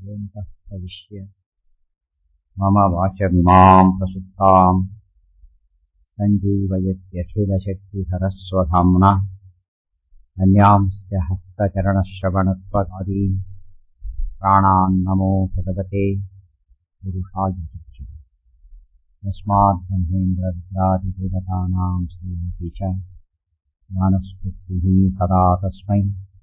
योऽन्तः प्रविश्य मम वाचमिमाम् प्रसुप्ताम् सञ्जीवयत्यखिलशक्तिधरस्वधाम्ना अन्यांश्च हस्तचरणश्रवणत्वगादीन् प्राणान् नमो भगवते पुरुषाय चक्षु यस्माद्ब्रह्मेन्द्ररुद्रादिदेवतानाम् श्रीमती च ज्ञानस्फूर्तिः सदा तस्मै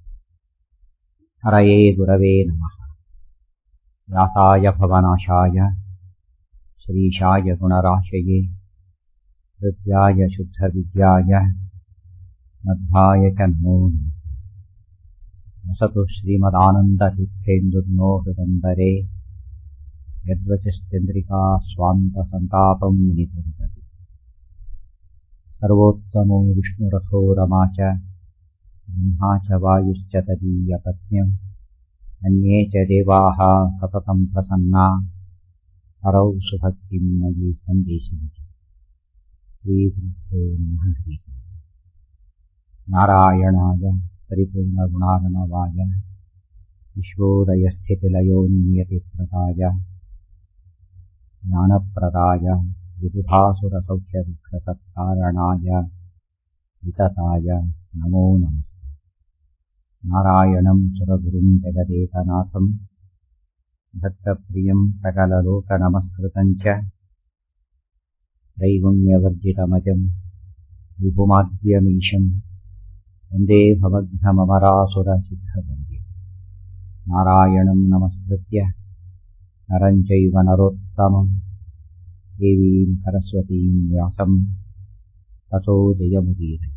हरये गुरवे नमः व्यासाय भवनाशाय श्रीशाय गुणराशये हृद्याय शुद्धविद्याय मध्वाय च नमो नमः वसतु श्रीमदानन्दतीर्थेन्दुर्नो हृदम्बरे यद्वचश्चन्द्रिका स्वान्तसन्तापम् निकुर्वति सर्वोत्तमो विष्णुरथो रमा च ब्रह्मा च वायुश्च तदीयपत्न्यम् अन्ये च देवाः सततम् प्रसन्ना हरौ सुभक्तिम् मयि सन्देशम् श्रीगुरुभ्यो नमः हरिः नारायणाय परिपूर्णगुणार्णवाय विश्वोदयस्थितिलयोन्नियतिप्रदाय ज्ञानप्रदाय विबुधासुरसौख्यदुःखसत्कारणाय वितताय नमो नमस्ते नारायणम् सुरगुरुम् जगदेकनाथम् भक्तप्रियम् सकललोकनमस्कृतम् च दैवम्यवर्जितमजम् विपुमाद्यमीशम् वन्दे भवघ्नममरासुरसिद्धवन्द्ये नारायणम् नमस्कृत्य नरम् चैव नरोत्तमम् देवीम् सरस्वतीम् व्यासम् ततो ಜಯಮುದೀರಯ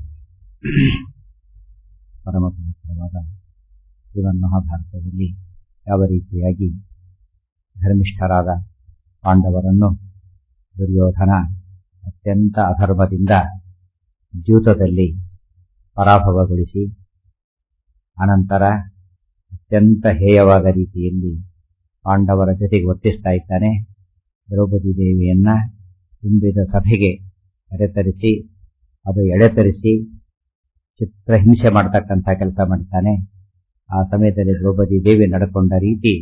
ಪರಮ ಪವಿತ್ರವಾದ ಶ್ರೀಮನ್ ಮಹಾಭಾರತದಲ್ಲಿ ಯಾವ ರೀತಿಯಾಗಿ ಧರ್ಮಿಷ್ಠರಾದ ಪಾಂಡವರನ್ನು ದುರ್ಯೋಧನ ಅತ್ಯಂತ ಅಧರ್ಮದಿಂದ ದ್ಯೂತದಲ್ಲಿ ಪರಾಭವಗೊಳಿಸಿ ಅನಂತರ ಅತ್ಯಂತ ಹೇಯವಾದ ರೀತಿಯಲ್ಲಿ ಪಾಂಡವರ ಜೊತೆಗೆ ವರ್ತಿಸ್ತಾ ಇದ್ದಾನೆ ದ್ರೌಪದಿ ದೇವಿಯನ್ನ ತುಂಬಿದ ಸಭೆಗೆ ಕರೆತರಿಸಿ ಅದು ಎಳೆತರಿಸಿ ಚಿತ್ರಹಿಂಸೆ ಮಾಡತಕ್ಕಂಥ ಕೆಲಸ ಮಾಡ್ತಾನೆ ಆ ಸಮಯದಲ್ಲಿ ದ್ರೌಪದಿ ದೇವಿ ನಡ್ಕೊಂಡ ರೀತಿ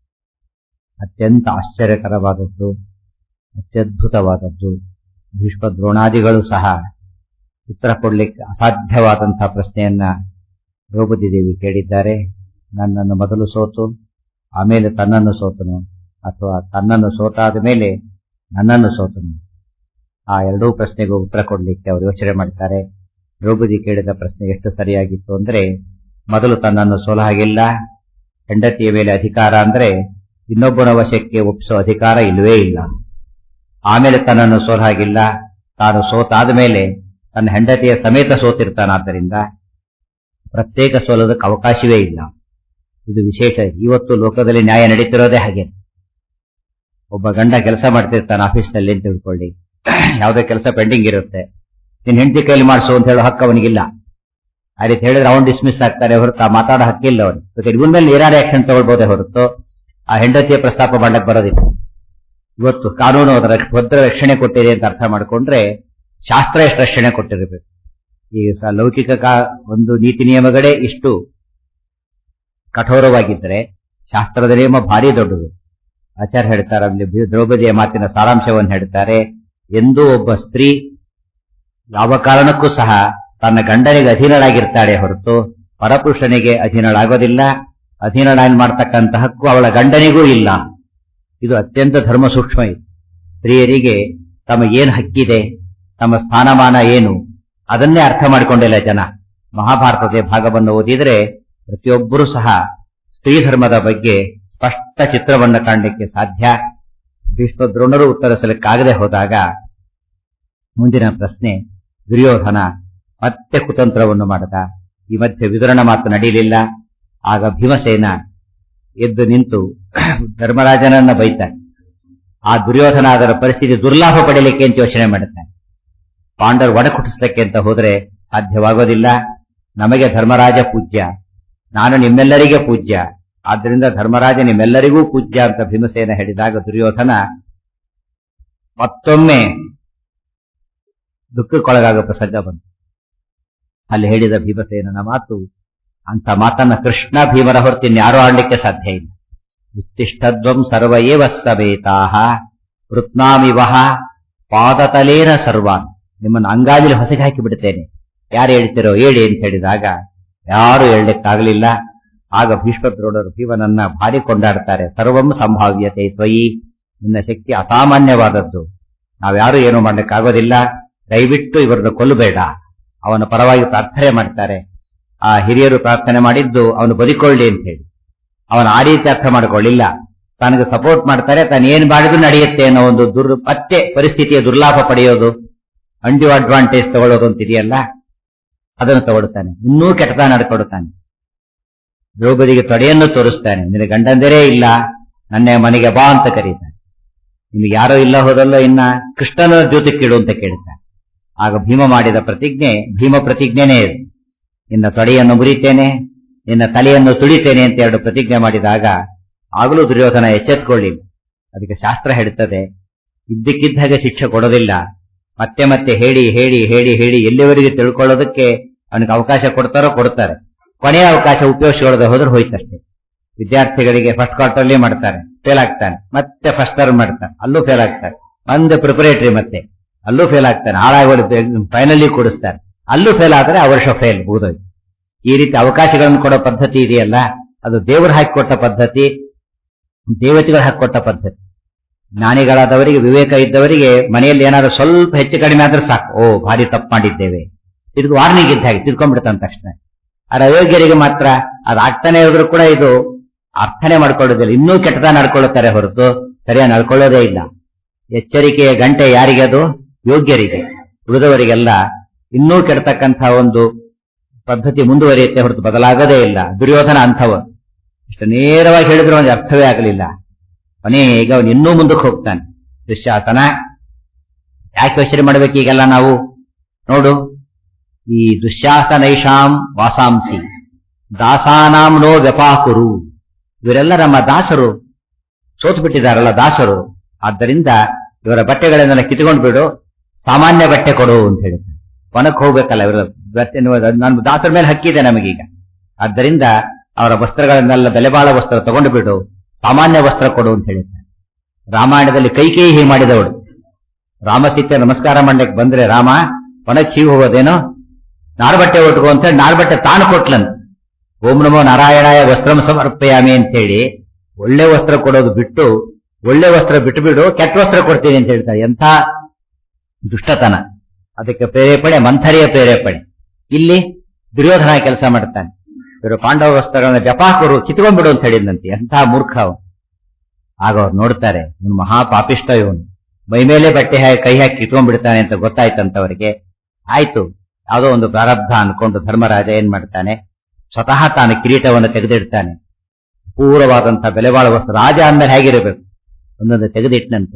ಅತ್ಯಂತ ಆಶ್ಚರ್ಯಕರವಾದದ್ದು ಅತ್ಯದ್ಭುತವಾದದ್ದು ಭೀಷ್ಮ ದ್ರೋಣಾದಿಗಳು ಸಹ ಉತ್ತರ ಕೊಡ್ಲಿಕ್ಕೆ ಅಸಾಧ್ಯವಾದಂತಹ ಪ್ರಶ್ನೆಯನ್ನ ದ್ರೌಪದಿ ದೇವಿ ಕೇಳಿದ್ದಾರೆ ನನ್ನನ್ನು ಮೊದಲು ಸೋತು ಆಮೇಲೆ ತನ್ನನ್ನು ಸೋತನು ಅಥವಾ ತನ್ನನ್ನು ಸೋತಾದ ಮೇಲೆ ನನ್ನನ್ನು ಸೋತನು ಆ ಎರಡೂ ಪ್ರಶ್ನೆಗೂ ಉತ್ತರ ಕೊಡ್ಲಿಕ್ಕೆ ಅವರು ಯೋಚನೆ ಮಾಡ್ತಾರೆ ದ್ರೌಪದಿ ಕೇಳಿದ ಪ್ರಶ್ನೆ ಎಷ್ಟು ಸರಿಯಾಗಿತ್ತು ಅಂದ್ರೆ ಮೊದಲು ತನ್ನನ್ನು ಸೋಲ ಹಾಗಿಲ್ಲ ಹೆಂಡತಿಯ ಮೇಲೆ ಅಧಿಕಾರ ಅಂದ್ರೆ ಇನ್ನೊಬ್ಬನ ವಶಕ್ಕೆ ಒಪ್ಪಿಸೋ ಅಧಿಕಾರ ಇಲ್ಲವೇ ಇಲ್ಲ ಆಮೇಲೆ ತನ್ನನ್ನು ಸೋಲ ಹಾಗಿಲ್ಲ ತಾನು ಸೋತಾದ ಮೇಲೆ ತನ್ನ ಹೆಂಡತಿಯ ಸಮೇತ ಸೋತಿರ್ತಾನಾದ್ದರಿಂದ ಪ್ರತ್ಯೇಕ ಸೋಲೋದಕ್ಕೆ ಅವಕಾಶವೇ ಇಲ್ಲ ಇದು ವಿಶೇಷ ಇವತ್ತು ಲೋಕದಲ್ಲಿ ನ್ಯಾಯ ನಡೀತಿರೋದೇ ಹಾಗೆ ಒಬ್ಬ ಗಂಡ ಕೆಲಸ ಮಾಡ್ತಿರ್ತಾನೆ ಆಫೀಸ್ನಲ್ಲಿ ಅಂತ ತಿಳ್ಕೊಳ್ಳಿ ಯಾವುದೇ ಕೆಲಸ ಪೆಂಡಿಂಗ್ ಇರುತ್ತೆ ನಿನ್ ಹೆಂಡತಿ ಕೈಲಿ ಮಾಡಿಸು ಅಂತ ಹೇಳೋ ಹಕ್ಕು ಅವನಿಗಿಲ್ಲ ಆ ರೀತಿ ಹೇಳಿದ್ರೆ ಅವನು ಡಿಸ್ಮಿಸ್ ಆಗ್ತಾರೆ ಹೊರತು ಆ ಮಾತಾಡೋ ಹಕ್ಕಿಲ್ಲ ಅವನು ಇವನ್ ಮೇಲೆ ಏನಾರ ಆಕ್ಷನ್ ತಗೊಳ್ಬೋದೇ ಹೊರತು ಆ ಹೆಂಡತಿಯ ಪ್ರಸ್ತಾಪ ಮಾಡಕ್ ಬರೋದಿಲ್ಲ ಇವತ್ತು ಕಾನೂನು ಅದರ ಭದ್ರ ರಕ್ಷಣೆ ಕೊಟ್ಟಿದೆ ಅಂತ ಅರ್ಥ ಮಾಡ್ಕೊಂಡ್ರೆ ಶಾಸ್ತ್ರ ಎಷ್ಟು ರಕ್ಷಣೆ ಕೊಟ್ಟಿರಬೇಕು ಈ ಲೌಕಿಕ ಒಂದು ನೀತಿ ನಿಯಮಗಳೇ ಇಷ್ಟು ಕಠೋರವಾಗಿದ್ರೆ ಶಾಸ್ತ್ರದ ನಿಯಮ ಭಾರಿ ದೊಡ್ಡದು ಆಚಾರ್ಯ ಹೇಳ್ತಾರೆ ಅಲ್ಲಿ ದ್ರೌಪದಿಯ ಮಾತಿನ ಸಾರಾಂಶವನ್ನು ಹೇಳ್ತಾರೆ ಎಂದೂ ಒಬ್ಬ ಸ್ತ್ರೀ ಯಾವ ಕಾರಣಕ್ಕೂ ಸಹ ತನ್ನ ಗಂಡನಿಗೆ ಅಧೀನಳಾಗಿರ್ತಾಳೆ ಹೊರತು ಪರಪುರುಷನಿಗೆ ಅಧೀನಳಾಗೋದಿಲ್ಲ ಅಧೀನಳಾಗಿ ಮಾಡ್ತಕ್ಕಂಥ ಹಕ್ಕು ಅವಳ ಗಂಡನಿಗೂ ಇಲ್ಲ ಇದು ಅತ್ಯಂತ ಧರ್ಮ ಸೂಕ್ಷ್ಮ ಇದು ಸ್ತ್ರೀಯರಿಗೆ ತಮಗೇನು ಹಕ್ಕಿದೆ ತಮ್ಮ ಸ್ಥಾನಮಾನ ಏನು ಅದನ್ನೇ ಅರ್ಥ ಮಾಡಿಕೊಂಡಿಲ್ಲ ಜನ ಮಹಾಭಾರತದ ಭಾಗವನ್ನು ಓದಿದ್ರೆ ಪ್ರತಿಯೊಬ್ಬರೂ ಸಹ ಸ್ತ್ರೀ ಧರ್ಮದ ಬಗ್ಗೆ ಸ್ಪಷ್ಟ ಚಿತ್ರವನ್ನು ಕಾಣಲಿಕ್ಕೆ ಸಾಧ್ಯ ಭೀಷ್ಮ ದ್ರೋಣರು ಉತ್ತರಿಸಲಿಕ್ಕಾಗದೆ ಹೋದಾಗ ಮುಂದಿನ ಪ್ರಶ್ನೆ ದುರ್ಯೋಧನ ಮತ್ತೆ ಕುತಂತ್ರವನ್ನು ಮಾಡದ ಈ ಮಧ್ಯೆ ವಿದುರಣ ಮಾತು ನಡೆಯಲಿಲ್ಲ ಆಗ ಭೀಮಸೇನ ಎದ್ದು ನಿಂತು ಧರ್ಮರಾಜನನ್ನ ಬೈತಾನೆ ಆ ದುರ್ಯೋಧನ ಅದರ ಪರಿಸ್ಥಿತಿ ದುರ್ಲಾಭ ಪಡೆಯಲಿಕ್ಕೆ ಅಂತ ಯೋಚನೆ ಮಾಡುತ್ತಾನೆ ಪಾಂಡವರು ಒಡ ಕುಟಿಸ್ಲಿಕ್ಕೆ ಅಂತ ಹೋದ್ರೆ ಸಾಧ್ಯವಾಗೋದಿಲ್ಲ ನಮಗೆ ಧರ್ಮರಾಜ ಪೂಜ್ಯ ನಾನು ನಿಮ್ಮೆಲ್ಲರಿಗೆ ಪೂಜ್ಯ ಆದ್ದರಿಂದ ಧರ್ಮರಾಜ ನಿಮ್ಮೆಲ್ಲರಿಗೂ ಪೂಜ್ಯ ಅಂತ ಭೀಮಸೇನ ಹೇಳಿದಾಗ ದುರ್ಯೋಧನ ಮತ್ತೊಮ್ಮೆ ದುಃಖಕ್ಕೊಳಗಾಗೋ ಪ್ರಸಂಗ ಬಂತು ಅಲ್ಲಿ ಹೇಳಿದ ಭೀಮಸೇನನ ಮಾತು ಅಂತ ಮಾತನ್ನ ಕೃಷ್ಣ ಭೀಮರ ಹೊರತು ಇನ್ಯಾರೂ ಆಡ್ಲಿಕ್ಕೆ ಸಾಧ್ಯ ಇಲ್ಲ ಉತ್ತಿಷ್ಠದ್ವಂ ಸರ್ವ ಏವ ಸವೇತಾಹ ವೃತ್ನಾಮಿವಹ ಪಾದತಲೇನ ಸರ್ವಾನ್ ನಿಮ್ಮನ್ನು ಅಂಗಾಜಲ್ಲಿ ಹೊಸಗೆ ಹಾಕಿ ಬಿಡ್ತೇನೆ ಯಾರು ಹೇಳ್ತಿರೋ ಹೇಳಿ ಅಂತ ಹೇಳಿದಾಗ ಯಾರು ಹೇಳಲಿಕ್ಕಾಗಲಿಲ್ಲ ಆಗ ಭೀಷ್ಮದ್ರೋಣರು ಭೀಮನನ್ನ ಭಾರಿ ಕೊಂಡಾಡ್ತಾರೆ ಸರ್ವಂ ಸಂಭಾವ್ಯತೆ ತ್ವಯಿ ನಿನ್ನ ಶಕ್ತಿ ಅಸಾಮಾನ್ಯವಾದದ್ದು ನಾವ್ಯಾರು ಏನು ಮಾಡ್ಲಿಕ್ಕಾಗೋದಿಲ್ಲ ದಯವಿಟ್ಟು ಇವರನ್ನು ಕೊಲ್ಲಬೇಡ ಅವನ ಪರವಾಗಿ ಪ್ರಾರ್ಥನೆ ಮಾಡ್ತಾರೆ ಆ ಹಿರಿಯರು ಪ್ರಾರ್ಥನೆ ಮಾಡಿದ್ದು ಅವನು ಬದುಕೊಳ್ಳಿ ಅಂತ ಹೇಳಿ ಅವನು ಆ ರೀತಿ ಅರ್ಥ ಮಾಡಿಕೊಳ್ಳಿಲ್ಲ ತನಗೆ ಸಪೋರ್ಟ್ ಮಾಡ್ತಾರೆ ತಾನು ಏನ್ ಮಾಡಿದ್ರು ನಡೆಯುತ್ತೆ ಅನ್ನೋ ಒಂದು ದುರ್ ಮತ್ತೆ ಪರಿಸ್ಥಿತಿಯ ದುರ್ಲಾಭ ಪಡೆಯೋದು ಅಂಡ್ಯೂ ಅಡ್ವಾಂಟೇಜ್ ತಗೊಳ್ಳೋದು ಅಂತ ಇದೆಯಲ್ಲ ಅದನ್ನು ತಗೊಳ್ತಾನೆ ಇನ್ನೂ ಕೆಟ್ಟದ ನಡ್ಕೊಡುತ್ತಾನೆ ದ್ರೌಪದಿಗೆ ತೊಡೆಯನ್ನು ತೋರಿಸ್ತಾನೆ ನಿನ್ನ ಗಂಡಂದಿರೇ ಇಲ್ಲ ನನ್ನ ಮನೆಗೆ ಬಾ ಅಂತ ಕರೀತಾನೆ ನಿಮಗೆ ಯಾರೋ ಇಲ್ಲ ಹೋದಲ್ಲೋ ಇನ್ನ ಕೃಷ್ಣನ ದ್ಯೂತಕ್ಕಿಡು ಅಂತ ಕೇಳ್ತಾನೆ ಆಗ ಭೀಮ ಮಾಡಿದ ಪ್ರತಿಜ್ಞೆ ಭೀಮ ಪ್ರತಿಜ್ಞೆನೇ ಇದು ನಿನ್ನ ತೊಡೆಯನ್ನು ಮುರಿತೇನೆ ನಿನ್ನ ತಲೆಯನ್ನು ತುಳಿತೇನೆ ಅಂತ ಎರಡು ಪ್ರತಿಜ್ಞೆ ಮಾಡಿದಾಗ ಆಗಲೂ ದುರ್ಯೋಧನ ಎಚ್ಚೆತ್ಕೊಳ್ಳಿಲ್ಲ ಅದಕ್ಕೆ ಶಾಸ್ತ್ರ ಹೇಳುತ್ತದೆ ಇದ್ದಕ್ಕಿದ್ದ ಹಾಗೆ ಶಿಕ್ಷೆ ಕೊಡೋದಿಲ್ಲ ಮತ್ತೆ ಮತ್ತೆ ಹೇಳಿ ಹೇಳಿ ಹೇಳಿ ಹೇಳಿ ಎಲ್ಲಿವರೆಗೆ ತಿಳ್ಕೊಳ್ಳೋದಕ್ಕೆ ಅವನಿಗೆ ಅವಕಾಶ ಕೊಡ್ತಾರೋ ಕೊಡ್ತಾರೆ ಕೊನೆಯ ಅವಕಾಶ ಉಪಯೋಗಿಸಿಕೊಳ್ಳದೆ ಹೋದ್ರೆ ಹೋಯ್ತಷ್ಟೇ ವಿದ್ಯಾರ್ಥಿಗಳಿಗೆ ಫಸ್ಟ್ ಕ್ವಾರ್ಟರ್ಲಿ ಮಾಡ್ತಾರೆ ಫೇಲ್ ಆಗ್ತಾನೆ ಮತ್ತೆ ಫಸ್ಟ್ ಟರ್ಮ್ ಮಾಡ್ತಾನೆ ಅಲ್ಲೂ ಫೇಲ್ ಆಗ್ತಾರೆ ಒಂದು ಪ್ರಿಪರೇಟರಿ ಮತ್ತೆ ಅಲ್ಲೂ ಫೇಲ್ ಆಗ್ತಾನೆ ಹಾಳಾಗೋದು ಫೈನಲಿ ಕೂಡಿಸ್ತಾರೆ ಅಲ್ಲೂ ಫೇಲ್ ಆದ್ರೆ ಆ ವರ್ಷ ಫೇಲ್ ಮುಗಿದೋಯ್ತು ಈ ರೀತಿ ಅವಕಾಶಗಳನ್ನು ಕೊಡೋ ಪದ್ಧತಿ ಇದೆಯಲ್ಲ ಅದು ದೇವರು ಹಾಕಿಕೊಟ್ಟ ಪದ್ಧತಿ ದೇವತೆಗಳು ಹಾಕಿಕೊಟ್ಟ ಪದ್ಧತಿ ಜ್ಞಾನಿಗಳಾದವರಿಗೆ ವಿವೇಕ ಇದ್ದವರಿಗೆ ಮನೆಯಲ್ಲಿ ಏನಾದ್ರು ಸ್ವಲ್ಪ ಹೆಚ್ಚು ಕಡಿಮೆ ಆದ್ರೆ ಸಾಕು ಓ ಭಾರಿ ತಪ್ಪು ಮಾಡಿದ್ದೇವೆ ತಿರ್ಗಿ ವಾರ್ನಿಂಗ್ ಇದ್ದ ಹಾಗೆ ತಿಳ್ಕೊಂಡ್ಬಿಡ್ತಾನೆ ತಕ್ಷಣ ಆದ್ರೆ ಅಯೋಗ್ಯರಿಗೆ ಮಾತ್ರ ಅದು ಆಗ್ತಾನೆ ಹೋದ್ರು ಕೂಡ ಇದು ಅರ್ಥನೆ ಮಾಡ್ಕೊಳ್ಳೋದಿಲ್ಲ ಇನ್ನೂ ಕೆಟ್ಟದ ನಡ್ಕೊಳ್ಳುತ್ತಾರೆ ಹೊರತು ಸರಿಯಾಗಿ ನಡ್ಕೊಳ್ಳೋದೇ ಇಲ್ಲ ಎಚ್ಚರಿಕೆಯ ಗಂಟೆ ಯಾರಿಗೆ ಅದು ಯೋಗ್ಯರಿಗೆ ಉಳಿದವರಿಗೆಲ್ಲ ಇನ್ನೂ ಕೆಡ್ತಕ್ಕಂಥ ಒಂದು ಪದ್ಧತಿ ಮುಂದುವರಿಯುತ್ತೆ ಹೊರತು ಬದಲಾಗದೇ ಇಲ್ಲ ದುರ್ಯೋಧನ ಅಂಥವ ಇಷ್ಟು ನೇರವಾಗಿ ಹೇಳಿದ್ರೆ ಅವನಿಗೆ ಅರ್ಥವೇ ಆಗಲಿಲ್ಲ ಕೊನೆಗೆ ಅವನು ಇನ್ನೂ ಮುಂದಕ್ಕೆ ಹೋಗ್ತಾನೆ ದುಶ್ಯಾಸನ ಯಾಕೆ ಯೋಚನೆ ಮಾಡ್ಬೇಕು ಈಗೆಲ್ಲ ನಾವು ನೋಡು ಈ ದುಶ್ಯಾಸನೈಷಾಂ ವಾಸಾಂಸಿ ದಾಸಾನಾಂ ನೋ ವ್ಯಪಾಕುರು ಇವರೆಲ್ಲ ನಮ್ಮ ದಾಸರು ಸೋತು ಬಿಟ್ಟಿದಾರಲ್ಲ ದಾಸರು ಆದ್ದರಿಂದ ಇವರ ಬಟ್ಟೆಗಳನ್ನೆಲ್ಲ ಕಿತ್ಕೊಂಡು ಬಿಡು ಸಾಮಾನ್ಯ ಬಟ್ಟೆ ಕೊಡು ಅಂತ ಹೇಳಿದ್ರು ಒನಕ್ ಹೋಗ್ಬೇಕಲ್ಲ ಇವರ ಬಟ್ಟೆ ನನ್ನ ದಾಸರ ಮೇಲೆ ಹಕ್ಕಿದೆ ನಮಗೀಗ ಆದ್ದರಿಂದ ಅವರ ವಸ್ತ್ರಗಳನ್ನೆಲ್ಲ ಬೆಲೆಬಾಳ ವಸ್ತ್ರ ತಗೊಂಡು ಬಿಡು ಸಾಮಾನ್ಯ ವಸ್ತ್ರ ಕೊಡು ಅಂತ ಹೇಳಿದ್ದಾರೆ ರಾಮಾಯಣದಲ್ಲಿ ಕೈಕೇಯಿ ಹೀಗೆ ಮಾಡಿದವಳು ರಾಮಸೀತೆ ನಮಸ್ಕಾರ ಮಾಡಕ್ಕೆ ಬಂದ್ರೆ ರಾಮ ಒನಕ್ ಹೀಗೆ ಹೋಗೋದೇನೋ ನಾರ್ಬಟ್ಟೆ ಒಟ್ಕೋ ಅಂತ ಹೇಳಿ ನಾರ್ಬಟ್ಟೆ ತಾನು ಕೊಟ್ಲನ್ ಓಂ ನಮೋ ನಾರಾಯಣಾಯ ವಸ್ತ್ರಂ ಸಮರ್ಪಯಾಮಿ ಅಂತ ಹೇಳಿ ಒಳ್ಳೆ ವಸ್ತ್ರ ಕೊಡೋದು ಬಿಟ್ಟು ಒಳ್ಳೆ ವಸ್ತ್ರ ಬಿಟ್ಟು ಬಿಡು ಕೆಟ್ಟ ವಸ್ತ್ರ ಕೊಡ್ತೀನಿ ಅಂತ ಹೇಳ್ತಾರೆ ಎಂಥ ದುಷ್ಟತನ ಅದಕ್ಕೆ ಪ್ರೇರೇಪಣೆ ಮಂಥರಿಯ ಪ್ರೇರೇಪಣೆ ಇಲ್ಲಿ ದುರ್ಯೋಧನ ಕೆಲಸ ಮಾಡ್ತಾನೆ ಇವರು ಪಾಂಡವ ವಸ್ತ್ರಗಳನ್ನ ಜಪಾಕರು ಕಿತ್ಕೊಂಡ್ಬಿಡು ಅಂತ ಹೇಳಿದಂತೆ ಎಂಥ ಮೂರ್ಖ ಅವನು ಆಗ ಅವ್ರು ನೋಡ್ತಾರೆ ಇವನು ಮಹಾಪಾಪಿಷ್ಟ ಇವನು ಮೈ ಮೇಲೆ ಬಟ್ಟೆ ಹಾಕಿ ಕೈ ಹಾಕಿ ಕಿತ್ಕೊಂಡ್ಬಿಡ್ತಾನೆ ಅಂತ ಗೊತ್ತಾಯ್ತಂತವರಿಗೆ ಆಯ್ತು ಯಾವುದೋ ಒಂದು ಪ್ರಾರಬ್ಧ ಅನ್ಕೊಂಡು ಧರ್ಮರಾಜ ಏನ್ ಮಾಡ್ತಾನೆ ಸ್ವತಃ ತಾನು ಕಿರೀಟವನ್ನು ತೆಗೆದಿಡ್ತಾನೆ ಪೂರ್ವವಾದಂತಹ ಬೆಲೆಬಾಳ ವಸ್ತು ರಾಜ ಅಂದ್ಮೇಲೆ ಹೇಗಿರಬೇಕು ಒಂದೊಂದು ತೆಗೆದಿಟ್ಟನಂತೆ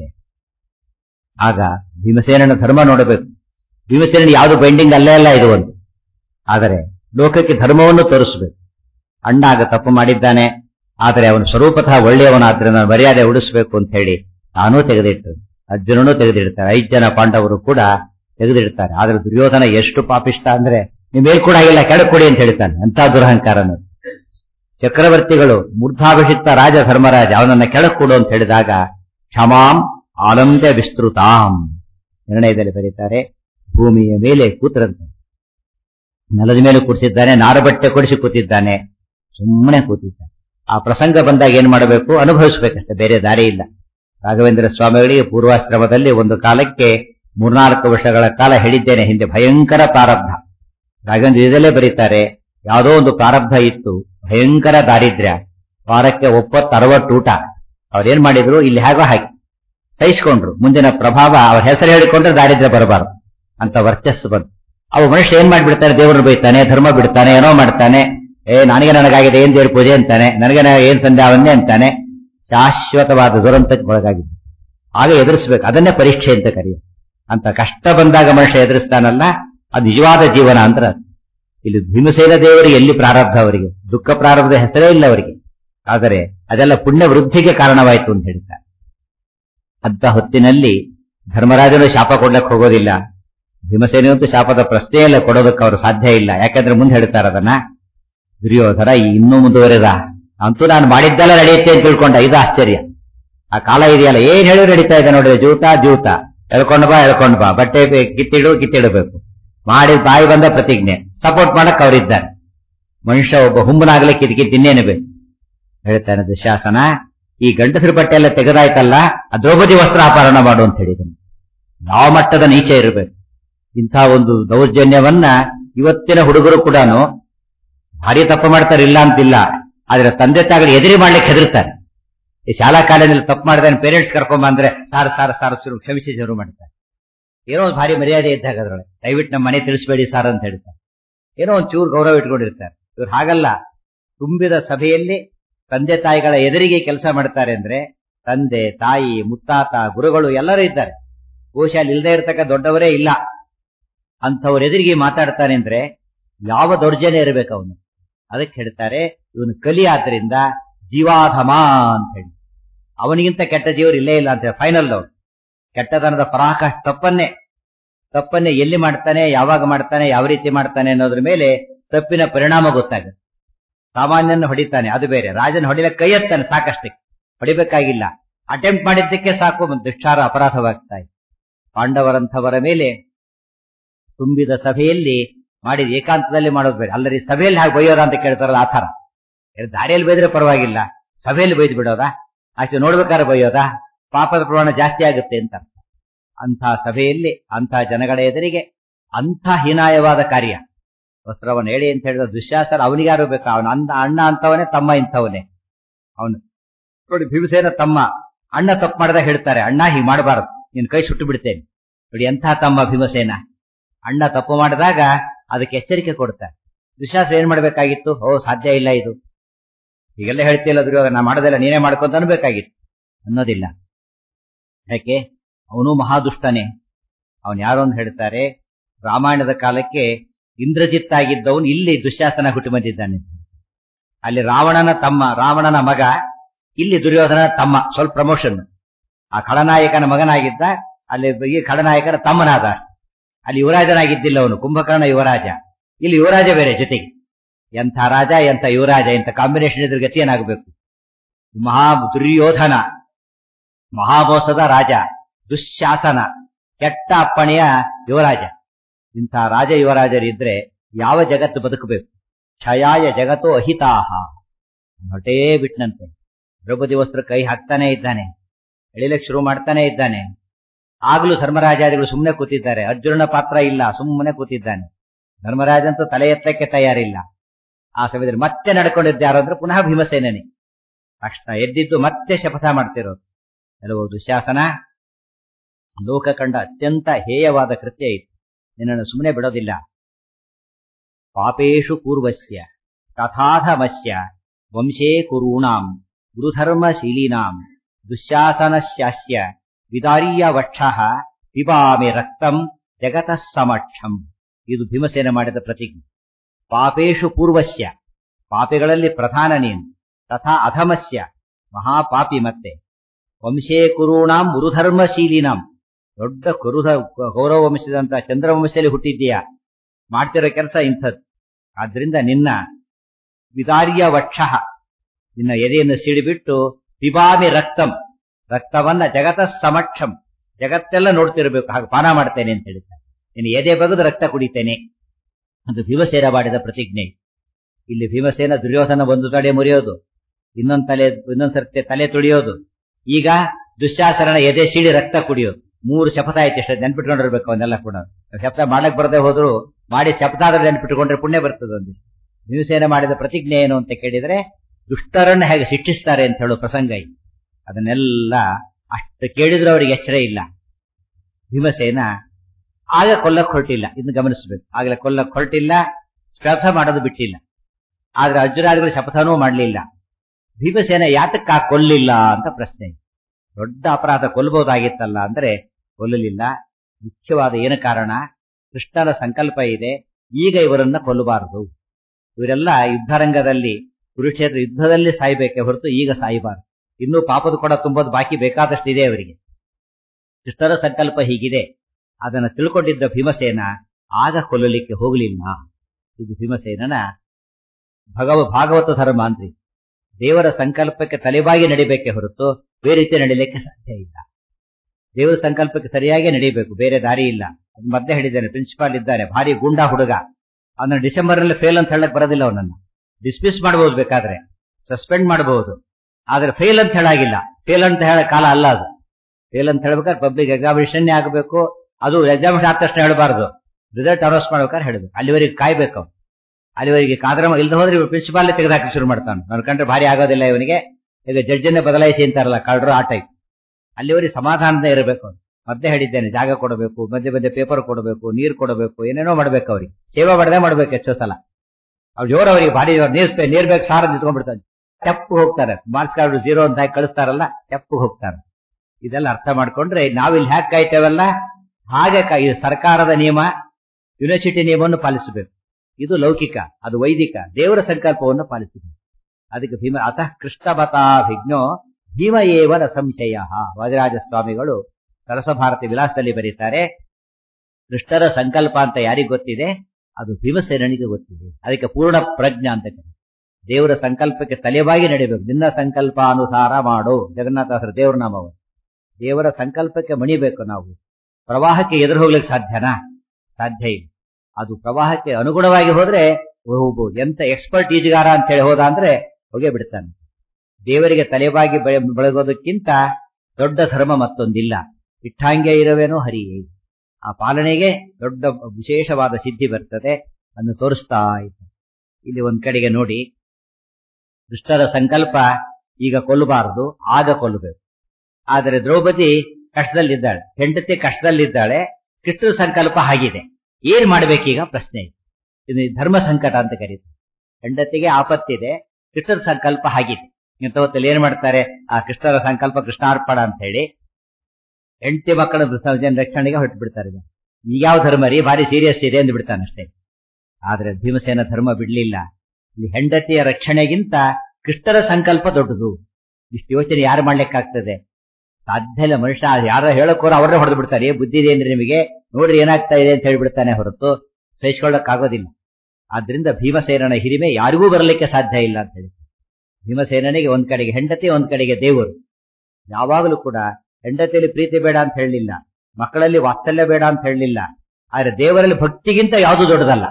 ಆಗ ಭೀಮಸೇನನ ಧರ್ಮ ನೋಡಬೇಕು ಭೀಮಸೇನ ಯಾವುದು ಬೈಂಡಿಂಗ್ ಅಲ್ಲೇ ಅಲ್ಲ ಇದು ಒಂದು ಆದರೆ ಲೋಕಕ್ಕೆ ಧರ್ಮವನ್ನು ತೋರಿಸಬೇಕು ಅಣ್ಣ ಆಗ ತಪ್ಪು ಮಾಡಿದ್ದಾನೆ ಆದರೆ ಅವನು ಸ್ವರೂಪತಃ ಒಳ್ಳೆಯವನಾದ್ರಿಂದ ಮರ್ಯಾದೆ ಉಳಿಸಬೇಕು ಅಂತ ಹೇಳಿ ತಾನೂ ತೆಗೆದಿಟ್ಟು ಅರ್ಜುನನೂ ತೆಗೆದಿಡ್ತಾರೆ ಐದು ಜನ ಪಾಂಡವರು ಕೂಡ ತೆಗೆದಿಡ್ತಾರೆ ಆದ್ರೆ ದುರ್ಯೋಧನ ಎಷ್ಟು ಪಾಪಿಷ್ಟ ಅಂದ್ರೆ ನೀವು ಮೇಲ್ ಕೂಡ ಆಗಿಲ್ಲ ಕೆಳಗೆ ಕೊಡಿ ಅಂತ ಹೇಳ್ತಾನೆ ಅಂತ ದುರಹಂಕಾರ ಅನ್ನೋದು ಚಕ್ರವರ್ತಿಗಳು ಮೂರ್ಧಾಭಿಷಿಕ್ತ ರಾಜ ಧರ್ಮರಾಜ ಅವನನ್ನ ಕೆಳಗೆ ಕೊಡು ಅಂತ ಹೇಳಿದಾಗ ಕ್ಷಮಾಂ ಆಲಂಬ್ಯ ವಿಸ್ತೃತಾಂ ನಿರ್ಣಯದಲ್ಲಿ ಬರೀತಾರೆ ಭೂಮಿಯ ಮೇಲೆ ಕೂತರಂತೆ ನೆಲದ ಮೇಲೆ ಕೂರಿಸಿದ್ದಾನೆ ನಾರಬಟ್ಟೆ ಕೊಡಿಸಿ ಕೂತಿದ್ದಾನೆ ಸುಮ್ಮನೆ ಕೂತಿದ್ದಾನೆ ಆ ಪ್ರಸಂಗ ಬಂದಾಗ ಏನ್ ಮಾಡಬೇಕು ಅನುಭವಿಸಬೇಕಷ್ಟೇ ಬೇರೆ ದಾರಿ ಇಲ್ಲ ರಾಘವೇಂದ್ರ ಸ್ವಾಮಿಗಳಿಗೆ ಪೂರ್ವಾಶ್ರಮದಲ್ಲಿ ಒಂದು ಕಾಲಕ್ಕೆ ಮೂರ್ನಾಲ್ಕು ವರ್ಷಗಳ ಕಾಲ ಹೇಳಿದ್ದೇನೆ ಹಿಂದೆ ಭಯಂಕರ ಪ್ರಾರಬ್ಧ ರಾಘವೇಂದ್ರ ಇದರಲ್ಲೇ ಬರೀತಾರೆ ಯಾವುದೋ ಒಂದು ಪ್ರಾರಬ್ಧ ಇತ್ತು ಭಯಂಕರ ದಾರಿದ್ರ್ಯ ವಾರಕ್ಕೆ ಒಪ್ಪತ್ತು ಅರವತ್ತು ಊಟ ಅವ್ರೇನ್ ಮಾಡಿದ್ರು ಇಲ್ಲಿ ಹೇಗೋ ಹಾಕಿ ಸಹಿಸ್ಕೊಂಡ್ರು ಮುಂದಿನ ಪ್ರಭಾವ ಅವ್ರ ಹೆಸರು ಹೇಳಿಕೊಂಡ್ರೆ ದಾರಿದ್ರ್ಯ ಬರಬಾರದು ಅಂತ ವರ್ಚಸ್ಸು ಬಂತು ಅವು ಮನುಷ್ಯ ಏನ್ ಮಾಡ್ಬಿಡ್ತಾನೆ ದೇವ್ರನ್ನ ಬೈತಾನೆ ಧರ್ಮ ಬಿಡ್ತಾನೆ ಏನೋ ಮಾಡ್ತಾನೆ ಏ ನನಗೆ ನನಗಾಗಿದೆ ಏನ್ ದೇವ್ರ ಪೂಜೆ ಅಂತಾನೆ ನನಗೆ ಏನ್ ಸಂಧ್ಯಾವನ್ನೇ ಅಂತಾನೆ ಶಾಶ್ವತವಾದ ದುರಂತಕ್ಕೆ ಒಳಗಾಗಿದೆ ಆಗ ಎದುರಿಸ್ಬೇಕು ಅದನ್ನೇ ಪರೀಕ್ಷೆ ಅಂತ ಕರೆಯುದು ಅಂತ ಕಷ್ಟ ಬಂದಾಗ ಮನುಷ್ಯ ಎದುರಿಸ್ತಾನಲ್ಲ ಅದು ನಿಜವಾದ ಜೀವನ ಅಂತ ಇಲ್ಲಿ ಭೀಮಸೇನ ದೇವರಿಗೆ ಎಲ್ಲಿ ಪ್ರಾರಬ್ಧ ಅವರಿಗೆ ದುಃಖ ಪ್ರಾರಬ್ಧ ಹೆಸರೇ ಇಲ್ಲ ಅವರಿಗೆ ಆದರೆ ಅದೆಲ್ಲ ಪುಣ್ಯ ವೃದ್ಧಿಗೆ ಕಾರಣವಾಯಿತು ಅಂತ ಹೇಳ್ತಾರೆ ಅಂತ ಹೊತ್ತಿನಲ್ಲಿ ಧರ್ಮರಾಜನು ಶಾಪ ಕೊಡ್ಲಕ್ಕೆ ಹೋಗೋದಿಲ್ಲ ಭೀಮಸೇನೆಯಂತೂ ಶಾಪದ ಪ್ರಶ್ನೆಯಲ್ಲ ಕೊಡೋದಕ್ಕೆ ಅವರು ಸಾಧ್ಯ ಇಲ್ಲ ಯಾಕಂದ್ರೆ ಮುಂದೆ ಹೇಳ್ತಾರೆ ಅದನ್ನ ದುರ್ಯೋಧನ ಈ ಇನ್ನೂ ಮುಂದುವರೆದ ಅಂತೂ ನಾನು ಮಾಡಿದ್ದೆಲ್ಲ ನಡೆಯುತ್ತೆ ಅಂತ ತಿಳ್ಕೊಂಡ ಇದು ಆಶ್ಚರ್ಯ ಆ ಕಾಲ ಇದೆಯಲ್ಲ ಏನ್ ಹೇಳಿದ್ರು ನಡೀತಾ ಇದೆ ನೋಡಿದ್ರೆ ಜೂತ ಜೂತ ಎಳ್ಕೊಂಡು ಬಾ ಎಳ್ಕೊಂಡು ಬಾ ಬಟ್ಟೆ ಬೇ- ಕಿತ್ತಿಡು ಕಿತ್ತಿಡಬೇಕು ಮಾಡಿ ಬಾಯಿ ಬಂದ ಪ್ರತಿಜ್ಞೆ ಸಪೋರ್ಟ್ ಮಾಡಕ್ ಅವರಿದ್ದಾರೆ ಮನುಷ್ಯ ಒಬ್ಬ ಹುಂಬನಾಗ್ಲಿಕ್ಕೆ ಇದಕ್ಕಿಂತ ಇನ್ನೇನು ಬೇಕು ಹೇಳ್ತಾನೆ ದುಶಾಸನ ಈ ಗಂಡಸರ ಬಟ್ಟೆ ಎಲ್ಲ ತೆಗೆದಾಯ್ತಲ್ಲ ಆ ದ್ರೌಪದಿ ವಸ್ತ್ರ ಅಪಹರಣ ಮಾಡು ಅಂತ ಹೇಳಿದನು ಯಾವ ಮಟ್ಟದ ನೀಚ ಇರಬೇಕು ಇಂಥ ಒಂದು ದೌರ್ಜನ್ಯವನ್ನ ಇವತ್ತಿನ ಹುಡುಗರು ಕೂಡ ಭಾರಿ ತಪ್ಪು ಮಾಡ್ತಾರೆ ಇಲ್ಲ ಅಂತಿಲ್ಲ ಆದ್ರೆ ತಂದೆ ತಾಯಿಗಳು ಎದುರಿ ಮಾಡ್ಲಿಕ್ಕೆ ಹೆದರ್ತಾರೆ ಈ ಶಾಲಾ ಕಾಲೇಜಲ್ಲಿ ತಪ್ಪು ಮಾಡಿದ್ರೆ ಪೇರೆಂಟ್ಸ್ ಕರ್ಕೊಂಡ್ ಬಂದ್ರೆ ಸಾರ್ ಸಾರ್ ಸಾರ್ ಶುರು ಕ್ಷಮಿಸಿ ಶುರು ಮಾಡ್ತಾರೆ ಏನೋ ಒಂದು ಭಾರಿ ಮರ್ಯಾದೆ ಇದ್ದಾಗ ಅದ್ರೊಳಗೆ ದಯವಿಟ್ಟು ನಮ್ಮ ಮನೆ ತಿಳಿಸ್ಬೇಡಿ ಸಾರ್ ಅಂತ ಹೇಳ್ತಾರೆ ಏನೋ ಒಂದು ಚೂರು ಗೌರವ ಇಟ್ಕೊಂಡಿರ್ತಾರೆ ಇವ್ರು ಹಾಗಲ್ಲ ತುಂಬಿದ ಸಭೆಯಲ್ಲಿ ತಂದೆ ತಾಯಿಗಳ ಎದುರಿಗೆ ಕೆಲಸ ಮಾಡ್ತಾರೆ ಅಂದ್ರೆ ತಂದೆ ತಾಯಿ ಮುತ್ತಾತ ಗುರುಗಳು ಎಲ್ಲರೂ ಇದ್ದಾರೆ ಬಹುಶಃ ಅಲ್ಲಿ ಇಲ್ಲದೆ ಇರತಕ್ಕ ದೊಡ್ಡವರೇ ಇಲ್ಲ ಅಂಥವ್ರ ಎದುರಿಗೆ ಮಾತಾಡ್ತಾನೆ ಅಂದ್ರೆ ಯಾವ ದೌರ್ಜನ್ಯ ಇರಬೇಕು ಅವನು ಅದಕ್ಕೆ ಹೇಳ್ತಾರೆ ಇವನು ಕಲಿ ಆದ್ರಿಂದ ಜೀವಾಧಮ ಅಂತ ಹೇಳಿ ಅವನಿಗಿಂತ ಕೆಟ್ಟ ಜೀವರು ಇಲ್ಲೇ ಇಲ್ಲ ಅಂತ ಫೈನಲ್ ಅವ್ರು ಕೆಟ್ಟತನದ ಪರಾಕಾಶ ತಪ್ಪನ್ನೇ ತಪ್ಪನ್ನೇ ಎಲ್ಲಿ ಮಾಡ್ತಾನೆ ಯಾವಾಗ ಮಾಡ್ತಾನೆ ಯಾವ ರೀತಿ ಮಾಡ್ತಾನೆ ಅನ್ನೋದ್ರ ಮೇಲೆ ತಪ್ಪಿನ ಪರಿಣಾಮ ಗೊತ್ತಾಗುತ್ತೆ ಸಾಮಾನ್ಯನ ಹೊಡಿತಾನೆ ಅದು ಬೇರೆ ರಾಜನ ಹೊಡಿಲ ಕೈ ಎತ್ತಾನೆ ಸಾಕಷ್ಟಕ್ಕೆ ಹೊಡಿಬೇಕಾಗಿಲ್ಲ ಅಟೆಂಪ್ಟ್ ಮಾಡಿದ್ದಕ್ಕೆ ಸಾಕು ಒಂದು ದುಷ್ಟಾರ ಅಪರಾಧವಾಗ್ತಾ ಇದೆ ಪಾಂಡವರಂಥವರ ಮೇಲೆ ತುಂಬಿದ ಸಭೆಯಲ್ಲಿ ಮಾಡಿದ ಏಕಾಂತದಲ್ಲಿ ಮಾಡೋದು ಬೇರೆ ಅಲ್ಲರಿ ಸಭೆಯಲ್ಲಿ ಹಾಗೆ ಬೈಯೋದ ಅಂತ ಕೇಳ್ತಾರಲ್ಲ ಆ ಥರ ಏ, ದಾರಿಯಲ್ಲಿ ಬೈದ್ರೆ ಪರವಾಗಿಲ್ಲ ಸಭೆಯಲ್ಲಿ ಬೈದು ಬಿಡೋದಾ ಅಷ್ಟೇ ನೋಡ್ಬೇಕಾದ್ರೆ ಬೈಯೋದಾ ಪಾಪದ ಪ್ರಮಾಣ ಜಾಸ್ತಿ ಆಗುತ್ತೆ ಅಂತ ಅಂಥ ಸಭೆಯಲ್ಲಿ ಅಂಥ ಜನಗಳ ಎದುರಿಗೆ ಅಂಥ ಹೀನಾಯವಾದ ಕಾರ್ಯ ವಸ್ತ್ರವನ್ನು ಹೇಳಿ ಅಂತ ಹೇಳಿದ ದುಶ್ಯಾಸನ ಅವನಿಗಾರು ಬೇಕಾ ಅವನ ಅಂದ ಅಣ್ಣ ಅಂತವನೇ ತಮ್ಮ ಇಂಥವನೇ ಅವನು ನೋಡಿ ಭೀಮಸೇನ ತಮ್ಮ ಅಣ್ಣ ತಪ್ಪು ಮಾಡಿದಾಗ ಹೇಳ್ತಾರೆ ಅಣ್ಣ ಹೀಗೆ ಮಾಡಬಾರದು ನಿನ್ ಕೈ ಸುಟ್ಟು ಬಿಡ್ತೇನೆ ನೋಡಿ ಎಂಥ ತಮ್ಮ ಭೀಮಸೇನ ಅಣ್ಣ ತಪ್ಪು ಮಾಡಿದಾಗ ಅದಕ್ಕೆ ಎಚ್ಚರಿಕೆ ಕೊಡ್ತಾರೆ ದುಶ್ಯಾಸ ಏನ್ ಮಾಡ್ಬೇಕಾಗಿತ್ತು ಓ ಸಾಧ್ಯ ಇಲ್ಲ ಇದು ಹೀಗೆಲ್ಲ ಹೇಳ್ತಿಲ್ಲ ದುರ್ಯೋಗ ನಾ ಮಾಡೋದೆಲ್ಲ ನೀನೇ ಮಾಡ್ಕೊಂತ ಅನ್ಬೇಕಾಗಿತ್ತು ಅನ್ನೋದಿಲ್ಲ ಯಾಕೆ ಅವನು ಮಹಾದುಷ್ಟನೇ ಅವನು ಯಾರು ಅಂತ ಹೇಳ್ತಾರೆ ರಾಮಾಯಣದ ಕಾಲಕ್ಕೆ ಇಂದ್ರಜಿತ್ ಆಗಿದ್ದವನು ಇಲ್ಲಿ ದುಶ್ಯಾಸನ ಹುಟ್ಟಿ ಬಂದಿದ್ದಾನೆ ಅಲ್ಲಿ ರಾವಣನ ತಮ್ಮ ರಾವಣನ ಮಗ ಇಲ್ಲಿ ದುರ್ಯೋಧನ ತಮ್ಮ ಸ್ವಲ್ಪ ಪ್ರಮೋಷನ್ ಆ ಖಳನಾಯಕನ ಮಗನಾಗಿದ್ದ ಅಲ್ಲಿ ಈ ಖಳನಾಯಕನ ತಮ್ಮನಾದ ಅಲ್ಲಿ ಯುವರಾಜನಾಗಿದ್ದಿಲ್ಲ ಅವನು ಕುಂಭಕರ್ಣ ಯುವರಾಜ ಇಲ್ಲಿ ಯುವರಾಜ ಬೇರೆ ಜೊತೆಗೆ ಎಂಥ ರಾಜ ಎಂಥ ಯುವರಾಜ ಇಂಥ ಕಾಂಬಿನೇಷನ್ ಇದ್ರ ಗತಿ ಏನಾಗಬೇಕು ಮಹಾ ದುರ್ಯೋಧನ ಮಹಾಮೋಸದ ರಾಜ ದುಶ್ಯಾಸನ ಕೆಟ್ಟ ಅಪ್ಪಣೆಯ ಯುವರಾಜ ಇಂಥ ರಾಜ ಯುವರಾಜರಿದ್ರೆ ಯಾವ ಜಗತ್ತು ಬದುಕಬೇಕು ಕ್ಷಯಾಯ ಜಗತ್ತೋ ಅಹಿತಾಹ ಹೊಟೇ ಬಿಟ್ನಂತೆ ದ್ರೌಪದಿ ವಸ್ತ್ರ ಕೈ ಹಾಕ್ತಾನೆ ಇದ್ದಾನೆ ಎಳಿಲಕ್ಕೆ ಶುರು ಮಾಡ್ತಾನೆ ಇದ್ದಾನೆ ಆಗ್ಲೂ ಧರ್ಮರಾಜಾದಿಗಳು ಸುಮ್ಮನೆ ಕೂತಿದ್ದಾರೆ ಅರ್ಜುನನ ಪಾತ್ರ ಇಲ್ಲ ಸುಮ್ಮನೆ ಕೂತಿದ್ದಾನೆ ಧರ್ಮರಾಜಂತೂ ತಲೆ ಎತ್ತಕ್ಕೆ ತಯಾರಿಲ್ಲ ಆ ಸಮಯದಲ್ಲಿ ಮತ್ತೆ ನಡ್ಕೊಂಡಿದ್ದು ಯಾರು ಅಂದ್ರೆ ಪುನಃ ಭೀಮಸೇನನೇ ತಕ್ಷಣ ಎದ್ದಿದ್ದು ಮತ್ತೆ ಶಪಥ ಮಾಡ್ತಿರೋದು ಕೆಲವು ದುಶ್ಯಾಸನ ಲೋಕ ಕಂಡ ಅತ್ಯಂತ ಹೇಯವಾದ ಕೃತ್ಯ ಇತ್ತು ನಿನ್ನನ್ನು ಸುಮ್ಮನೆ ಬಿಡೋದಿಲ್ಲ ಪಾಪೇಶು ಪೂರ್ವಸ್ಯ ಕಥಾಧಮಸ್ಯ ವಂಶೇ ಕುರೂಣಾಂ ಗುರುಧರ್ಮಶೀಲೀನಾಂ ದುಶ್ಯಾಸನಸ್ಯಾಸ್ಯ ವಿದಾರೀಯ ವಕ್ಷ ಪಿಬಾಮಿ ರಕ್ತಂ ಜಗತಃ ಸಮಕ್ಷಂ ಇದು ಭೀಮಸೇನ ಮಾಡಿದ ಪ್ರತಿಜ್ಞೆ ಪಾಪೇಶು ಪೂರ್ವಸ್ಯ ಪಾಪಿಗಳಲ್ಲಿ ಪ್ರಧಾನ ನೀನು ತಥಾ ಅಧಮಸ್ಯ ಮಹಾಪಾಪಿ ಮತ್ತೆ ವಂಶೇ ಕುರುಣಾಂ ಗುರುಧರ್ಮಶೀಲಿನಾಂ ದೊಡ್ಡ ಕುರುಧ ಗೌರವ ವಂಶದಂತ ಚಂದ್ರವಂಶದಲ್ಲಿ ಹುಟ್ಟಿದ್ದೀಯಾ ಮಾಡ್ತಿರೋ ಕೆಲಸ ಇಂಥದ್ದು ಆದ್ರಿಂದ ನಿನ್ನ ವಿದಾರ್ಯ ವಕ್ಷ ನಿನ್ನ ಎದೆಯನ್ನು ಸಿಡಿಬಿಟ್ಟು ಪಿಬಾಮಿ ರಕ್ತಂ ರಕ್ತವನ್ನ ಜಗತ ಸಮಕ್ಷಂ ಜಗತ್ತೆಲ್ಲ ನೋಡ್ತಿರ್ಬೇಕು ಹಾಗೆ ಪಾನ ಮಾಡ್ತೇನೆ ಅಂತ ಹೇಳ್ತಾರೆ ನಿನ್ನ ಎದೆ ಬಗೆದು ರಕ್ತ ಕುಡಿತೇನೆ ಅದು ಭೀಮಸೇನ ಮಾಡಿದ ಪ್ರತಿಜ್ಞೆ ಇಲ್ಲಿ ಭೀಮಸೇನ ದುರ್ಯೋಧನ ಒಂದು ತಡೆ ಮುರಿಯೋದು ಇನ್ನೊಂದ್ ತಲೆ ಇನ್ನೊಂದ್ ಸರ್ತಿ ತಲೆ ತುಳಿಯೋದು ಈಗ ದುಶ್ಯಾಸರಣ ಎದೆ ಸಿಡಿ ರಕ್ತ ಕುಡಿಯೋದು ಮೂರು ಶಪಥ ಆಯ್ತು ಎಷ್ಟು ನೆನ್ಪಿಟ್ಕೊಂಡಿರ್ಬೇಕು ಅವನ್ನೆಲ್ಲ ಕೂಡ ಶಪಥ ಮಾಡಕ್ ಬರದೆ ಹೋದ್ರು ಮಾಡಿ ಶಪಥ ಆದ್ರೆ ನೆನ್ಪಿಟ್ಕೊಂಡ್ರೆ ಪುಣ್ಯ ಬರ್ತದೆ ಒಂದು ಭೀಮಸೇನ ಮಾಡಿದ ಪ್ರತಿಜ್ಞೆ ಏನು ಅಂತ ಕೇಳಿದ್ರೆ ದುಷ್ಟರನ್ನ ಹೇಗೆ ಶಿಕ್ಷಿಸ್ತಾರೆ ಅಂತ ಹೇಳೋ ಪ್ರಸಂಗ ಇದೆ ಅದನ್ನೆಲ್ಲ ಅಷ್ಟು ಕೇಳಿದ್ರು ಅವರಿಗೆ ಎಚ್ಚರ ಇಲ್ಲ ಭೀಮಸೇನ ಆಗ ಕೊಲ್ಲಕ್ ಹೊರಟಿಲ್ಲ ಇದನ್ನು ಗಮನಿಸಬೇಕು ಆಗಲೇ ಕೊಲ್ಲಕ್ ಹೊರಟಿಲ್ಲ ಶಪಥ ಮಾಡೋದು ಬಿಟ್ಟಿಲ್ಲ ಆದ್ರೆ ಅರ್ಜುನಾದಿಗಳು ಶಪಥನೂ ಮಾಡಲಿಲ್ಲ ಭೀಮಸೇನ ಯಾತಕ್ಕ ಕೊಲ್ಲಿಲ್ಲ ಅಂತ ಪ್ರಶ್ನೆ ದೊಡ್ಡ ಅಪರಾಧ ಕೊಲ್ಲಬಹುದಾಗಿತ್ತಲ್ಲ ಅಂದ್ರೆ ಕೊಲ್ಲಲಿಲ್ಲ ಮುಖ್ಯವಾದ ಏನು ಕಾರಣ ಕೃಷ್ಣನ ಸಂಕಲ್ಪ ಇದೆ ಈಗ ಇವರನ್ನ ಕೊಲ್ಲಬಾರದು ಇವರೆಲ್ಲ ಯುದ್ಧರಂಗದಲ್ಲಿ ಕುರುಕ್ಷೇತ್ರ ಯುದ್ಧದಲ್ಲಿ ಸಾಯ್ಬೇಕೆ ಹೊರತು ಈಗ ಸಾಯಬಾರದು ಇನ್ನೂ ಪಾಪದ ಕೊಡ ತುಂಬೋದು ಬಾಕಿ ಬೇಕಾದಷ್ಟು ಇದೆ ಅವರಿಗೆ ಕೃಷ್ಣನ ಸಂಕಲ್ಪ ಹೀಗಿದೆ ಅದನ್ನು ತಿಳ್ಕೊಂಡಿದ್ದ ಭೀಮಸೇನ ಆಗ ಕೊಲ್ಲಲಿಕ್ಕೆ ಹೋಗಲಿಲ್ಲ ಇದು ಭೀಮಸೇನನ ಭಗವ ಭಾಗವತ ಧರ್ಮ ಅಂದ್ರಿ ದೇವರ ಸಂಕಲ್ಪಕ್ಕೆ ತಲೆಬಾಗಿ ನಡಿಬೇಕೆ ಹೊರತು ಬೇರೆ ರೀತಿ ನಡಿಲಿಕ್ಕೆ ಸಾಧ್ಯ ಇಲ್ಲ ದೇವರ ಸಂಕಲ್ಪಕ್ಕೆ ಸರಿಯಾಗಿ ನಡಿಬೇಕು ಬೇರೆ ದಾರಿ ಇಲ್ಲ ಅದು ಮಧ್ಯೆ ಹೇಳಿದ್ದಾನೆ ಪ್ರಿನ್ಸಿಪಾಲ್ ಇದ್ದಾನೆ ಭಾರಿ ಗುಂಡಾ ಹುಡುಗ ಅವನ ಡಿಸೆಂಬರ್ ನಲ್ಲಿ ಫೇಲ್ ಅಂತ ಹೇಳಕ್ ಬರೋದಿಲ್ಲ ಅವನನ್ನ ಡಿಸ್ಮಿಸ್ ಮಾಡಬಹುದು ಬೇಕಾದ್ರೆ ಸಸ್ಪೆಂಡ್ ಮಾಡಬಹುದು ಆದ್ರೆ ಫೇಲ್ ಅಂತ ಹೇಳಾಗಿಲ್ಲ ಫೇಲ್ ಅಂತ ಹೇಳ ಕಾಲ ಅಲ್ಲ ಅದು ಫೇಲ್ ಅಂತ ಹೇಳ್ಬೇಕಾದ್ರೆ ಪಬ್ಲಿಕ್ ಎಕ್ಸಾಮಿನೇಷನ್ ಆಗಬೇಕು ಅದು ಎಕ್ಸಾಮಿನೇಷನ್ ಆದ ತಕ್ಷಣ ಹೇಳಬಾರ್ದು ರಿಸಲ್ಟ್ ಅನೌನ್ಸ್ ಮಾಡ್ಬೇಕಾದ್ರೆ ಹೇಳಬೇಕು ಅಲ್ಲಿವರೆಗೆ ಕಾಯ್ಬೇಕು ಅವ್ನು. ಅಲ್ಲಿವರೆಗೆ ಕಾದ್ರ ಇಲ್ದ ಹೋದ್ರೆ ಪ್ರಿನ್ಸಿಪಾಲ್ ತೆಗೆದಾಕಿ ಶುರು ಮಾಡ್ತಾನೆ ನನ್ನ ಕಂಡ್ರೆ ಭಾರಿ ಆಗೋದಿಲ್ಲ ಇವನಿಗೆ ಈಗ ಜಡ್ಜನ್ನೇ ಬದಲಾಯಿಸಿ ಅಂತಾರಲ್ಲ ಕಳ್ರು ಆ ಟೈಪ್ ಅಲ್ಲಿವರೆಗೆ ಸಮಾಧಾನದ ಇರಬೇಕು ಅವ್ನು. ಮೊದ್ಲೇ ಹೇಳಿದ್ದೇನೆ ಜಾಗ ಕೊಡಬೇಕು ಮಧ್ಯೆ ಮಧ್ಯೆ ಪೇಪರ್ ಕೊಡಬೇಕು ನೀರು ಕೊಡಬೇಕು ಏನೇನೋ ಮಾಡ್ಬೇಕು ಅವ್ರಿಗೆ ಸೇವಾ ಮಾಡದೆ ಮಾಡ್ಬೇಕು ಎಷ್ಟೋ ಸಲ ಅವ್ರು ಜೋರ್ ಅವರಿಗೆ ಭಾರಿ ನೀರ್ ಸ್ಪೇ- ನೀರ್ ಬೇಕು ಸಾರ ನಿಂತ್ಕೊಂಡ್ಬಿಡ್ತಾರೆ ಟೆಪ್ ಹೋಗ್ತಾರೆ ಮಾರ್ಕ್ಸ್ ಕಾರ್ಡ್ ಜೀರೋ ಅಂತ ಹಾಕಿ ಕಳಿಸ್ತಾರಲ್ಲ ಟೆಪ್ ಹೋಗ್ತಾರೆ ಇದೆಲ್ಲ ಅರ್ಥ ಮಾಡ್ಕೊಂಡ್ರೆ ನಾವಿಲ್ಲಿ ಹ್ಯಾಕ್ ಕಾಯ್ತೇವಲ್ಲ ಹಾಗೆ ಕಾ- ಇದು ಸರ್ಕಾರದ ನಿಯಮ ಯೂನಿವರ್ಸಿಟಿ ನಿಯಮವನ್ನು ಪಾಲಿಸಬೇಕು ಇದು ಲೌಕಿಕ ಅದು ವೈದಿಕ ದೇವರ ಸಂಕಲ್ಪವನ್ನು ಪಾಲಿಸಬೇಕು ಅದಕ್ಕೆ ಭೀಮ ಅತಃ ಕೃಷ್ಣ ವಿಘ್ನೋ ಭೀಮ ಏವನ ಸಂಶಯ ವಾದಿರಾಜ ಸ್ವಾಮಿಗಳು ಸರಸಭಾರತಿ ವಿಲಾಸದಲ್ಲಿ ಬರೀತಾರೆ ಕೃಷ್ಣರ ಸಂಕಲ್ಪ ಅಂತ ಯಾರಿಗ್ ಗೊತ್ತಿದೆ ಅದು ಭೀಮಸೇನಿಗೆ ಗೊತ್ತಿದೆ ಅದಕ್ಕೆ ಪೂರ್ಣ ಪ್ರಜ್ಞ ಅಂತ ಕರೀತಾರೆ. ದೇವರ ಸಂಕಲ್ಪಕ್ಕೆ ತಲೆಬಾಗಿ ನಡಿಬೇಕು ನಿನ್ನ ಸಂಕಲ್ಪ ಅನುಸಾರ ಮಾಡು ಜಗನ್ನಾಥಾಸರ ದೇವರ ನಾಮವು ದೇವರ ಸಂಕಲ್ಪಕ್ಕೆ ಮಣಿಬೇಕು ನಾವು ಪ್ರವಾಹಕ್ಕೆ ಎದುರು ಹೋಗ್ಲಿಕ್ಕೆ ಸಾಧ್ಯನಾ ಸಾಧ್ಯ ಇಲ್ಲ ಅದು ಪ್ರವಾಹಕ್ಕೆ ಅನುಗುಣವಾಗಿ ಹೋದ್ರೆ ಹೋಗ್ಬೋದು ಎಂತ ಎಕ್ಸ್ಪರ್ಟ್ ಈಜುಗಾರ ಅಂತ ಹೇಳಿ ಹೋದ ಅಂದ್ರೆ ಹೋಗೇ ಬಿಡ್ತಾನೆ ದೇವರಿಗೆ ತಲೆಬಾಗಿ ಬೆಳೆ- ಬೆಳಗೋದಕ್ಕಿಂತ ದೊಡ್ಡ ಧರ್ಮ ಮತ್ತೊಂದಿಲ್ಲ ಇಟ್ಟಾಂಗೆ ಇರವೇನೋ ಹರಿಯೇ ಆ ಪಾಲನೆಗೆ ದೊಡ್ಡ ವಿಶೇಷವಾದ ಸಿದ್ಧಿ ಬರ್ತದೆ ಅನ್ನು ತೋರಿಸ್ತಾ ಇದ್ದಾರೆ ಇಲ್ಲಿ ಒಂದ್ ಕಡೆಗೆ ನೋಡಿ ದುಷ್ಟರ ಸಂಕಲ್ಪ ಈಗ ಕೊಲ್ಲಬಾರದು ಆಗ ಕೊಲ್ಲಬೇಕು ಆದರೆ ದ್ರೌಪದಿ ಕಷ್ಟದಲ್ಲಿದ್ದಾಳೆ ಹೆಂಡತಿ ಕಷ್ಟದಲ್ಲಿದ್ದಾಳೆ ಕೃಷ್ಣರ ಸಂಕಲ್ಪ ಆಗಿದೆ ಏನ್ ಮಾಡ್ಬೇಕೀಗ ಪ್ರಶ್ನೆ ಇದೆ ಇದು ಧರ್ಮ ಸಂಕಟ ಅಂತ ಕರೀತಾರೆ ಹೆಂಡತಿಗೆ ಆಪತ್ತಿದೆ ಕೃಷ್ಣರ ಸಂಕಲ್ಪ ಆಗಿದೆ ಇಂಥ ಹೊತ್ತಲ್ಲಿ ಏನ್ ಮಾಡ್ತಾರೆ ಆ ಕೃಷ್ಣರ ಸಂಕಲ್ಪ ಕೃಷ್ಣಾರ್ಪಣ ಅಂತ ಹೇಳಿ ಹೆಂಡತಿ ಮಕ್ಕಳ ಜನ ರಕ್ಷಣೆಗೆ ಹೊರಟು ಬಿಡ್ತಾರೆ ಈಗ ಯಾವ ಧರ್ಮ ರೀ ಭಾರಿ ಸೀರಿಯಸ್ ಇದೆ ಎಂದು ಬಿಡ್ತಾನೆ ಅಷ್ಟೇ ಆದ್ರೆ ಭೀಮಸೇನ ಧರ್ಮ ಬಿಡ್ಲಿಲ್ಲ ಈ ಹೆಂಡತಿಯ ರಕ್ಷಣೆಗಿಂತ ಕೃಷ್ಣರ ಸಂಕಲ್ಪ ದೊಡ್ಡದು ಇಷ್ಟು ಯೋಚನೆ ಯಾರು ಮಾಡ್ಲಿಕ್ಕಾಗ್ತದೆ ಸಾಧ್ಯ ಇಲ್ಲ ಮನುಷ್ಯ ಯಾರ ಹೇಳಕ್ಕೋರ ಅವ್ರನ್ನೇ ಹೊಡೆದು ಬಿಡ್ತಾರೆ ಬುದ್ಧಿ ಇದೆ ಅಂದ್ರೆ ನಿಮಗೆ ನೋಡ್ರಿ ಏನಾಗ್ತಾ ಇದೆ ಅಂತ ಹೇಳ್ಬಿಡ್ತಾನೆ ಹೊರತು ಸಹಿಸ್ಕೊಳ್ಳಕ್ಕಾಗೋದಿಲ್ಲ ಆದ್ರಿಂದ ಭೀಮಸೇನನ ಹಿರಿಮೆ ಯಾರಿಗೂ ಬರಲಿಕ್ಕೆ ಸಾಧ್ಯ ಇಲ್ಲ ಅಂತ ಹೇಳಿ ಭೀಮಸೇನನಿಗೆ ಒಂದ್ ಕಡೆಗೆ ಹೆಂಡತಿ ಒಂದ್ ಕಡೆಗೆ ದೇವರು ಯಾವಾಗಲೂ ಕೂಡ ಹೆಂಡತಿಯಲ್ಲಿ ಪ್ರೀತಿ ಬೇಡ ಅಂತ ಹೇಳಲಿಲ್ಲ ಮಕ್ಕಳಲ್ಲಿ ವಾತ್ಸಲ್ಯ ಬೇಡ ಅಂತ ಹೇಳಲಿಲ್ಲ ಆದ್ರೆ ದೇವರಲ್ಲಿ ಭಕ್ತಿಗಿಂತ ಯಾವುದು ದೊಡ್ಡದಲ್ಲ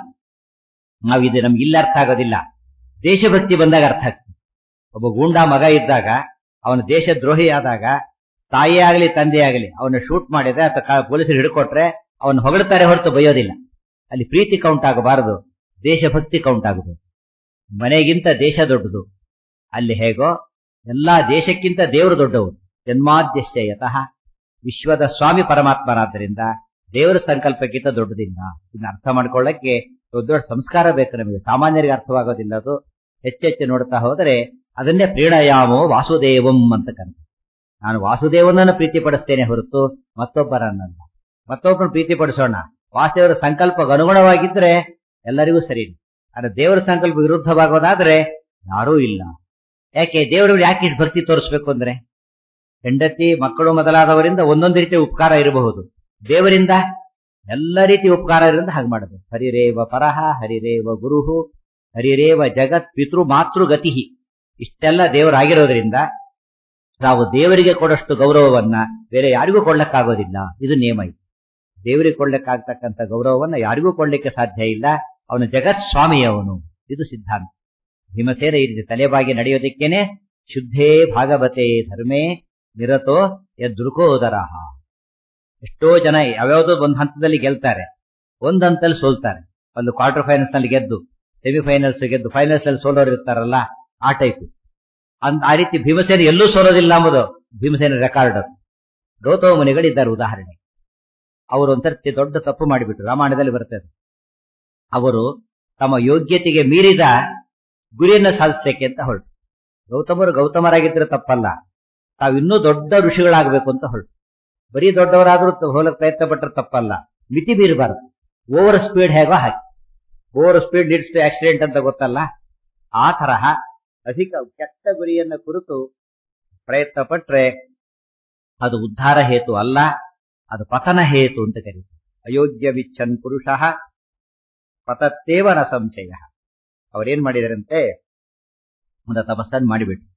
ನಾವು ಇದು ನಮ್ಗೆ ಇಲ್ಲ ಅರ್ಥ ಆಗೋದಿಲ್ಲ ದೇಶಭಕ್ತಿ ಬಂದಾಗ ಅರ್ಥ ಆಗ್ತದೆ ಒಬ್ಬ ಗೂಂಡಾ ಮಗ ಇದ್ದಾಗ ಅವನ ದೇಶದ್ರೋಹಿ ಆದಾಗ ತಾಯಿ ಆಗಲಿ ತಂದೆ ಆಗಲಿ ಅವನ ಶೂಟ್ ಮಾಡಿದ್ರೆ ಅಥವಾ ಪೊಲೀಸರು ಹಿಡ್ಕೊಟ್ರೆ ಅವನು ಹೊಗಳ್ತಾರೆ ಹೊರತು ಬೈಯೋದಿಲ್ಲ ಅಲ್ಲಿ ಪ್ರೀತಿ ಕೌಂಟ್ ಆಗಬಾರದು ದೇಶಭಕ್ತಿ ಕೌಂಟ್ ಆಗಬೇಕು ಮನೆಗಿಂತ ದೇಶ ದೊಡ್ಡದು ಅಲ್ಲಿ ಹೇಗೋ ಎಲ್ಲಾ ದೇಶಕ್ಕಿಂತ ದೇವರು ದೊಡ್ಡವರು ಜನ್ಮಾದ್ಯಶ್ಯ ಯತಃ ವಿಶ್ವದ ಸ್ವಾಮಿ ಪರಮಾತ್ಮನಾದ್ದರಿಂದ ದೇವರ ಸಂಕಲ್ಪಕ್ಕಿಂತ ದೊಡ್ಡದಿಲ್ಲ ಇದನ್ನ ಅರ್ಥ ಮಾಡ್ಕೊಳ್ಳಕ್ಕೆ ದೊಡ್ಡ ದೊಡ್ಡ ಸಂಸ್ಕಾರ ಬೇಕು ನಮಗೆ ಸಾಮಾನ್ಯರಿಗೆ ಅರ್ಥವಾಗೋದಿಲ್ಲ ಅದು ಹೆಚ್ಚೆಚ್ಚು ನೋಡ್ತಾ ಹೋದರೆ ಅದನ್ನೇ ಪ್ರೀಣಯಾಮೋ ವಾಸುದೇವಂ ಅಂತ ಕರೀತಾರೆ ನಾನು ವಾಸುದೇವನನ್ನು ಪ್ರೀತಿಪಡಿಸ್ತೇನೆ ಹೊರತು ಮತ್ತೊಬ್ಬರನ್ನಲ್ಲ ಮತ್ತೊಬ್ಬರನ್ನು ಪ್ರೀತಿಪಡಿಸೋಣ ವಾಸುದೇವರ ಸಂಕಲ್ಪಕ್ಕೆ ಅನುಗುಣವಾಗಿದ್ರೆ ಎಲ್ಲರಿಗೂ ಸರಿ ಆದ್ರೆ ದೇವರ ಸಂಕಲ್ಪ ವಿರುದ್ಧವಾಗೋದಾದ್ರೆ ಯಾರೂ ಇಲ್ಲ ಯಾಕೆ ದೇವರಿಗೆ ಯಾಕೆ ಇಷ್ಟು ಭಕ್ತಿ ತೋರಿಸ್ಬೇಕು ಅಂದ್ರೆ ಹೆಂಡತಿ ಮಕ್ಕಳು ಮೊದಲಾದವರಿಂದ ಒಂದೊಂದು ರೀತಿಯ ಉಪಕಾರ ಇರಬಹುದು ದೇವರಿಂದ ಎಲ್ಲ ರೀತಿಯ ಉಪಕಾರ ಇರೋದ್ರಿಂದ ಹಾಗೆ ಮಾಡಬೇಕು ಹರಿರೇವ ಪರಹ ಹರಿರೇವ ಗುರುಹು ಹರಿರೇವ ಜಗತ್ ಪಿತೃ ಮಾತೃ ಗತಿ ಇಷ್ಟೆಲ್ಲ ದೇವರಾಗಿರೋದ್ರಿಂದ ನಾವು ದೇವರಿಗೆ ಕೊಡಷ್ಟು ಗೌರವವನ್ನ ಬೇರೆ ಯಾರಿಗೂ ಕೊಡ್ಲಕ್ಕಾಗೋದಿಲ್ಲ ಇದು ನಿಯಮ ಇದು ದೇವರಿಗೆ ಕೊಡ್ಲಿಕ್ಕಾಗ್ತಕ್ಕಂಥ ಗೌರವವನ್ನ ಯಾರಿಗೂ ಕೊಡ್ಲಿಕ್ಕೆ ಸಾಧ್ಯ ಇಲ್ಲ ಅವನು ಜಗತ್ ಸ್ವಾಮಿಯವನು ಇದು ಸಿದ್ಧಾಂತ ಭೀಮಸೇನ ಈ ರೀತಿ ತಲೆಬಾಗಿ ನಡೆಯೋದಿಕ್ಕೇನೆ ಶುದ್ಧೇ ಭಾಗವತೆ ಧರ್ಮೇ ನಿರತೋ ಯದೃಕೋದರಹ ಎಷ್ಟೋ ಜನ ಯಾವ್ಯಾವುದೋ ಒಂದು ಹಂತದಲ್ಲಿ ಗೆಲ್ತಾರೆ ಒಂದ್ ಹಂತದಲ್ಲಿ ಸೋಲ್ತಾರೆ ಒಂದು ಕ್ವಾರ್ಟರ್ ಫೈನಲ್ಸ್ ನಲ್ಲಿ ಗೆದ್ದು ಸೆಮಿಫೈನಲ್ಸ್ ಗೆದ್ದು ಫೈನಲ್ಸ್ ನಲ್ಲಿ ಸೋಲೋರು ಇರ್ತಾರಲ್ಲ ಆ ಟೈಪ್ ಅಂತ ಆ ರೀತಿ ಭೀಮಸೇನ ಎಲ್ಲೂ ಸೋಲೋದಿಲ್ಲ ಎಂಬುದು ಭೀಮಸೇನ ರೆಕಾರ್ಡ್ ಗೌತಮ ಮುನಿಗಳಿದ್ದಾರೆ ಉದಾಹರಣೆ ಅವರು ಒಂದ್ಸರ್ತಿ ದೊಡ್ಡ ತಪ್ಪು ಮಾಡಿಬಿಟ್ರು ರಾಮಾಯಣದಲ್ಲಿ ಬರ್ತದೆ ಅವರು ತಮ್ಮ ಯೋಗ್ಯತೆಗೆ ಮೀರಿದ ಗುರಿಯನ್ನ ಸಾಧಿಸಲಿಕ್ಕೆ ಅಂತ ಹೊರಟು ಗೌತಮರು ಗೌತಮರಾಗಿದ್ರೆ ತಪ್ಪಲ್ಲ ತಾವು ಇನ್ನೂ ದೊಡ್ಡ ಋಷಿಗಳಾಗಬೇಕು ಅಂತ ಹೊರಟು ಬರೀ ದೊಡ್ಡವರಾದ್ರೂ ಹೋಲಕ್ ಪ್ರಯತ್ನ ಪಟ್ಟರೆ ತಪ್ಪಲ್ಲ ಮಿತಿ ಮೀರಬಾರದು ಓವರ್ ಸ್ಪೀಡ್ ಹೇಗೋ ಹಾಕಿ over speed leads to accident ಅಂತ ಗೊತ್ತಲ್ಲ ಆ ತರಹ ಅಧಿಕ ಕೆಟ್ಟ ಗುರಿಯನ್ನ ಕುರಿತು ಪ್ರಯತ್ನ ಪಟ್ರೆ ಅದು ಉದ್ಧಾರ ಹೇತು ಅಲ್ಲ ಅದು ಪತನ ಹೇತು ಅಂತ ಕರೀತಾರೆ ಅಯೋಗ್ಯ ವಿಚ್ಛನ್ ಪುರುಷ ಪತತ್ತೇವನ ಸಂಶಯ ಅವರೇನ್ ಮಾಡಿದರಂತೆ ಒಂದು ತಪಸ್ಸನ್ನು ಮಾಡಿಬಿಟ್ರು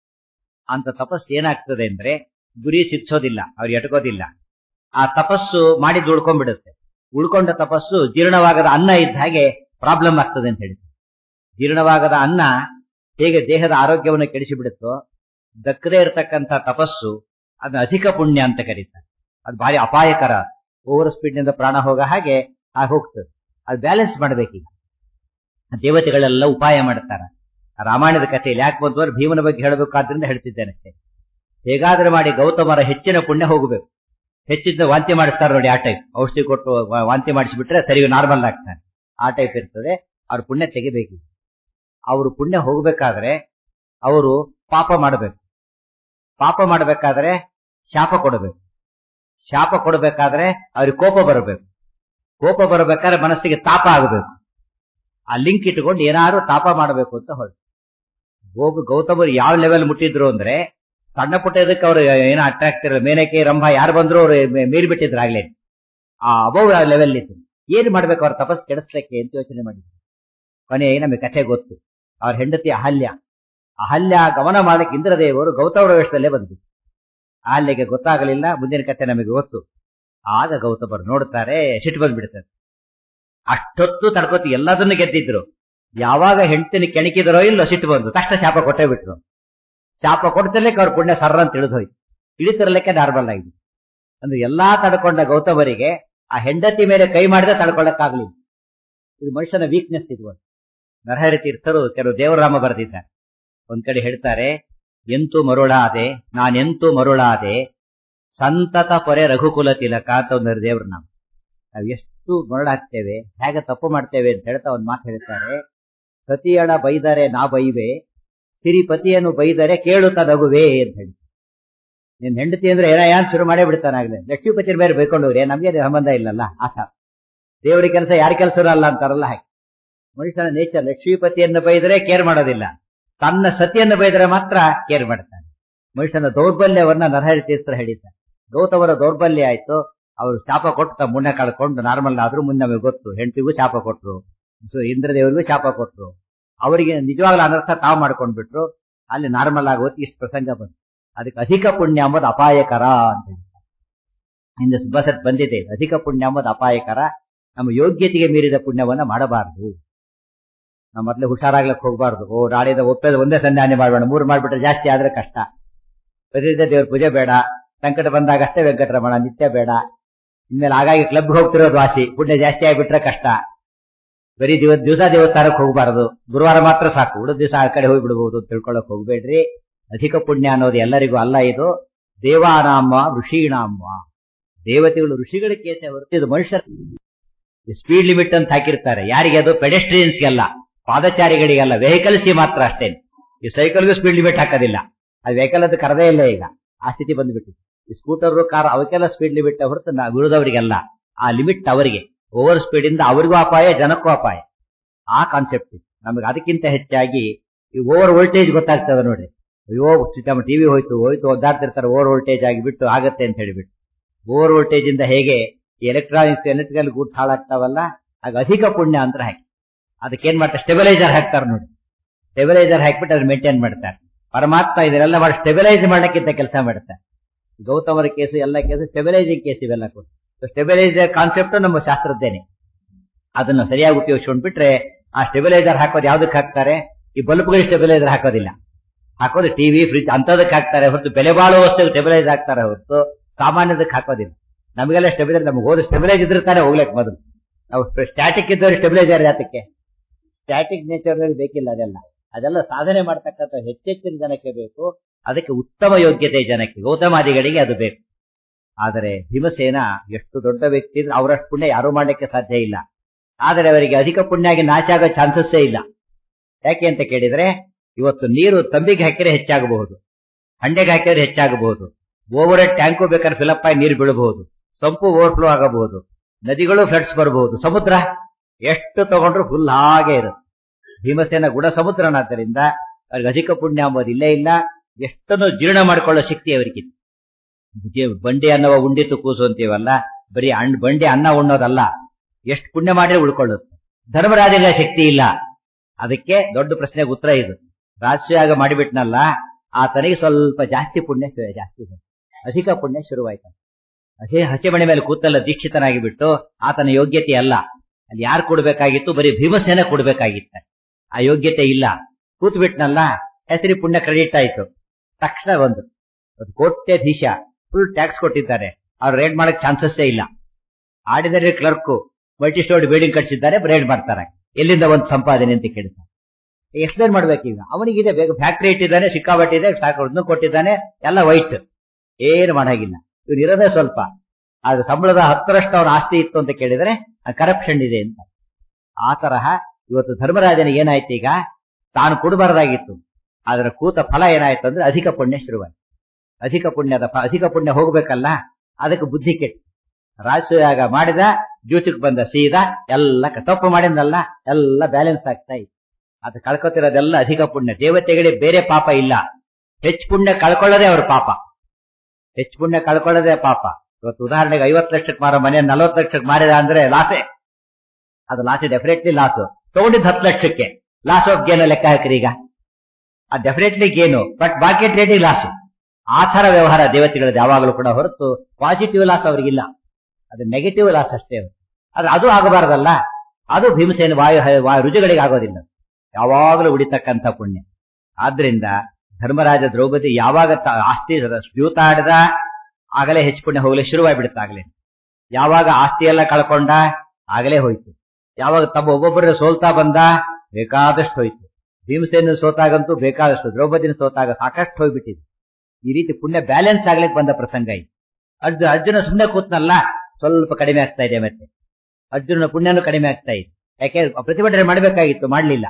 ಅಂತ ತಪಸ್ಸು ಏನಾಗ್ತದೆ ಅಂದ್ರೆ ಗುರಿ ಸಿದ್ಸೋದಿಲ್ಲ ಅವ್ರು ಎಟ್ಕೋದಿಲ್ಲ ಆ ತಪಸ್ಸು ಮಾಡಿದ್ದು ಉಳ್ಕೊಂಡ್ಬಿಡುತ್ತೆ ಉಳ್ಕೊಂಡ ತಪಸ್ಸು ಜೀರ್ಣವಾಗದ ಅನ್ನ ಇದ್ದ ಹಾಗೆ ಪ್ರಾಬ್ಲಮ್ ಆಗ್ತದೆ ಅಂತ ಹೇಳಿ ಜೀರ್ಣವಾಗದ ಅನ್ನ ಹೇಗೆ ದೇಹದ ಆರೋಗ್ಯವನ್ನು ಕೆಡಿಸಿಬಿಡುತ್ತೋ ದಕ್ಕದೇ ಇರತಕ್ಕಂಥ ತಪಸ್ಸು ಅದನ್ನ ಅಧಿಕ ಪುಣ್ಯ ಅಂತ ಕರೀತಾರೆ ಅದು ಭಾರಿ ಅಪಾಯಕರ ಓವರ್ ಸ್ಪೀಡ್ ನಿಂದ ಪ್ರಾಣ ಹೋಗೋ ಹಾಗೆ ಆಗ ಹೋಗ್ತದೆ ಅದು ಬ್ಯಾಲೆನ್ಸ್ ಮಾಡ್ಬೇಕೀಗ ದೇವತೆಗಳೆಲ್ಲ ಉಪಾಯ ಮಾಡ್ತಾರೆ ರಾಮಾಯಣದ ಕಥೆಯಲ್ಲಿ ಯಾಕೆ ಬಂತು ಅಂದ್ರೆ ಭೀಮನ ಬಗ್ಗೆ ಹೇಳಬೇಕಾದ್ರಿಂದ ಹೇಳ್ತಿದ್ದೇನೆ ಅಷ್ಟೇ ಹೇಗಾದ್ರೂ ಮಾಡಿ ಗೌತಮರ ಹೆಚ್ಚಿನ ಪುಣ್ಯ ಹೋಗಬೇಕು ಹೆಚ್ಚಿದ್ದ ವಾಂತಿ ಮಾಡಿಸ್ತಾರೆ ನೋಡಿ ಆ ಟೈಪ್ ಔಷಧಿ ಕೊಟ್ಟು ವಾ- ವಾಂತಿ ಮಾಡಿಸಿಬಿಟ್ರೆ ಸರಿ ನಾರ್ಮಲ್ ಆಗ್ತಾನೆ ಆ ಟೈಪ್ ಇರ್ತದೆ ಅವ್ರ ಪುಣ್ಯ ತೆಗಿಬೇಕು ಅವರು ಪುಣ್ಯ ಹೋಗ್ಬೇಕಾದ್ರೆ ಅವರು ಪಾಪ ಮಾಡಬೇಕು ಪಾಪ ಮಾಡಬೇಕಾದ್ರೆ ಶಾಪ ಕೊಡಬೇಕು ಶಾಪ ಕೊಡಬೇಕಾದ್ರೆ ಅವ್ರಿಗೆ ಕೋಪ ಬರಬೇಕು ಕೋಪ ಬರಬೇಕಾದ್ರೆ ಮನಸ್ಸಿಗೆ ತಾಪ ಆಗಬೇಕು ಆ ಲಿಂಕ್ ಇಟ್ಕೊಂಡು ಏನಾದ್ರು ತಾಪ ಮಾಡಬೇಕು ಅಂತ ಹೊರಟು ಹೋಗು ಗೌತಮರು ಯಾವ ಲೆವೆಲ್ ಮುಟ್ಟಿದ್ರು ಅಂದ್ರೆ ಸಣ್ಣ ಪುಟ್ಟ ಇದಕ್ಕೆ ಅವರು ಏನೋ ಅಟ್ರಾಕ್ಟ್ ಇರಲ್ಲ ಮೇನಕೆ ರಂಭ ಯಾರು ಬಂದ್ರು ಅವ್ರು ಮೀರಿ ಬಿಟ್ಟಿದ್ರು ಆಗ್ಲೇ ಆ ಅಬೌವ್ ಲೆವೆಲ್ ಇತ್ತು ಏನ್ ಮಾಡ್ಬೇಕು ಅವ್ರ ತಪಸ್ ಕೆಡಿಸ್ಲಿಕ್ಕೆ ಅಂತ ಯೋಚನೆ ಮಾಡಿದ್ರು ಕೊನೆ ನಮಗೆ ಕಥೆ ಗೊತ್ತು ಅವ್ರ ಹೆಂಡತಿ ಅಹಲ್ಯ ಅಹಲ್ಯ ಗಮನ ಮಾಡಕ್ಕೆ ಇಂದ್ರದೇವರು ಗೌತಮರ ವೇಷದಲ್ಲೇ ಬಂದ್ರು ಅಹಲ್ಯಗೆ ಗೊತ್ತಾಗಲಿಲ್ಲ ಮುಂದಿನ ಕಥೆ ನಮಗೆ ಗೊತ್ತು ಆಗ ಗೌತಮರು ನೋಡ್ತಾರೆ ಸಿಟ್ಟು ಬಂದ್ಬಿಡ್ತಾರೆ ಅಷ್ಟೊತ್ತು ತಡ್ಕೋತಿ ಎಲ್ಲದನ್ನು ಗೆದ್ದಿದ್ರು ಯಾವಾಗ ಹೆಂಡತಿನ ಕೆಣಕಿದರೋ ಇಲ್ಲೋ ಸಿಟ್ಟು ಬಂದು ತಕ್ಷಣ ಶಾಪ ಕೊಟ್ಟೇ ಬಿಟ್ರು ಶಾಪ ಕೊಡ್ತಿರ್ಲಿಕ್ಕೆ ಅವ್ರ ಪುಣ್ಯ ಸರ್ರ ಅಂತ ತಿಳಿದು ಹೋಯ್ತು ಇಳಿತಿರ್ಲಿಕ್ಕೆ ನಾರ್ಮಲ್ ಆಗಿದೆ ಅಂದ್ರೆ ಎಲ್ಲಾ ತಡ್ಕೊಂಡ ಗೌತಮರಿಗೆ ಆ ಹೆಂಡತಿ ಮೇಲೆ ಕೈ ಮಾಡಿದ್ರೆ ತಡ್ಕೊಳ್ಳಕ್ಕಾಗ್ಲಿಲ್ಲ ಇದು ಮನುಷ್ಯನ ವೀಕ್ನೆಸ್ ಇದು ಒಂದು. ನರಹರಿ ತೀರ್ಥರು ಕೆಲವು ದೇವರಾಮ ಬರೆದಿದ್ದಾರೆ ಒಂದ್ ಕಡೆ ಹೇಳ್ತಾರೆ ಎಂತು ಮರುಳಾದೆ ನಾನೆಂತು ಮರುಳಾದೆ ಸಂತತ ಪೊರೆ ರಘುಕುಲ ತಿಲಕ ಅಂತ ಒಂದು ದೇವ್ರ ನಾಮ ನಾವು ಎಷ್ಟು ಮರಳಾಗ್ತೇವೆ ಹೇಗೆ ತಪ್ಪು ಮಾಡ್ತೇವೆ ಅಂತ ಹೇಳ್ತಾ ಒಂದ್ ಮಾತು ಹೇಳ್ತಾರೆ ಸತಿಯಳ ಬೈದರೆ ನಾ ಬೈವೆ ಸಿರಿಪತಿಯನ್ನು ಬೈದರೆ ಕೇಳುತ್ತ ನಗುವೆ ಅಂತ ಹೇಳಿ ನಿನ್ ಹೆಂಡತಿ ಅಂದ್ರೆ ಏನ ಯಾನ್ ಶುರು ಮಾಡೇ ಬಿಡ್ತಾನಾಗ್ಲೇ ಲಕ್ಷ್ಮೀಪತಿಯ ಮೇಲೆ ಬೈಕೊಂಡವ್ರೆ ನಮ್ಗೆ ಸಂಬಂಧ ಇಲ್ಲಲ್ಲ ಆತ ದೇವರ ಕೆಲಸ ಯಾರ ಕೆಲಸ ಅಲ್ಲ ಅಂತಾರಲ್ಲ ಹಾಗೆ ಮನುಷ್ಯನ ನೇಚರ್ ಲಕ್ಷ್ಮೀಪತಿಯನ್ನು ಬೈದರೆ ಕೇರ್ ಮಾಡೋದಿಲ್ಲ ತನ್ನ ಸತಿಯನ್ನು ಬೈದರೆ ಮಾತ್ರ ಕೇರ್ ಮಾಡ್ತಾನೆ ಮನುಷ್ಯನ ದೌರ್ಬಲ್ಯವನ್ನ ನರಹರಿ ತೀರ್ಥರು ಹೇಳಿದ್ದಾರೆ ಗೌತಮರ ದೌರ್ಬಲ್ಯ ಆಯ್ತು ಅವರು ಶಾಪ ಕೊಟ್ಟು ತಮ್ಮ ಮುನ್ನ ಕಳ್ಕೊಂಡು ನಾರ್ಮಲ್ ಆದ್ರೂ ಮುಂದೆ ನಮಗೆ ಗೊತ್ತು ಹೆಂಡತಿಗೂ ಶಾಪ ಕೊಟ್ರು ಸೊ ಇಂದ್ರದೇವರಿಗೂ ಶಾಪ ಕೊಟ್ರು ಅವರಿಗೆ ನಿಜವಾಗ್ಲೂ ಅನರ್ಥ ತಾವು ಮಾಡ್ಕೊಂಡ್ಬಿಟ್ರು ಅಲ್ಲಿ ನಾರ್ಮಲ್ ಆಗೋದು ಇಷ್ಟು ಪ್ರಸಂಗ ಬಂತು ಅದಕ್ಕೆ ಅಧಿಕ ಪುಣ್ಯ ಎಂಬುದು ಅಪಾಯಕರ ಅಂತ ಹೇಳ್ತಾರೆ ಹಿಂದೆ ಸುಭಾಸತ್ ಬಂದಿದೆ ಅಧಿಕ ಪುಣ್ಯ ಎಂಬುದು ಅಪಾಯಕರ ನಮ್ಮ ಯೋಗ್ಯತೆಗೆ ಮೀರಿದ ಪುಣ್ಯವನ್ನ ಮಾಡಬಾರದು ನಾವು ಮೊದಲೇ ಹುಷಾರಾಗ್ಲಕ್ಕೆ ಹೋಗಬಾರ್ದು ಓ ನಾಳೆದ ಒಪ್ಪೇದ ಒಂದೇ ಸಂಧಾನ ಮಾಡಬೇಡ ಮೂರು ಮಾಡ್ಬಿಟ್ರೆ ಜಾಸ್ತಿ ಆದ್ರೆ ಕಷ್ಟ ಪ್ರತಿನಿತ್ಯ ದೇವ್ರ ಪೂಜೆ ಬೇಡ ಸಂಕಟ ಬಂದಾಗ ಅಷ್ಟೇ ವೆಂಕಟರಮಣ ನಿತ್ಯ ಬೇಡ ಇನ್ಮೇಲೆ ಹಾಗಾಗಿ ಕ್ಲಬ್ ಹೋಗ್ತಿರೋದು ವಾಸಿ ಪುಣ್ಯ ಜಾಸ್ತಿ ಆಗಿಬಿಟ್ರೆ ಕಷ್ಟ ಬರೀ ದಿವಸ ದಿವಸ ದೇವಸ್ಥಾನಕ್ಕೆ ಹೋಗಬಾರದು ಗುರುವಾರ ಮಾತ್ರ ಸಾಕು ಉಳಿದ ದಿವಸ ಆ ಕಡೆ ಹೋಗ್ಬಿಡ್ಬೋದು ಅಂತ ತಿಳ್ಕೊಳಕ್ ಹೋಗ್ಬೇಡ್ರಿ ಅಧಿಕ ಪುಣ್ಯ ಅನ್ನೋದು ಎಲ್ಲರಿಗೂ ಅಲ್ಲ ಇದು ದೇವಾನಾಮ ಋಷೀಣಾಮ ದೇವತೆಗಳು ಋಷಿಗಳ ಕೇಸೆ ಹೊರತು ಇದು ಮನುಷ್ಯ ಸ್ಪೀಡ್ ಲಿಮಿಟ್ ಅಂತ ಹಾಕಿರ್ತಾರೆ ಯಾರಿಗೆ ಅದು ಪೆಡೆಸ್ಟ್ರಿಯನ್ಸ್ಗೆಲ್ಲ ಪಾದಚಾರಿಗಳಿಗೆಲ್ಲ ವೆಹಿಕಲ್ಸ್ ಮಾತ್ರ ಅಷ್ಟೇ ಈ ಸೈಕಲ್ಗೂ ಸ್ಪೀಡ್ ಲಿಮಿಟ್ ಹಾಕೋದಿಲ್ಲ ಅದು ವೆಹಿಕಲ್ ಅದು ಕರದೇ ಇಲ್ಲ ಈಗ ಆ ಸ್ಥಿತಿ ಬಂದ್ಬಿಟ್ಟಿದೆ ಈ ಸ್ಕೂಟರ್ ಕಾರ್ ಅವಕ್ಕೆಲ್ಲ ಸ್ಪೀಡ್ ಲಿಮಿಟ್ ಹೊರತು ನಾ ಉಳಿದವರಿಗೆಲ್ಲ ಆ ಲಿಮಿಟ್ ಅವರಿಗೆ ಓವರ್ ಸ್ಪೀಡ್ ಇಂದ ಅವರಿಗೂ ಅಪಾಯ ಜನಕ್ಕೂ ಅಪಾಯ ಆ ಕಾನ್ಸೆಪ್ಟ್ ಇದೆ ನಮಗೆ ಅದಕ್ಕಿಂತ ಹೆಚ್ಚಾಗಿ ಈ ಓವರ್ ವೋಲ್ಟೇಜ್ ಗೊತ್ತಾಗ್ತದೆ ನೋಡಿ ಅಯ್ಯೋ ನಮ್ಮ ಟಿವಿ ಹೋಯ್ತು ಹೋಯ್ತು ಒದ್ದಾಡ್ತಿರ್ತಾರೆ ಓವರ್ ವೋಲ್ಟೇಜ್ ಆಗಿಬಿಟ್ಟು ಆಗತ್ತೆ ಅಂತ ಹೇಳಿಬಿಟ್ಟು ಓವರ್ ವೋಲ್ಟೇಜ್ ಇಂದ ಹೇಗೆ ಎಲೆಕ್ಟ್ರಾನಿಕ್ಸ್ ಎಲೆಕ್ಟ್ರಿಕಲ್ ಗೂಡ್ಸ್ ಹಾಳಾಗ್ತಾವಲ್ಲ ಆಗ ಅಧಿಕ ಪುಣ್ಯ ಅಂತ ಹಾಕಿ ಅದಕ್ಕೇನ್ ಮಾಡ್ತಾರೆ ಸ್ಟೆಬಿಲೈಸರ್ ಹಾಕ್ತಾರೆ ನೋಡಿ ಸ್ಟೆಬಿಲೈಸರ್ ಹಾಕ್ಬಿಟ್ಟು ಅದ್ರ ಮೇಂಟೈನ್ ಮಾಡ್ತಾರೆ ಪರಮಾತ್ಮ ಇದನ್ನೆಲ್ಲ ಮಾಡಿ ಸ್ಟೆಬಿಲೈಸ್ ಮಾಡಕ್ಕಿಂತ ಕೆಲಸ ಮಾಡ್ತಾರೆ ಗೌತಮರ ಕೇಸು ಎಲ್ಲ ಕೇಸು ಸ್ಟೆಬಿಲೈಸಿಂಗ್ ಕೇಸ್ ಇವೆಲ್ಲ ಕೂಡ ಸ್ಟೆಬಿಲೈಸರ್ ಕಾನ್ಸೆಪ್ಟ್ ನಮ್ಮ ಶಾಸ್ತ್ರದ್ದೇನೆ ಅದನ್ನ ಸರಿಯಾಗಿ ಉಪಯೋಗಿಸ್ಕೊಂಡ್ಬಿಟ್ರೆ ಆ ಸ್ಟೆಬಿಲೈಸರ್ ಹಾಕೋದು ಯಾವ್ದಕ್ಕೆ ಹಾಕ್ತಾರೆ ಈ ಬಲ್ಬ್ಗಳಿಗೆ ಸ್ಟೆಬಿಲೈಸರ್ ಹಾಕೋದಿಲ್ಲ ಹಾಕೋದು ಟಿವಿ ಫ್ರಿಜ್ ಅಂತದಕ್ಕೆ ಹಾಕ್ತಾರೆ ಹೊರತು ಬೆಲೆ ಬಾಳುವ ವಸ್ತು ಸ್ಟೆಬಿಲೈಸ್ ಹಾಕ್ತಾರೆ ಹೊರತು ಸಾಮಾನ್ಯದಕ್ಕೆ ಹಾಕೋದಿಲ್ಲ ನಮಗೆಲ್ಲ ಸ್ಟೆಬಿಲೈಸ್ ನಮ್ಗೆ ಹೋದ ಸ್ಟೆಬಿಲೈಸ್ ಇದ್ರೆ ತಾನೇ ಹೋಗ್ಲಿಕ್ಕೆ ಮೊದಲು ನಾವು ಸ್ಟ್ಯಾಟಿಕ್ ಇದ್ದವ್ರು ಸ್ಟೆಬಿಲೈಸರ್ ಯಾತಕ್ಕೆ ಸ್ಟ್ಯಾಟಿಕ್ ನೇಚರ್ ಬೇಕಿಲ್ಲ ಅದೆಲ್ಲ ಅದೆಲ್ಲ ಸಾಧನೆ ಮಾಡ್ತಕ್ಕಂಥ ಹೆಚ್ಚೆಚ್ಚಿನ ಜನಕ್ಕೆ ಬೇಕು ಅದಕ್ಕೆ ಉತ್ತಮ ಯೋಗ್ಯತೆ ಜನಕ್ಕೆ ಗೌತಮಾದಿಗಳಿಗೆ ಅದು ಬೇಕು ಆದರೆ ಭೀಮಸೇನ ಎಷ್ಟು ದೊಡ್ಡ ವ್ಯಕ್ತಿ ಇದ್ರೆ ಅವರಷ್ಟು ಪುಣ್ಯ ಯಾರೂ ಮಾಡಲಿಕ್ಕೆ ಸಾಧ್ಯ ಇಲ್ಲ ಆದರೆ ಅವರಿಗೆ ಅಧಿಕ ಪುಣ್ಯ ಆಗಿ ನಾಶ ಆಗೋ ಚಾನ್ಸಸ್ಸೇ ಇಲ್ಲ ಯಾಕೆ ಅಂತ ಕೇಳಿದ್ರೆ ಇವತ್ತು ನೀರು ತಂಬಿಗೆ ಹಾಕಿದ್ರೆ ಹೆಚ್ಚಾಗಬಹುದು ಹಂಡೆಗೆ ಹಾಕಿದ್ರೆ ಹೆಚ್ಚಾಗಬಹುದು ಓವರ್ ಹೆಡ್ ಟ್ಯಾಂಕು ಬೇಕಾದ್ರೆ ಫಿಲಪ್ ಆಗಿ ನೀರು ಬೀಳಬಹುದು ಸಂಪು ಓವರ್ಫ್ಲೋ ಆಗಬಹುದು ನದಿಗಳು ಫ್ಲಡ್ಸ್ ಬರಬಹುದು ಸಮುದ್ರ ಎಷ್ಟು ತಗೊಂಡ್ರು ಫುಲ್ ಹಾಗೆ ಇರುತ್ತೆ ಭೀಮಸೇನ ಗುಣ ಸಮುದ್ರನಾದ್ದರಿಂದ ಅವ್ರಿಗೆ ಅಧಿಕ ಪುಣ್ಯ ಅಂಬೋದು ಇಲ್ಲೇ ಇಲ್ಲ ಎಷ್ಟನ್ನು ಜೀರ್ಣ ಮಾಡ್ಕೊಳ್ಳೋ ಶಕ್ತಿ ಅವರಿಗಿತ್ತು ಜೀ- ಬಂಡಿ ಅನ್ನವ ಉಂಡಿತು ಕೂಸು ಅಂತೀವಲ್ಲ ಬರೀ ಅಣ್ಣ ಬಂಡಿ ಅನ್ನ ಉಣ್ಣೋದಲ್ಲ ಎಷ್ಟು ಪುಣ್ಯ ಮಾಡಿದ್ರೆ ಉಳ್ಕೊಳ್ಳುತ್ತೆ ಧರ್ಮರಾಜನಿಗೆ ಆ ಶಕ್ತಿ ಇಲ್ಲ ಅದಕ್ಕೆ ದೊಡ್ಡ ಪ್ರಶ್ನೆಗೆ ಉತ್ತರ ಇದು ರಾಜಸೂಯಾಗ ಮಾಡಿಬಿಟ್ನಲ್ಲ ಆತನಿಗೆ ಸ್ವಲ್ಪ ಜಾಸ್ತಿ ಪುಣ್ಯ ಶು- ಜಾಸ್ತಿ ಬಂತು. ಅಧಿಕ ಪುಣ್ಯ ಶುರುವಾಯ್ತು ಹಸೆ ಹಸೆಮಣೆ ಮೇಲೆ ಕೂತಲ್ಲ ದೀಕ್ಷಿತನಾಗಿ ಬಿಟ್ಟು ಆತನ ಯೋಗ್ಯತೆ ಅಲ್ಲ ಅಲ್ಲಿ ಯಾರು ಕೊಡ್ಬೇಕಾಗಿತ್ತು ಬರೀ ಭೀಮಸೇನ ಕೊಡ್ಬೇಕಾಗಿತ್ತ ಆ ಯೋಗ್ಯತೆ ಇಲ್ಲ ಕೂತ್ ಬಿಟ್ನಲ್ಲ ಹೆಸರಿ ಪುಣ್ಯ ಕ್ರೆಡಿಟ್ ಆಯ್ತು ತಕ್ಷಣ ಒಂದು ಒಂದು ಕೋಟ್ಯಾಧೀಶ ಫುಲ್ ಟ್ಯಾಕ್ಸ್ ಕೊಟ್ಟಿದ್ದಾರೆ ಅವ್ರು ರೇಡ್ ಮಾಡಕ್ ಚಾನ್ಸಸ್ಸೇ ಇಲ್ಲ ordinary clerk multi storey building ಕಟ್ಸಿದ್ದಾರೆ ರೇಡ್ ಮಾಡ್ತಾರೆ ಎಲ್ಲಿಂದ ಒಂದು ಸಂಪಾದನೆ ಅಂತ ಕೇಳ್ತಾರೆ ಎಕ್ಸ್ಪ್ಲೇನ್ ಮಾಡ್ಬೇಕೀಗ ಅವನಿಗಿದೆ ಬೇಗ ಫ್ಯಾಕ್ಟ್ರಿ ಇಟ್ಟಿದ್ದಾನೆ ಸಿಕ್ಕಾಬಟ್ಟಿದೆ ಸಾಕು ಕೊಟ್ಟಿದ್ದಾನೆ ಎಲ್ಲ ವೈಟ್ ಏನು ಮಾಡಾಗಿಲ್ಲ ಇವ್ರು ಇರೋದೇ ಸ್ವಲ್ಪ ಆದ್ರೆ ಸಂಬಳದ ಹತ್ತರಷ್ಟು ಅವನ ಆಸ್ತಿ ಇತ್ತು ಅಂತ ಕೇಳಿದ್ರೆ ಕರಪ್ಷನ್ ಇದೆ ಅಂತ ಆ ತರಹ ಇವತ್ತು ಧರ್ಮರಾಜನಿಗೆ ಏನಾಯ್ತು ಈಗ ತಾನು ಕೊಡಬಾರ್ದಾಗಿತ್ತು ಅದರ ಕೂತ ಫಲ ಏನಾಯ್ತು ಅಂದ್ರೆ ಅಧಿಕ ಪುಣ್ಯ ಶುರುವಾಯ್ತು ಅಧಿಕ ಪುಣ್ಯದ ಫ- ಅಧಿಕ ಪುಣ್ಯ ಹೋಗ್ಬೇಕಲ್ಲ ಅದಕ್ಕೆ ಬುದ್ಧಿ ಕೆಟ್ಟು ರಾಜಸೂಯಾಗ ಮಾಡಿದ ಡ್ಯೂಟಿಗೆ ಬಂದ ಸೀದಾ ಎಲ್ಲ ಕ- ತಪ್ಪು ಮಾಡಿದ್ನಲ್ಲ ಎಲ್ಲ ಬ್ಯಾಲೆನ್ಸ್ ಆಗ್ತಾ ಇತ್ತು ಅದು ಕಳ್ಕೊತಿರೋದೆಲ್ಲ ಅಧಿಕ ಪುಣ್ಯ ದೇವತೆಗಳಿಗೆ ಬೇರೆ ಪಾಪ ಇಲ್ಲ ಹೆಚ್ಚು ಪುಣ್ಯ ಕಳ್ಕೊಳ್ಳೋದೇ ಅವ್ರ ಪಾಪ ಹೆಚ್ಚು ಪುಣ್ಯ ಕಳ್ಕೊಳ್ಳೋದೇ ಪಾಪ ಇವತ್ತು ಉದಾಹರಣೆಗೆ ಐವತ್ತು ಲಕ್ಷಕ್ಕೆ ಮಾರೋ ಮನೆ ನಲವತ್ತು ಲಕ್ಷಕ್ಕೆ ಮಾರಿದ ಅಂದ್ರೆ ಲಾಸೆ ಅದು ಲಾಸ್ ಡೆಫಿನೆಟ್ಲಿ ಲಾಸು ತಗೊಂಡಿದ್ದು ಹತ್ತು ಲಕ್ಷಕ್ಕೆ ಲಾಸ್ ಆಫ್ ಗೇನ್ ಲೆಕ್ಕ ಹಾಕ್ರಿ ಈಗ ಆ ಡೆಫಿನೆಟ್ಲಿ ಗೇನು ಬಟ್ ಮಾರ್ಕೆಟ್ ರೇಟಿಗೆ ಲಾಸು ಆ ತರ ವ್ಯವಹಾರ ದೇವತೆಗಳದ್ದು ಯಾವಾಗಲೂ ಕೂಡ ಹೊರತು ಪಾಸಿಟಿವ್ ಲಾಸ್ ಅವ್ರಿಗಿಲ್ಲ ಅದು ನೆಗೆಟಿವ್ ಲಾಸ್ ಅಷ್ಟೇ ಆದ್ರೆ ಅದು ಆಗಬಾರ್ದಲ್ಲ ಅದು ಭೀಮಸೇನ ವಾಯು ವಾಯು ರುಜುಗಳಿಗೆ ಆಗೋದಿಲ್ಲ ಯಾವಾಗಲೂ ಉಳಿತಕ್ಕಂಥ ಪುಣ್ಯ ಆದ್ರಿಂದ ಧರ್ಮರಾಜ ದ್ರೌಪದಿ ಯಾವಾಗ ತ- ಆಸ್ತಿ ದ್ಯೂತ ಆಡಿದ ಆಗಲೇ ಹೆಚ್ಚು ಪುಣ್ಯ ಹೋಗ್ಲಿಕ್ಕೆ ಶುರುವಾಗ್ಬಿಡುತ್ತೆ ಆಗಲೇ ಯಾವಾಗ ಆಸ್ತಿ ಎಲ್ಲ ಕಳ್ಕೊಂಡ ಆಗಲೇ ಹೋಯ್ತು ಯಾವಾಗ ತಮ್ಮ ಒಬ್ಬೊಬ್ಬರ ಸೋಲ್ತಾ ಬಂದ ಬೇಕಾದಷ್ಟು ಹೋಯ್ತು ಭೀಮಸೇನ ಸೋತಾಗಂತೂ ಬೇಕಾದಷ್ಟು ದ್ರೌಪದಿನ ಸೋತಾಗ ಸಾಕಷ್ಟು ಹೋಗ್ಬಿಟ್ಟಿದೆ ಈ ರೀತಿ ಪುಣ್ಯ ಬ್ಯಾಲೆನ್ಸ್ ಆಗ್ಲಿಕ್ಕೆ ಬಂದ ಪ್ರಸಂಗ ಇದು ಅರ್ಜುನ ಅರ್ಜುನ ಸುಮ್ಮನೆ ಕೂತ್ನಲ್ಲ ಸ್ವಲ್ಪ ಕಡಿಮೆ ಆಗ್ತಾ ಇದೆ ಮತ್ತೆ ಅರ್ಜುನನ ಪುಣ್ಯನೂ ಕಡಿಮೆ ಆಗ್ತಾ ಇದೆ ಯಾಕೆ ಪ್ರತಿಭಟನೆ ಮಾಡಬೇಕಾಗಿತ್ತು ಮಾಡಲಿಲ್ಲ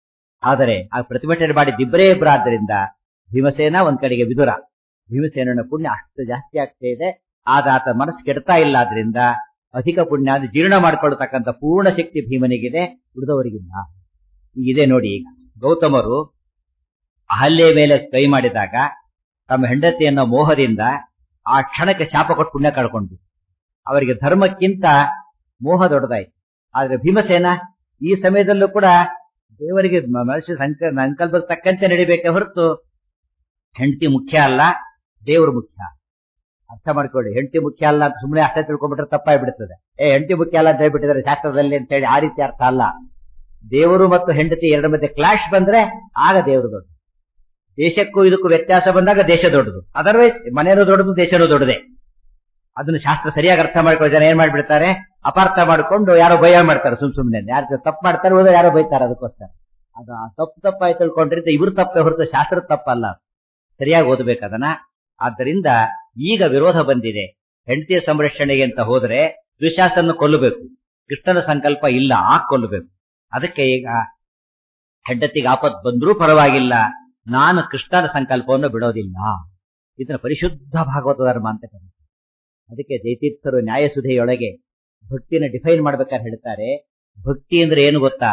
ಆದರೆ ಆ ಪ್ರತಿಭಟನೆ ಮಾಡಿದ್ದಿಬ್ಬರೇ ಇಬ್ಬರು ಆದ್ದರಿಂದ ಭೀಮಸೇನ ಒಂದ್ ಕಡೆಗೆ ವಿದುರ ಭೀಮಸೇನನ ಪುಣ್ಯ ಅಷ್ಟು ಜಾಸ್ತಿ ಆಗ್ತಾ ಇದೆ ಆದ ಆತ ಮನಸ್ಸು ಕೆಡ್ತಾ ಇಲ್ಲ ಆದ್ರಿಂದ ಅಧಿಕ ಪುಣ್ಯ ಅದು ಜೀರ್ಣ ಮಾಡ್ಕೊಳ್ತಕ್ಕಂಥ ಪೂರ್ಣ ಶಕ್ತಿ ಭೀಮನಿಗಿದೆ ಉಳಿದವರಿಗಿಲ್ಲ ಈಗಿದೆ ನೋಡಿ ಈಗ ಗೌತಮರು ಅಹಲ್ಯೆ ಮೇಲೆ ಕೈ ಮಾಡಿದಾಗ ತಮ್ಮ ಹೆಂಡತಿಯನ್ನ ಮೋಹದಿಂದ ಆ ಕ್ಷಣಕ್ಕೆ ಶಾಪ ಕೊಟ್ಟು ಪುಣ್ಯ ಕಳ್ಕೊಂಡು ಅವರಿಗೆ ಧರ್ಮಕ್ಕಿಂತ ಮೋಹ ದೊಡ್ಡದಾಯ್ತು ಆದ್ರೆ ಭೀಮಸೇನ ಈ ಸಮಯದಲ್ಲೂ ಕೂಡ ದೇವರಿಗೆ ಮ- ಮನುಷ್ಯ ಸಂಕ ಸಂಕಲ್ಪಕ್ಕೆ ತಕ್ಕಂತೆ ನಡಿಬೇಕೆ ಹೊರತು ಹೆಂಡತಿ ಮುಖ್ಯ ಅಲ್ಲ ದೇವರು ಮುಖ್ಯ ಅರ್ಥ ಮಾಡ್ಕೊಳ್ಳಿ ಹೆಂಡತಿ ಮುಖ್ಯ ಅಲ್ಲ ಅಂತ ಸುಮ್ಮನೆ ಅಷ್ಟೇ ತಿಳ್ಕೊಂಡ್ಬಿಟ್ರೆ ತಪ್ಪಾಗ್ಬಿಡ್ತದೆ ಏ ಹೆಂಡತಿ ಮುಖ್ಯ ಅಲ್ಲ ಅಂತ ಹೇಳ್ಬಿಟ್ಟಿದ್ದಾರೆ ಶಾಸ್ತ್ರದಲ್ಲಿ ಅಂತ ಹೇಳಿ ಆ ರೀತಿ ಅರ್ಥ ಅಲ್ಲ ದೇವರು ಮತ್ತು ಹೆಂಡತಿ ಎರಡರ ಮಧ್ಯೆ ಕ್ಲಾಶ್ ಬಂದ್ರೆ ಆಗ ದೇವರು ದೊಡ್ಡ ದೇಶಕ್ಕೂ ಇದಕ್ಕೂ ವ್ಯತ್ಯಾಸ ಬಂದಾಗ ದೇಶ ದೊಡ್ಡದು ಅದರ್ವೈಸ್ ಮನೆಯೂ ದೊಡ್ಡದು ದೇಶನೂ ದೊಡ್ಡದೇ ಅದನ್ನ ಶಾಸ್ತ್ರ ಸರಿಯಾಗಿ ಅರ್ಥ ಮಾಡ್ಕೊಳ್ಳೋ ಜನ ಏನ್ ಮಾಡ್ಬಿಡ್ತಾರೆ ಅಪಾರ್ಥ ಮಾಡ್ಕೊಂಡು ಯಾರೋ ಭಯ ಮಾಡ್ತಾರೆ ಸುಮ್ ಸುಮ್ನೆ ಯಾರು ತಪ್ಪು ಮಾಡ್ತಾರೆ ಹೋದ್ರೆ ಯಾರೋ ಬೈತಾರೆ ಅದಕ್ಕೋಸ್ಕರ ಅದು ಆ ತಪ್ಪು ತಪ್ಪಾಗಿ ತಿಳ್ಕೊಂಡ್ರಿಂದ ಇವ್ರ ತಪ್ಪೇ ಹೊರತು ಶಾಸ್ತ್ರದ ತಪ್ಪಲ್ಲ ಸರಿಯಾಗಿ ಓದಬೇಕು ಅದನ್ನ ಆದ್ದರಿಂದ ಈಗ ವಿರೋಧ ಬಂದಿದೆ ಹೆಂಡತಿಯ ಸಂರಕ್ಷಣೆಗೆ ಅಂತ ಹೋದ್ರೆ ದುಶಾಸನ ಕೊಲ್ಲಬೇಕು ಕೃಷ್ಣನ ಸಂಕಲ್ಪ ಇಲ್ಲ ಆ ಕೊಲ್ಲಬೇಕು ಅದಕ್ಕೆ ಈಗ ಹೆಂಡತಿಗೆ ಆಪತ್ ಬಂದ್ರೂ ಪರವಾಗಿಲ್ಲ ನಾನು ಕೃಷ್ಣನ ಸಂಕಲ್ಪವನ್ನು ಬಿಡೋದಿಲ್ಲ ಇದನ್ನ ಪರಿಶುದ್ಧ ಭಾಗವತ ಧರ್ಮ ಅಂತ ಕರೀತಾರೆ ಅದಕ್ಕೆ ಜಯತೀರ್ಥರು ನ್ಯಾಯಸುಧೆಯೊಳಗೆ ಭಕ್ತಿನ ಡಿಫೈನ್ ಮಾಡ್ಬೇಕಾದ್ರೆ ಹೇಳ್ತಾರೆ ಭಕ್ತಿ ಅಂದ್ರೆ ಏನು ಗೊತ್ತಾ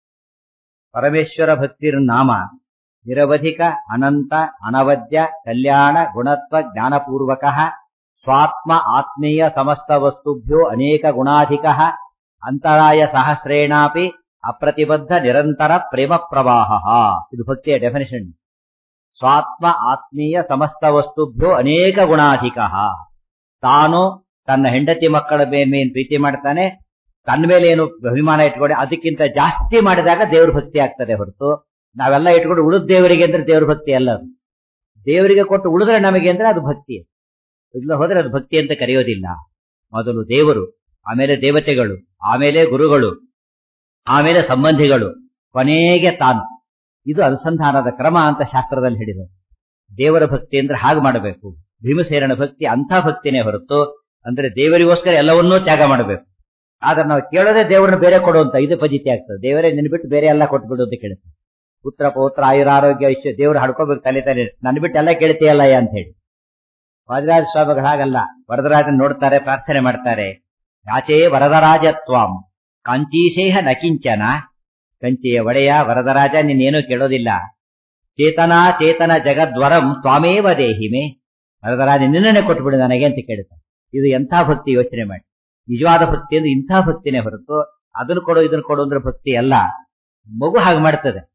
ಪರಮೇಶ್ವರ ಭಕ್ತಿರ ನಾಮ ನಿರವಧಿಕ ಅನಂತ ಅನವದ್ಯ ಕಲ್ಯಾಣ ಗುಣತ್ವ ಜ್ಞಾನಪೂರ್ವಕ ಸ್ವಾತ್ಮ ಆತ್ಮೀಯ ಸಮಸ್ತ ವಸ್ತುಭ್ಯೋ ಅನೇಕ ಗುಣಾಧಿಕ ಅಂತರಾಯ ಸಹಸ್ರೇಣಾಪಿ ಅಪ್ರತಿಬದ್ಧ ನಿರಂತರ ಪ್ರೇಮ ಪ್ರವಾಹ ಇದು ಭಕ್ತಿಯ ಡೆಫಿನೇಷನ್ ಸ್ವಾತ್ಮ ಆತ್ಮೀಯ ಸಮಸ್ತ ವಸ್ತುಭ್ಯೋ ಅನೇಕ ಗುಣಾಧಿಕ ತಾನು ತನ್ನ ಹೆಂಡತಿ ಮಕ್ಕಳ ಮೇಲೆ ಏನ್ ಪ್ರೀತಿ ಮಾಡ್ತಾನೆ ತನ್ನ ಮೇಲೆ ಏನು ಅಭಿಮಾನ ಇಟ್ಕೊಂಡು ಅದಕ್ಕಿಂತ ಜಾಸ್ತಿ ಮಾಡಿದಾಗ ದೇವ್ರ ಭಕ್ತಿ ಆಗ್ತದೆ ಹೊರತು ನಾವೆಲ್ಲ ಇಟ್ಕೊಂಡು ಉಳಿದ ದೇವರಿಗೆ ಅಂದ್ರೆ ದೇವ್ರ ಭಕ್ತಿ ಅಲ್ಲ ಅದು ದೇವರಿಗೆ ಕೊಟ್ಟು ಉಳಿದ್ರೆ ನಮಗೆ ಅಂದ್ರೆ ಅದು ಭಕ್ತಿ ಇಲ್ಲ ಹೋದ್ರೆ ಅದು ಭಕ್ತಿ ಅಂತ ಕರೆಯೋದಿಲ್ಲ ಮೊದಲು ದೇವರು ಆಮೇಲೆ ದೇವತೆಗಳು ಆಮೇಲೆ ಗುರುಗಳು ಆಮೇಲೆ ಸಂಬಂಧಿಗಳು ಕೊನೆಗೆ ತಾನು ಇದು ಅನುಸಂಧಾನದ ಕ್ರಮ ಅಂತ ಶಾಸ್ತ್ರದಲ್ಲಿ ಹೇಳಿದೆ ದೇವರ ಭಕ್ತಿ ಅಂದ್ರೆ ಹಾಗೆ ಮಾಡಬೇಕು ಭೀಮಸೇನನ ಭಕ್ತಿ ಅಂಥ ಭಕ್ತಿನೇ ಹೊರತು ಅಂದ್ರೆ ದೇವರಿಗೋಸ್ಕರ ಎಲ್ಲವನ್ನೂ ತ್ಯಾಗ ಮಾಡಬೇಕು ಆದ್ರೆ ನಾವು ಕೇಳೋದೇ ದೇವರನ್ನ ಬೇರೆ ಕೊಡುವಂತ ಇದು ಪಜಿತಿ ಆಗ್ತದೆ ದೇವರೇ ನಿನ್ಬಿಟ್ಟು ಬೇರೆ ಎಲ್ಲ ಕೊಟ್ಬಿಡು ಅಂತ ಕೇಳುತ್ತೆ ಪುತ್ರ ಪೌತ್ರ ಆಯುರಾರೋಗ್ಯ ಐಶ್ವರ್ಯ ದೇವ್ರು ಹಡ್ಕೋಬೇಕು ತಲೆ ತಲೆ ನನ್ ಬಿಟ್ಟು ಎಲ್ಲ ಕೇಳ್ತೀಯಲ್ಲಯ್ಯ ಅಂತ ಹೇಳಿ ವರದರಾಜ ಸ್ವಾಮಿಗಳು ಹಾಗಲ್ಲ ವರದರಾಜನ್ ನೋಡ್ತಾರೆ ಪ್ರಾರ್ಥನೆ ಮಾಡ್ತಾರೆ ಯಾಚೇ ವರದರಾಜತ್ವಾಂ ಕಾಂಚೀಶೇಹ ನಕಿಂಚನ ಕಂಚಿಯ ಒಡೆಯ ವರದರಾಜ ನೀನೇನು ಕೇಳೋದಿಲ್ಲ ಚೇತನಾ ಚೇತನ ಜಗದ್ವರಂ ತ್ವಾಮೇವ ದೇಹಿಮೆ ವರದರಾಜ ನಿನ್ನೇ ಕೊಟ್ಬಿಡು ನನಗೆ ಅಂತ ಕೇಳ್ತಾರೆ ಇದು ಎಂಥ ಭಕ್ತಿ ಯೋಚನೆ ಮಾಡಿ ನಿಜವಾದ ಭಕ್ತಿ ಅಂದ್ರೆ ಇಂಥ ಭಕ್ತಿನೇ ಹೊರತು ಅದನ್ನು ಕೊಡು ಇದನ್ನು ಕೊಡು ಅಂದ್ರೆ ಭಕ್ತಿ ಅಲ್ಲ ಮಗು ಹಾಗೆ ಮಾಡ್ತದೆ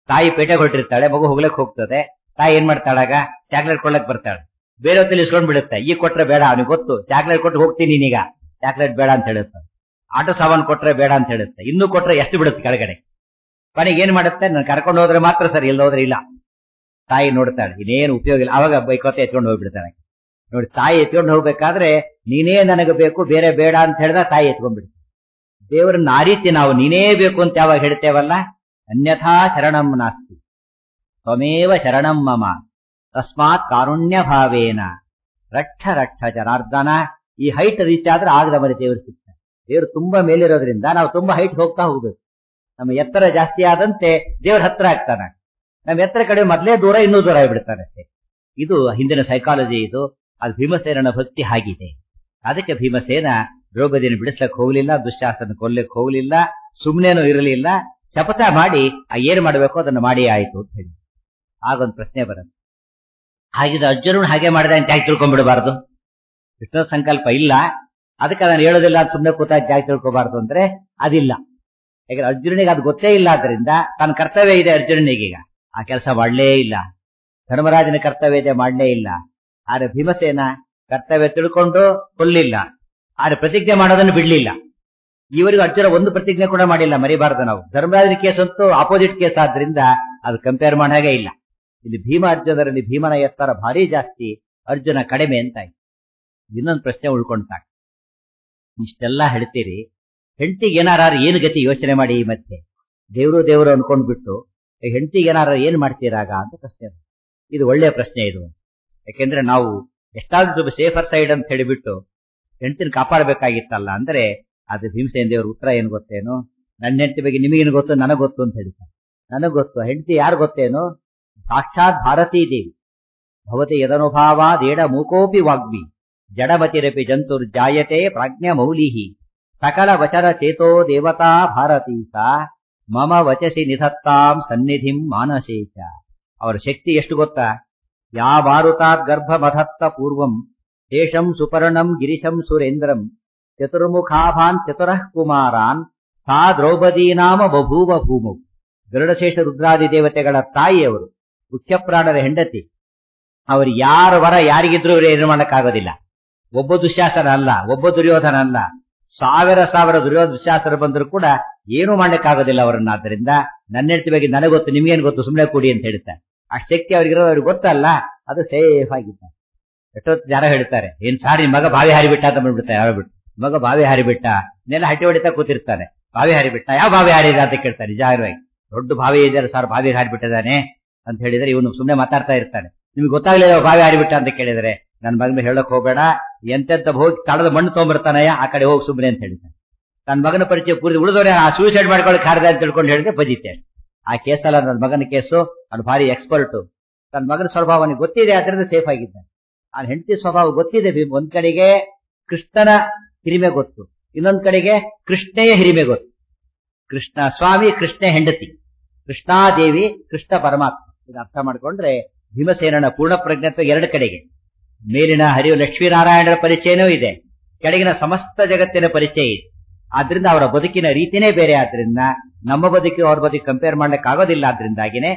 ತಾಯಿ ಪೇಟೆಗೆ ಹೊರಟಿರ್ತಾಳೆ ಮಗು ಹೋಗ್ಲಕ್ ಹೋಗ್ತದೆ ತಾಯಿ ಏನ್ ಮಾಡ್ತಾಳಾಗ ಚಾಕ್ಲೇಟ್ ಕೊಡ್ಲಕ್ ಬರ್ತಾಳೆ ಬೇರೆ ಹೊತ್ತಲ್ಲಿ ಇಸ್ಕೊಂಡ್ ಬಿಡುತ್ತೆ ಈಗ ಕೊಟ್ರೆ ಬೇಡ ಅವನಿಗೆ ಗೊತ್ತು ಚಾಕ್ಲೇಟ್ ಕೊಟ್ಟು ಹೋಗ್ತೀನಿ ನೀನೀಗ ಚಾಕ್ಲೇಟ್ ಬೇಡ ಅಂತ ಹೇಳುತ್ತೆ ಆಟೋ ಸಾಮಾನ್ ಕೊಟ್ರೆ ಬೇಡ ಅಂತ ಹೇಳುತ್ತೆ ಇನ್ನೂ ಕೊಟ್ರೆ ಎಷ್ಟು ಬಿಡುತ್ತೆ ಕೆಳಗಡೆ ಕೊನೆಗೆ ಏನ್ ಮಾಡುತ್ತೆ ನಾನು ಕರ್ಕೊಂಡು ಹೋದ್ರೆ ಮಾತ್ರ ಸರಿ ಇಲ್ಲ ಹೋದ್ರೆ ಇಲ್ಲ ತಾಯಿ ನೋಡ್ತಾಳೆ ಇನ್ನೇನು ಉಪಯೋಗ ಇಲ್ಲ ಅವಾಗ ಬೈಕೋತೆ ಎತ್ಕೊಂಡು ಹೋಗ್ಬಿಡ್ತಾಳೆ ನೋಡಿ ತಾಯಿ ಎತ್ಕೊಂಡು ಹೋಗ್ಬೇಕಾದ್ರೆ ನೀನೇ ನನಗೆ ಬೇಕು ಬೇರೆ ಬೇಡ ಅಂತ ಹೇಳಿದ ತಾಯಿ ಎತ್ಕೊಂಡ್ಬಿಡ್ತು ದೇವರನ್ನ ಆ ರೀತಿ ನಾವು ನೀನೇ ಬೇಕು ಅಂತ ಯಾವಾಗ ಹೇಳ್ತೇವಲ್ಲ ಅನ್ಯಥಾ ಶರಣಂ ನಾಸ್ತಿ ತ್ವಮೇವ ಶರಣಂ ಮಮ ತಸ್ಮಾತ್ ಕಾರುಣ್ಯ ಭಾವೇನ ರಕ್ಷ ರಕ್ಷ ಜನಾರ್ದನ ಈ ಹೈಟ್ ರೀಚ್ ಆದ್ರೆ ಆಗ ನಮಗೆ ದೇವರು ಸಿಗ್ತಾರೆ ದೇವರು ತುಂಬಾ ಮೇಲಿರೋದ್ರಿಂದ ನಾವು ತುಂಬಾ ಹೈಟ್ ಹೋಗ್ತಾ ಹೋಗ್ಬೇಕು ನಮ್ಮ ಎತ್ತರ ಜಾಸ್ತಿ ಆದಂತೆ ದೇವ್ರ ಹತ್ರ ಆಗ್ತಾನೆ ನಮ್ಮ ಎತ್ತರ ಕಡೆ ಮೊದಲೇ ದೂರ ಇನ್ನೂ ದೂರ ಆಗಿಬಿಡ್ತಾನೆ ಇದು ಹಿಂದಿನ ಸೈಕಾಲಜಿ ಇದು ಅದು ಭೀಮಸೇನನ ಭಕ್ತಿ ಆಗಿದೆ ಅದಕ್ಕೆ ಭೀಮಸೇನ ದ್ರೌಪದಿನ ಬಿಡಿಸ್ಲಕ್ ಹೋಗ್ಲಿಲ್ಲ ದುಶ್ಯಾಸನ ಕೊಲ್ಲಕ್ ಹೋಗ್ಲಿಲ್ಲ ಸುಮ್ನೇನೂ ಇರಲಿಲ್ಲ ಶಪಥ ಮಾಡಿ ಆ ಏನ್ ಮಾಡಬೇಕು ಅದನ್ನು ಮಾಡಿ ಆಯ್ತು ಅಂತ ಹೇಳಿ ಆಗೊಂದು ಪ್ರಶ್ನೆ ಬರುತ್ತೆ ಹಾಗಿದ್ರೆ ಅರ್ಜುನನು ಹಾಗೆ ಮಾಡಿದ ಅಂತ ಯಾಕೆ ತಿಳ್ಕೊಂಡ್ಬಿಡಬಾರ್ದು ಕೃಷ್ಣ ಸಂಕಲ್ಪ ಇಲ್ಲ ಅದಕ್ಕೆ ನಾನು ಹೇಳೋದಿಲ್ಲ ಅಂತ ಸುಮ್ಮನೆ ಕೂತಾಗ ಜಾಗ ತಿಳ್ಕೋಬಾರ್ದು ಅಂದ್ರೆ ಅದಿಲ್ಲ ಯಾಕಂದ್ರೆ ಅರ್ಜುನನಿಗೆ ಅದು ಗೊತ್ತೇ ಇಲ್ಲ ಆದ್ರಿಂದ ತನ್ನ ಕರ್ತವ್ಯ ಇದೆ ಅರ್ಜುನನಿಗೀಗ ಆ ಕೆಲಸ ಮಾಡಲೇ ಇಲ್ಲ ಧರ್ಮರಾಜನ ಕರ್ತವ್ಯ ಇದೆ ಮಾಡಲೇ ಇಲ್ಲ ಆದ್ರೆ ಭೀಮಸೇನ ಕರ್ತವ್ಯ ತಿಳ್ಕೊಂಡು ಕೊಲ್ಲಿಲ್ಲ ಆದ್ರೆ ಪ್ರತಿಜ್ಞೆ ಮಾಡೋದನ್ನು ಬಿಡ್ಲಿಲ್ಲ ಇವರಿಗೂ ಅರ್ಜುನ ಒಂದು ಪ್ರತಿಜ್ಞೆ ಕೂಡ ಮಾಡಿಲ್ಲ ಮರಿಬಾರದು ನಾವು ಧರ್ಮರಾಜನ ಕೇಸ್ ಅಂತೂ ಆಪೋಸಿಟ್ ಕೇಸ್ ಆದ್ರಿಂದ ಅದು ಕಂಪೇರ್ ಮಾಡಾಗೆ ಇಲ್ಲ ಇಲ್ಲಿ ಭೀಮ ಅರ್ಜುನರಲ್ಲಿ ಭೀಮನ ಎತ್ತರ ಭಾರಿ ಜಾಸ್ತಿ ಅರ್ಜುನ ಕಡಿಮೆ ಅಂತ ಆಯ್ತು ಇನ್ನೊಂದು ಪ್ರಶ್ನೆ ಉಳ್ಕೊಂತಾಗ ಇಷ್ಟೆಲ್ಲ ಹೇಳ್ತೀರಿ ಹೆಂಡತಿಗೆ ಏನಾರ ಏನು ಗತಿ ಯೋಚನೆ ಮಾಡಿ ಈ ಮತ್ತೆ ದೇವ್ರು ದೇವ್ರು ಅನ್ಕೊಂಡ್ಬಿಟ್ಟು ಹೆಂಡತಿಗೆ ಏನಾರ ಏನ್ ಮಾಡ್ತೀರಾಗ ಅಂತ ಪ್ರಶ್ನೆ ಇದು ಒಳ್ಳೆಯ ಪ್ರಶ್ನೆ ಇದು ಯಾಕೆಂದ್ರೆ ನಾವು ಎಷ್ಟಾದ್ರೂ ಸೇಫರ್ ಸೈಡ್ ಅಂತ ಹೇಳಿಬಿಟ್ಟು ಹೆಂಡತಿನ ಕಾಪಾಡಬೇಕಾಗಿತ್ತಲ್ಲ ಅಂದ್ರೆ ಅದು ಭೀಮಸೇನ ದೇವ್ರ ಉತ್ತರ ಏನ್ ಗೊತ್ತೇನು ನನ್ನ ಹೆಂಡತಿ ಬಗ್ಗೆ ನಿಮಗೇನು ಗೊತ್ತು ನನಗ್ ಗೊತ್ತು ಅಂತ ಹೇಳ್ತಾರೆ ನನಗ್ ಗೊತ್ತು ಹೆಂಡತಿ ಯಾರು ಗೊತ್ತೇನು ಸಾಕ್ಷಾತ್ ಭಾರತೀ ದೇವಿ ಭವತಿ ಯದನುಭಾವಾದೇಡ ಮೂಕೋಪಿ ವಾಗ್ಮಿ ಜಡಮತಿರಪಿ ಜಂತುರ್ ಜಾಯತೆ ಪ್ರಾಜ್ಞ ಮೌಲಿಹಿ ಸಕಲ ವಚನ ಚೇತೋ ದೇವತಾ ಭಾರತೀ ಸಾ ಮಮ ವಚಸಿ ನಿಧತ್ತಾಂ ಸನ್ನಿಧಿಂ ಮಾನಸೇಚ ಅವರ ಶಕ್ತಿ ಎಷ್ಟು ಗೊತ್ತಾ ಯಾವಾರುತಾತ್ ಗರ್ಭಮಧತ್ತ ಪೂರ್ವಂ ದೇಶಂ ಸುಪರ್ಣಂ ಗಿರಿಶಂ ಸುರೇಂದ್ರಂ ಚತುರ್ಮುಖಾಭಾನ್ ಚತುರಃ ಕುಮಾರಾನ್ ಸಾ ದ್ರೌಪದೀ ನಾಮ ಬಭೂವ ಭೂಮೌ ಗರುಡಶೇಷ ರುದ್ರಾದಿ ದೇವತೆಗಳ ತಾಯಿಯವರು ಮುಖ್ಯ ಪ್ರಾಣರ ಹೆಂಡತಿ ಅವರು ಯಾರ ವರ ಯಾರಿಗಿದ್ರು ಇವ್ರು ಏನು ಮಾಡಕ್ಕಾಗೋದಿಲ್ಲ ಒಬ್ಬ ದುಶ್ಯಾಸನ ಅಲ್ಲ ಒಬ್ಬ ದುರ್ಯೋಧನ ಅಲ್ಲ ಸಾವಿರ ಸಾವಿರ ದುರ್ಯೋಧ ದುಶ್ಯಾಸನ ಬಂದರೂ ಕೂಡ ಏನು ಮಾಡ್ಲಿಕ್ಕಾಗೋದಿಲ್ಲ ಅವರನ್ನ ಆದ್ದರಿಂದ ನನ್ನ ಹೆಂಡತಿ ಬಗ್ಗೆ ನನಗೆ ಗೊತ್ತು ನಿಮ್ಗೇನು ಗೊತ್ತು ಸುಮ್ಮನೆ ಕೊಡಿ ಅಂತ ಹೇಳ್ತಾರೆ ಅಷ್ಟು ಶಕ್ತಿ ಅವ್ರಿಗಿರೋ ಅವ್ರಿಗೆ ಗೊತ್ತಲ್ಲ ಅದು ಸೇಫ್ ಆಗಿದ್ದ ಎಷ್ಟೊತ್ತು ಜನ ಹೇಳ್ತಾರೆ ಏನ್ ಸಾರಿ ಮಗ ಬಾವಿ ಹಾರಿಬಿಟ್ಟ ಅಂತ ಬಂದ್ಬಿಡ್ತಾರೆ ಯಾವ ಬಿಟ್ಟು ಮಗ ಬಾವಿ ಹಾರಿಬಿಟ್ಟ ನೆಲ ಹಟ್ಟಿ ಹೊಡಿತಾ ಕೂತಿರ್ತಾನೆ ಬಾವಿ ಹಾರಿಬಿಟ್ಟ ಯಾವ ಬಾವಿ ಹಾರಿದ ಅಂತ ಕೇಳ್ತಾರೆ ನಿಜವಾಗಿ ದೊಡ್ಡ ಬಾವಿ ಇದೆ ಸರ್ ಬಾವಿ ಹಾರಿಬಿಟ್ಟಿದ್ದಾನೆ ಅಂತ ಹೇಳಿದ್ರೆ ಇವನು ಸುಮ್ಮನೆ ಮಾತಾಡ್ತಾ ಇರ್ತಾನೆ ನಿಮ್ಗೆ ಗೊತ್ತಾಗ್ಲಿಲ್ಲ ಬಾವಿ ಹಾರಿಬಿಟ್ಟ ಅಂತ ಕೇಳಿದ್ರೆ ನನ್ನ ಮಗನ ಹೇಳಕ್ ಹೋಗಬೇಡ ಎಂತೆಂತ ಹೋಗಿ ತಳದ ಮಣ್ಣು ತೊಗೊಂಬರ್ತಾನಯ್ಯ ಆ ಕಡೆ ಹೋಗಿ ಸುಮ್ಮನೆ ಅಂತ ಹೇಳಿದ್ದಾನೆ ನನ್ನ ಮಗನ ಪರಿಚಯ ಪೂರ್ತಿ ಉಳಿದವರೇ ಆ ಸೂಸೈಡ್ ಮಾಡ್ಕೊಳಕ್ ಹಾರಿದ ಅಂತ ತಿಳ್ಕೊಂಡು ಹೇಳಿದ್ರೆ ಬಜಿತೆ ಆ ಕೇಸಲ್ಲ ನನ್ನ ಮಗನ ಕೇಸು ಅವ್ನು ಭಾರಿ ಎಕ್ಸ್ಪರ್ಟ್ ತನ್ನ ಮಗನ ಸ್ವಭಾವ ಅವನಿಗೆ ಗೊತ್ತಿದೆ ಅದರಿಂದ ಸೇಫ್ ಆಗಿದ್ದಾನೆ ಆ ಹೆಂಡತಿ ಸ್ವಭಾವ ಗೊತ್ತಿದೆ ಭೀಮ್ ಒಂದ್ ಕಡೆಗೆ ಕೃಷ್ಣನ ಹಿರಿಮೆ ಗೊತ್ತು ಇನ್ನೊಂದ್ ಕಡೆಗೆ ಕೃಷ್ಣೆಯ ಹಿರಿಮೆ ಗೊತ್ತು ಕೃಷ್ಣ ಸ್ವಾಮಿ ಕೃಷ್ಣ ಹೆಂಡತಿ ಕೃಷ್ಣಾದೇವಿ ಕೃಷ್ಣ ಪರಮಾತ್ಮ ಇದು ಅರ್ಥ ಮಾಡ್ಕೊಂಡ್ರೆ ಭೀಮಸೇನನ ಪೂರ್ಣ ಪ್ರಜ್ಞತ್ವ ಎರಡು ಕಡೆಗೆ ಮೇಲಿನ ಹರಿವು ಲಕ್ಷ್ಮೀನಾರಾಯಣರ ಪರಿಚಯನೂ ಇದೆ ಕೆಳಗಿನ ಸಮಸ್ತ ಜಗತ್ತಿನ ಪರಿಚಯ ಇದೆ ಆದ್ರಿಂದ ಅವರ ಬದುಕಿನ ರೀತಿನೇ ಬೇರೆ ಆದ್ರಿಂದ ನಮ್ಮ ಬದುಕಿ ಅವ್ರ ಬದುಕು ಕಂಪೇರ್ ಮಾಡ್ಲಿಕ್ಕೆ ಆಗೋದಿಲ್ಲ ಆದ್ರಿಂದಾಗಿನೇ